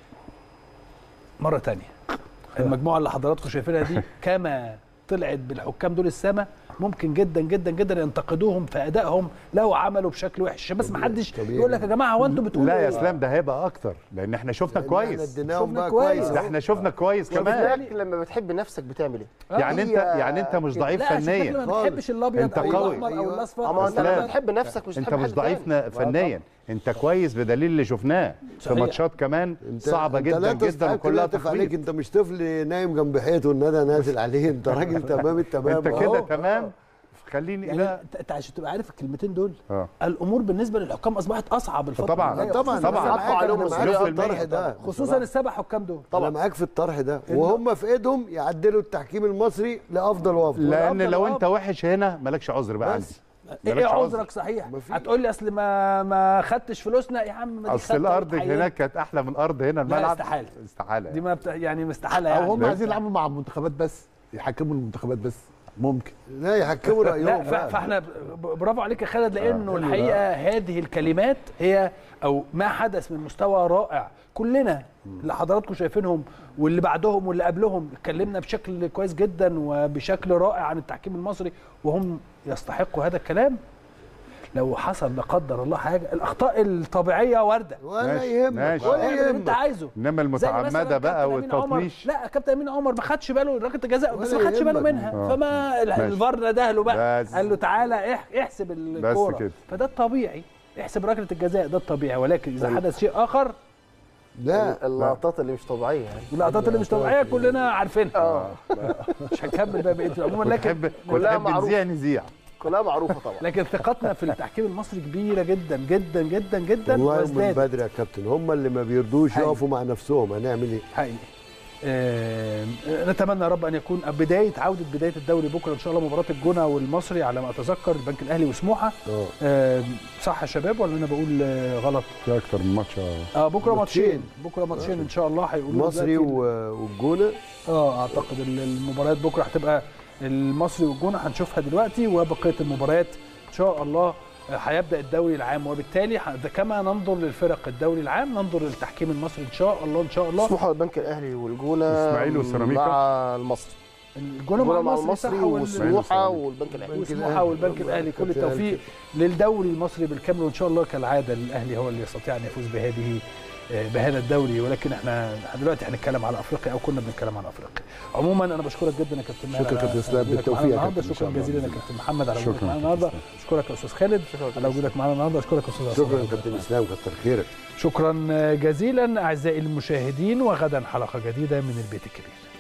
مره تانية المجموعه اللي حضراتكم شايفينها دي كما طلعت بالحكام دول السما ممكن جدا جدا جدا ينتقدوهم في ادائهم لو عملوا بشكل وحش عشان بس ما حدش طبيعي. يقول لك يا جماعه هو انتوا بتقولوا لا يا إيه؟ اسلام ده هيبقى اكتر لان احنا شفنا احنا كويس اديناهم شفنا بقى كويس. كويس ده احنا شفنا كويس كمان شفناك لما بتحب نفسك بتعمل ايه؟ يعني انت هي يعني انت مش كده. ضعيف لا عشان فنيا ما بتحبش الابيض أنت او قوي. الاحمر او أيوة. الاصفر اما انت أسلام. لما بتحب نفسك مش انت هتحب مش حد ضعيف تاني. ن- فنيا انت كويس بدليل اللي شفناه في صحيح. ماتشات كمان انت صعبه انت جدا لا جدا تستحق وكلها يعطف عليك تخبيط انت مش طفل نايم جنب حيط والندى نازل عليه انت راجل تمام التمام انت اهو. كده تمام خليني يعني لا انت انت عشان تبقى عارف الكلمتين دول اه الامور بالنسبه للحكام اصبحت اصعب الفتره طبعاً. اللي جايه. طبعا طبعاً. أنا حطوا معاك- عليهم أنا معاك في مسؤولية الطرح ده خصوصا السبع حكام دول انا معاك في الطرح ده وهم في ايدهم يعدلوا التحكيم المصري لافضل وافضل لان والأفضل لو والأفضل. انت وحش هنا مالكش عذر بقى عندي بس. ايه مالكش عذر. عذرك صحيح مفيش. هتقول لي اصل ما ما خدتش فلوسنا يا عم ما دي اصل خدت الارض واتحيلت. هناك كانت احلى من ارض هنا الملعب استحالة. استحاله دي ما بت... يعني مستحاله او يعني هم عايزين يلعبوا مع المنتخبات بس يحكموا المنتخبات بس ممكن لا يحكموا لا رايهم ف... بقى. فاحنا ب- برافو عليك يا خالد لانه الحقيقه هذه الكلمات هي او ما حدث من مستوى رائع كلنا اللي حضراتكم شايفينهم واللي بعدهم واللي قبلهم اتكلمنا بشكل كويس جدا وبشكل رائع عن التحكيم المصري وهم يستحقوا هذا الكلام لو حصل لا قدر الله حاجه الاخطاء الطبيعيه وارده ولا ماشي، يهمك ماشي. ولا اعمل اللي انت يهمك عايزه انما زي مثلاً المتعمده بقى كابتن أمين عمر- والتطنيش لا كابتن امين عمر ما خدش باله ركله الجزاء بس ولا ما خدش باله يهمك. منها آه. فما ال- ماشي. الفار نده له بقى بس. قال له تعالى اح- احسب الكوره كده. فده الطبيعي احسب ركله الجزاء ده الطبيعي ولكن اذا حدث شيء اخر لا اللقطات اللي مش طبيعيه يعني اللقطات اللي مش طبيعيه كلنا عارفينها اه مش هنكمل بقى بقيه عموما لكن وتحب كلها وتحب معروف. نذيع نذيع كلها معروفه طبعا لكن ثقتنا في التحكيم المصري كبيره جدا جدا جدا جدا والله من وازدادت بدري يا كابتن هم اللي ما بيرضوش حقيقي. يقفوا مع نفسهم هنعمل ايه حقيقي آه، نتمنى يا رب ان يكون بدايه عوده بدايه الدوري بكره ان شاء الله مباراه الجونه والمصري على ما اتذكر البنك الاهلي وسموحه اه آه، صح يا شباب ولا انا بقول آه، غلط في اكتر من ماتش اه بكره ماتشين. ماتشين بكره ماتشين ان شاء الله هيقولوا المصري دلوقتي- و- والجونه اه اعتقد ال- المباريات بكره هتبقى المصري والجونه هنشوفها دلوقتي وبقيه المباريات ان شاء الله آه، هيبدا الدوري العام وبالتالي ه- ده كما ننظر للفرق الدوري العام ننظر للتحكيم المصري ان شاء الله ان شاء الله سموحه والبنك الاهلي والجونه إسماعيلي وسيراميكا. مع المصري الجونه الجونه مع مع المصري صح المصري وال- وسموحه والبنك الاهلي وسموحه والبنك الاهلي كل التوفيق للدوري المصري بالكامل وان شاء الله كالعاده الاهلي هو اللي يستطيع ان يفوز بهذه آه، بهذا الدوري ولكن احنا دلوقتي هنتكلم على افريقيا او كنا بنتكلم عن افريقيا. عموما انا بشكرك جدا يا كابتن ماهر شكرا على كابتن اسلام، وجودك بالتوفيق معانا يا النهارده كابتن إن شاء شكرا الله. جزيلا يا كابتن محمد على وجودك شكراً معانا كابتن النهارده اشكرك يا استاذ خالد على وجودك معانا النهارده اشكرك يا استاذ عصام. شكرا كابتن اسلام كتر خيرك شكرا جزيلا اعزائي المشاهدين وغدا حلقه جديده من البيت الكبير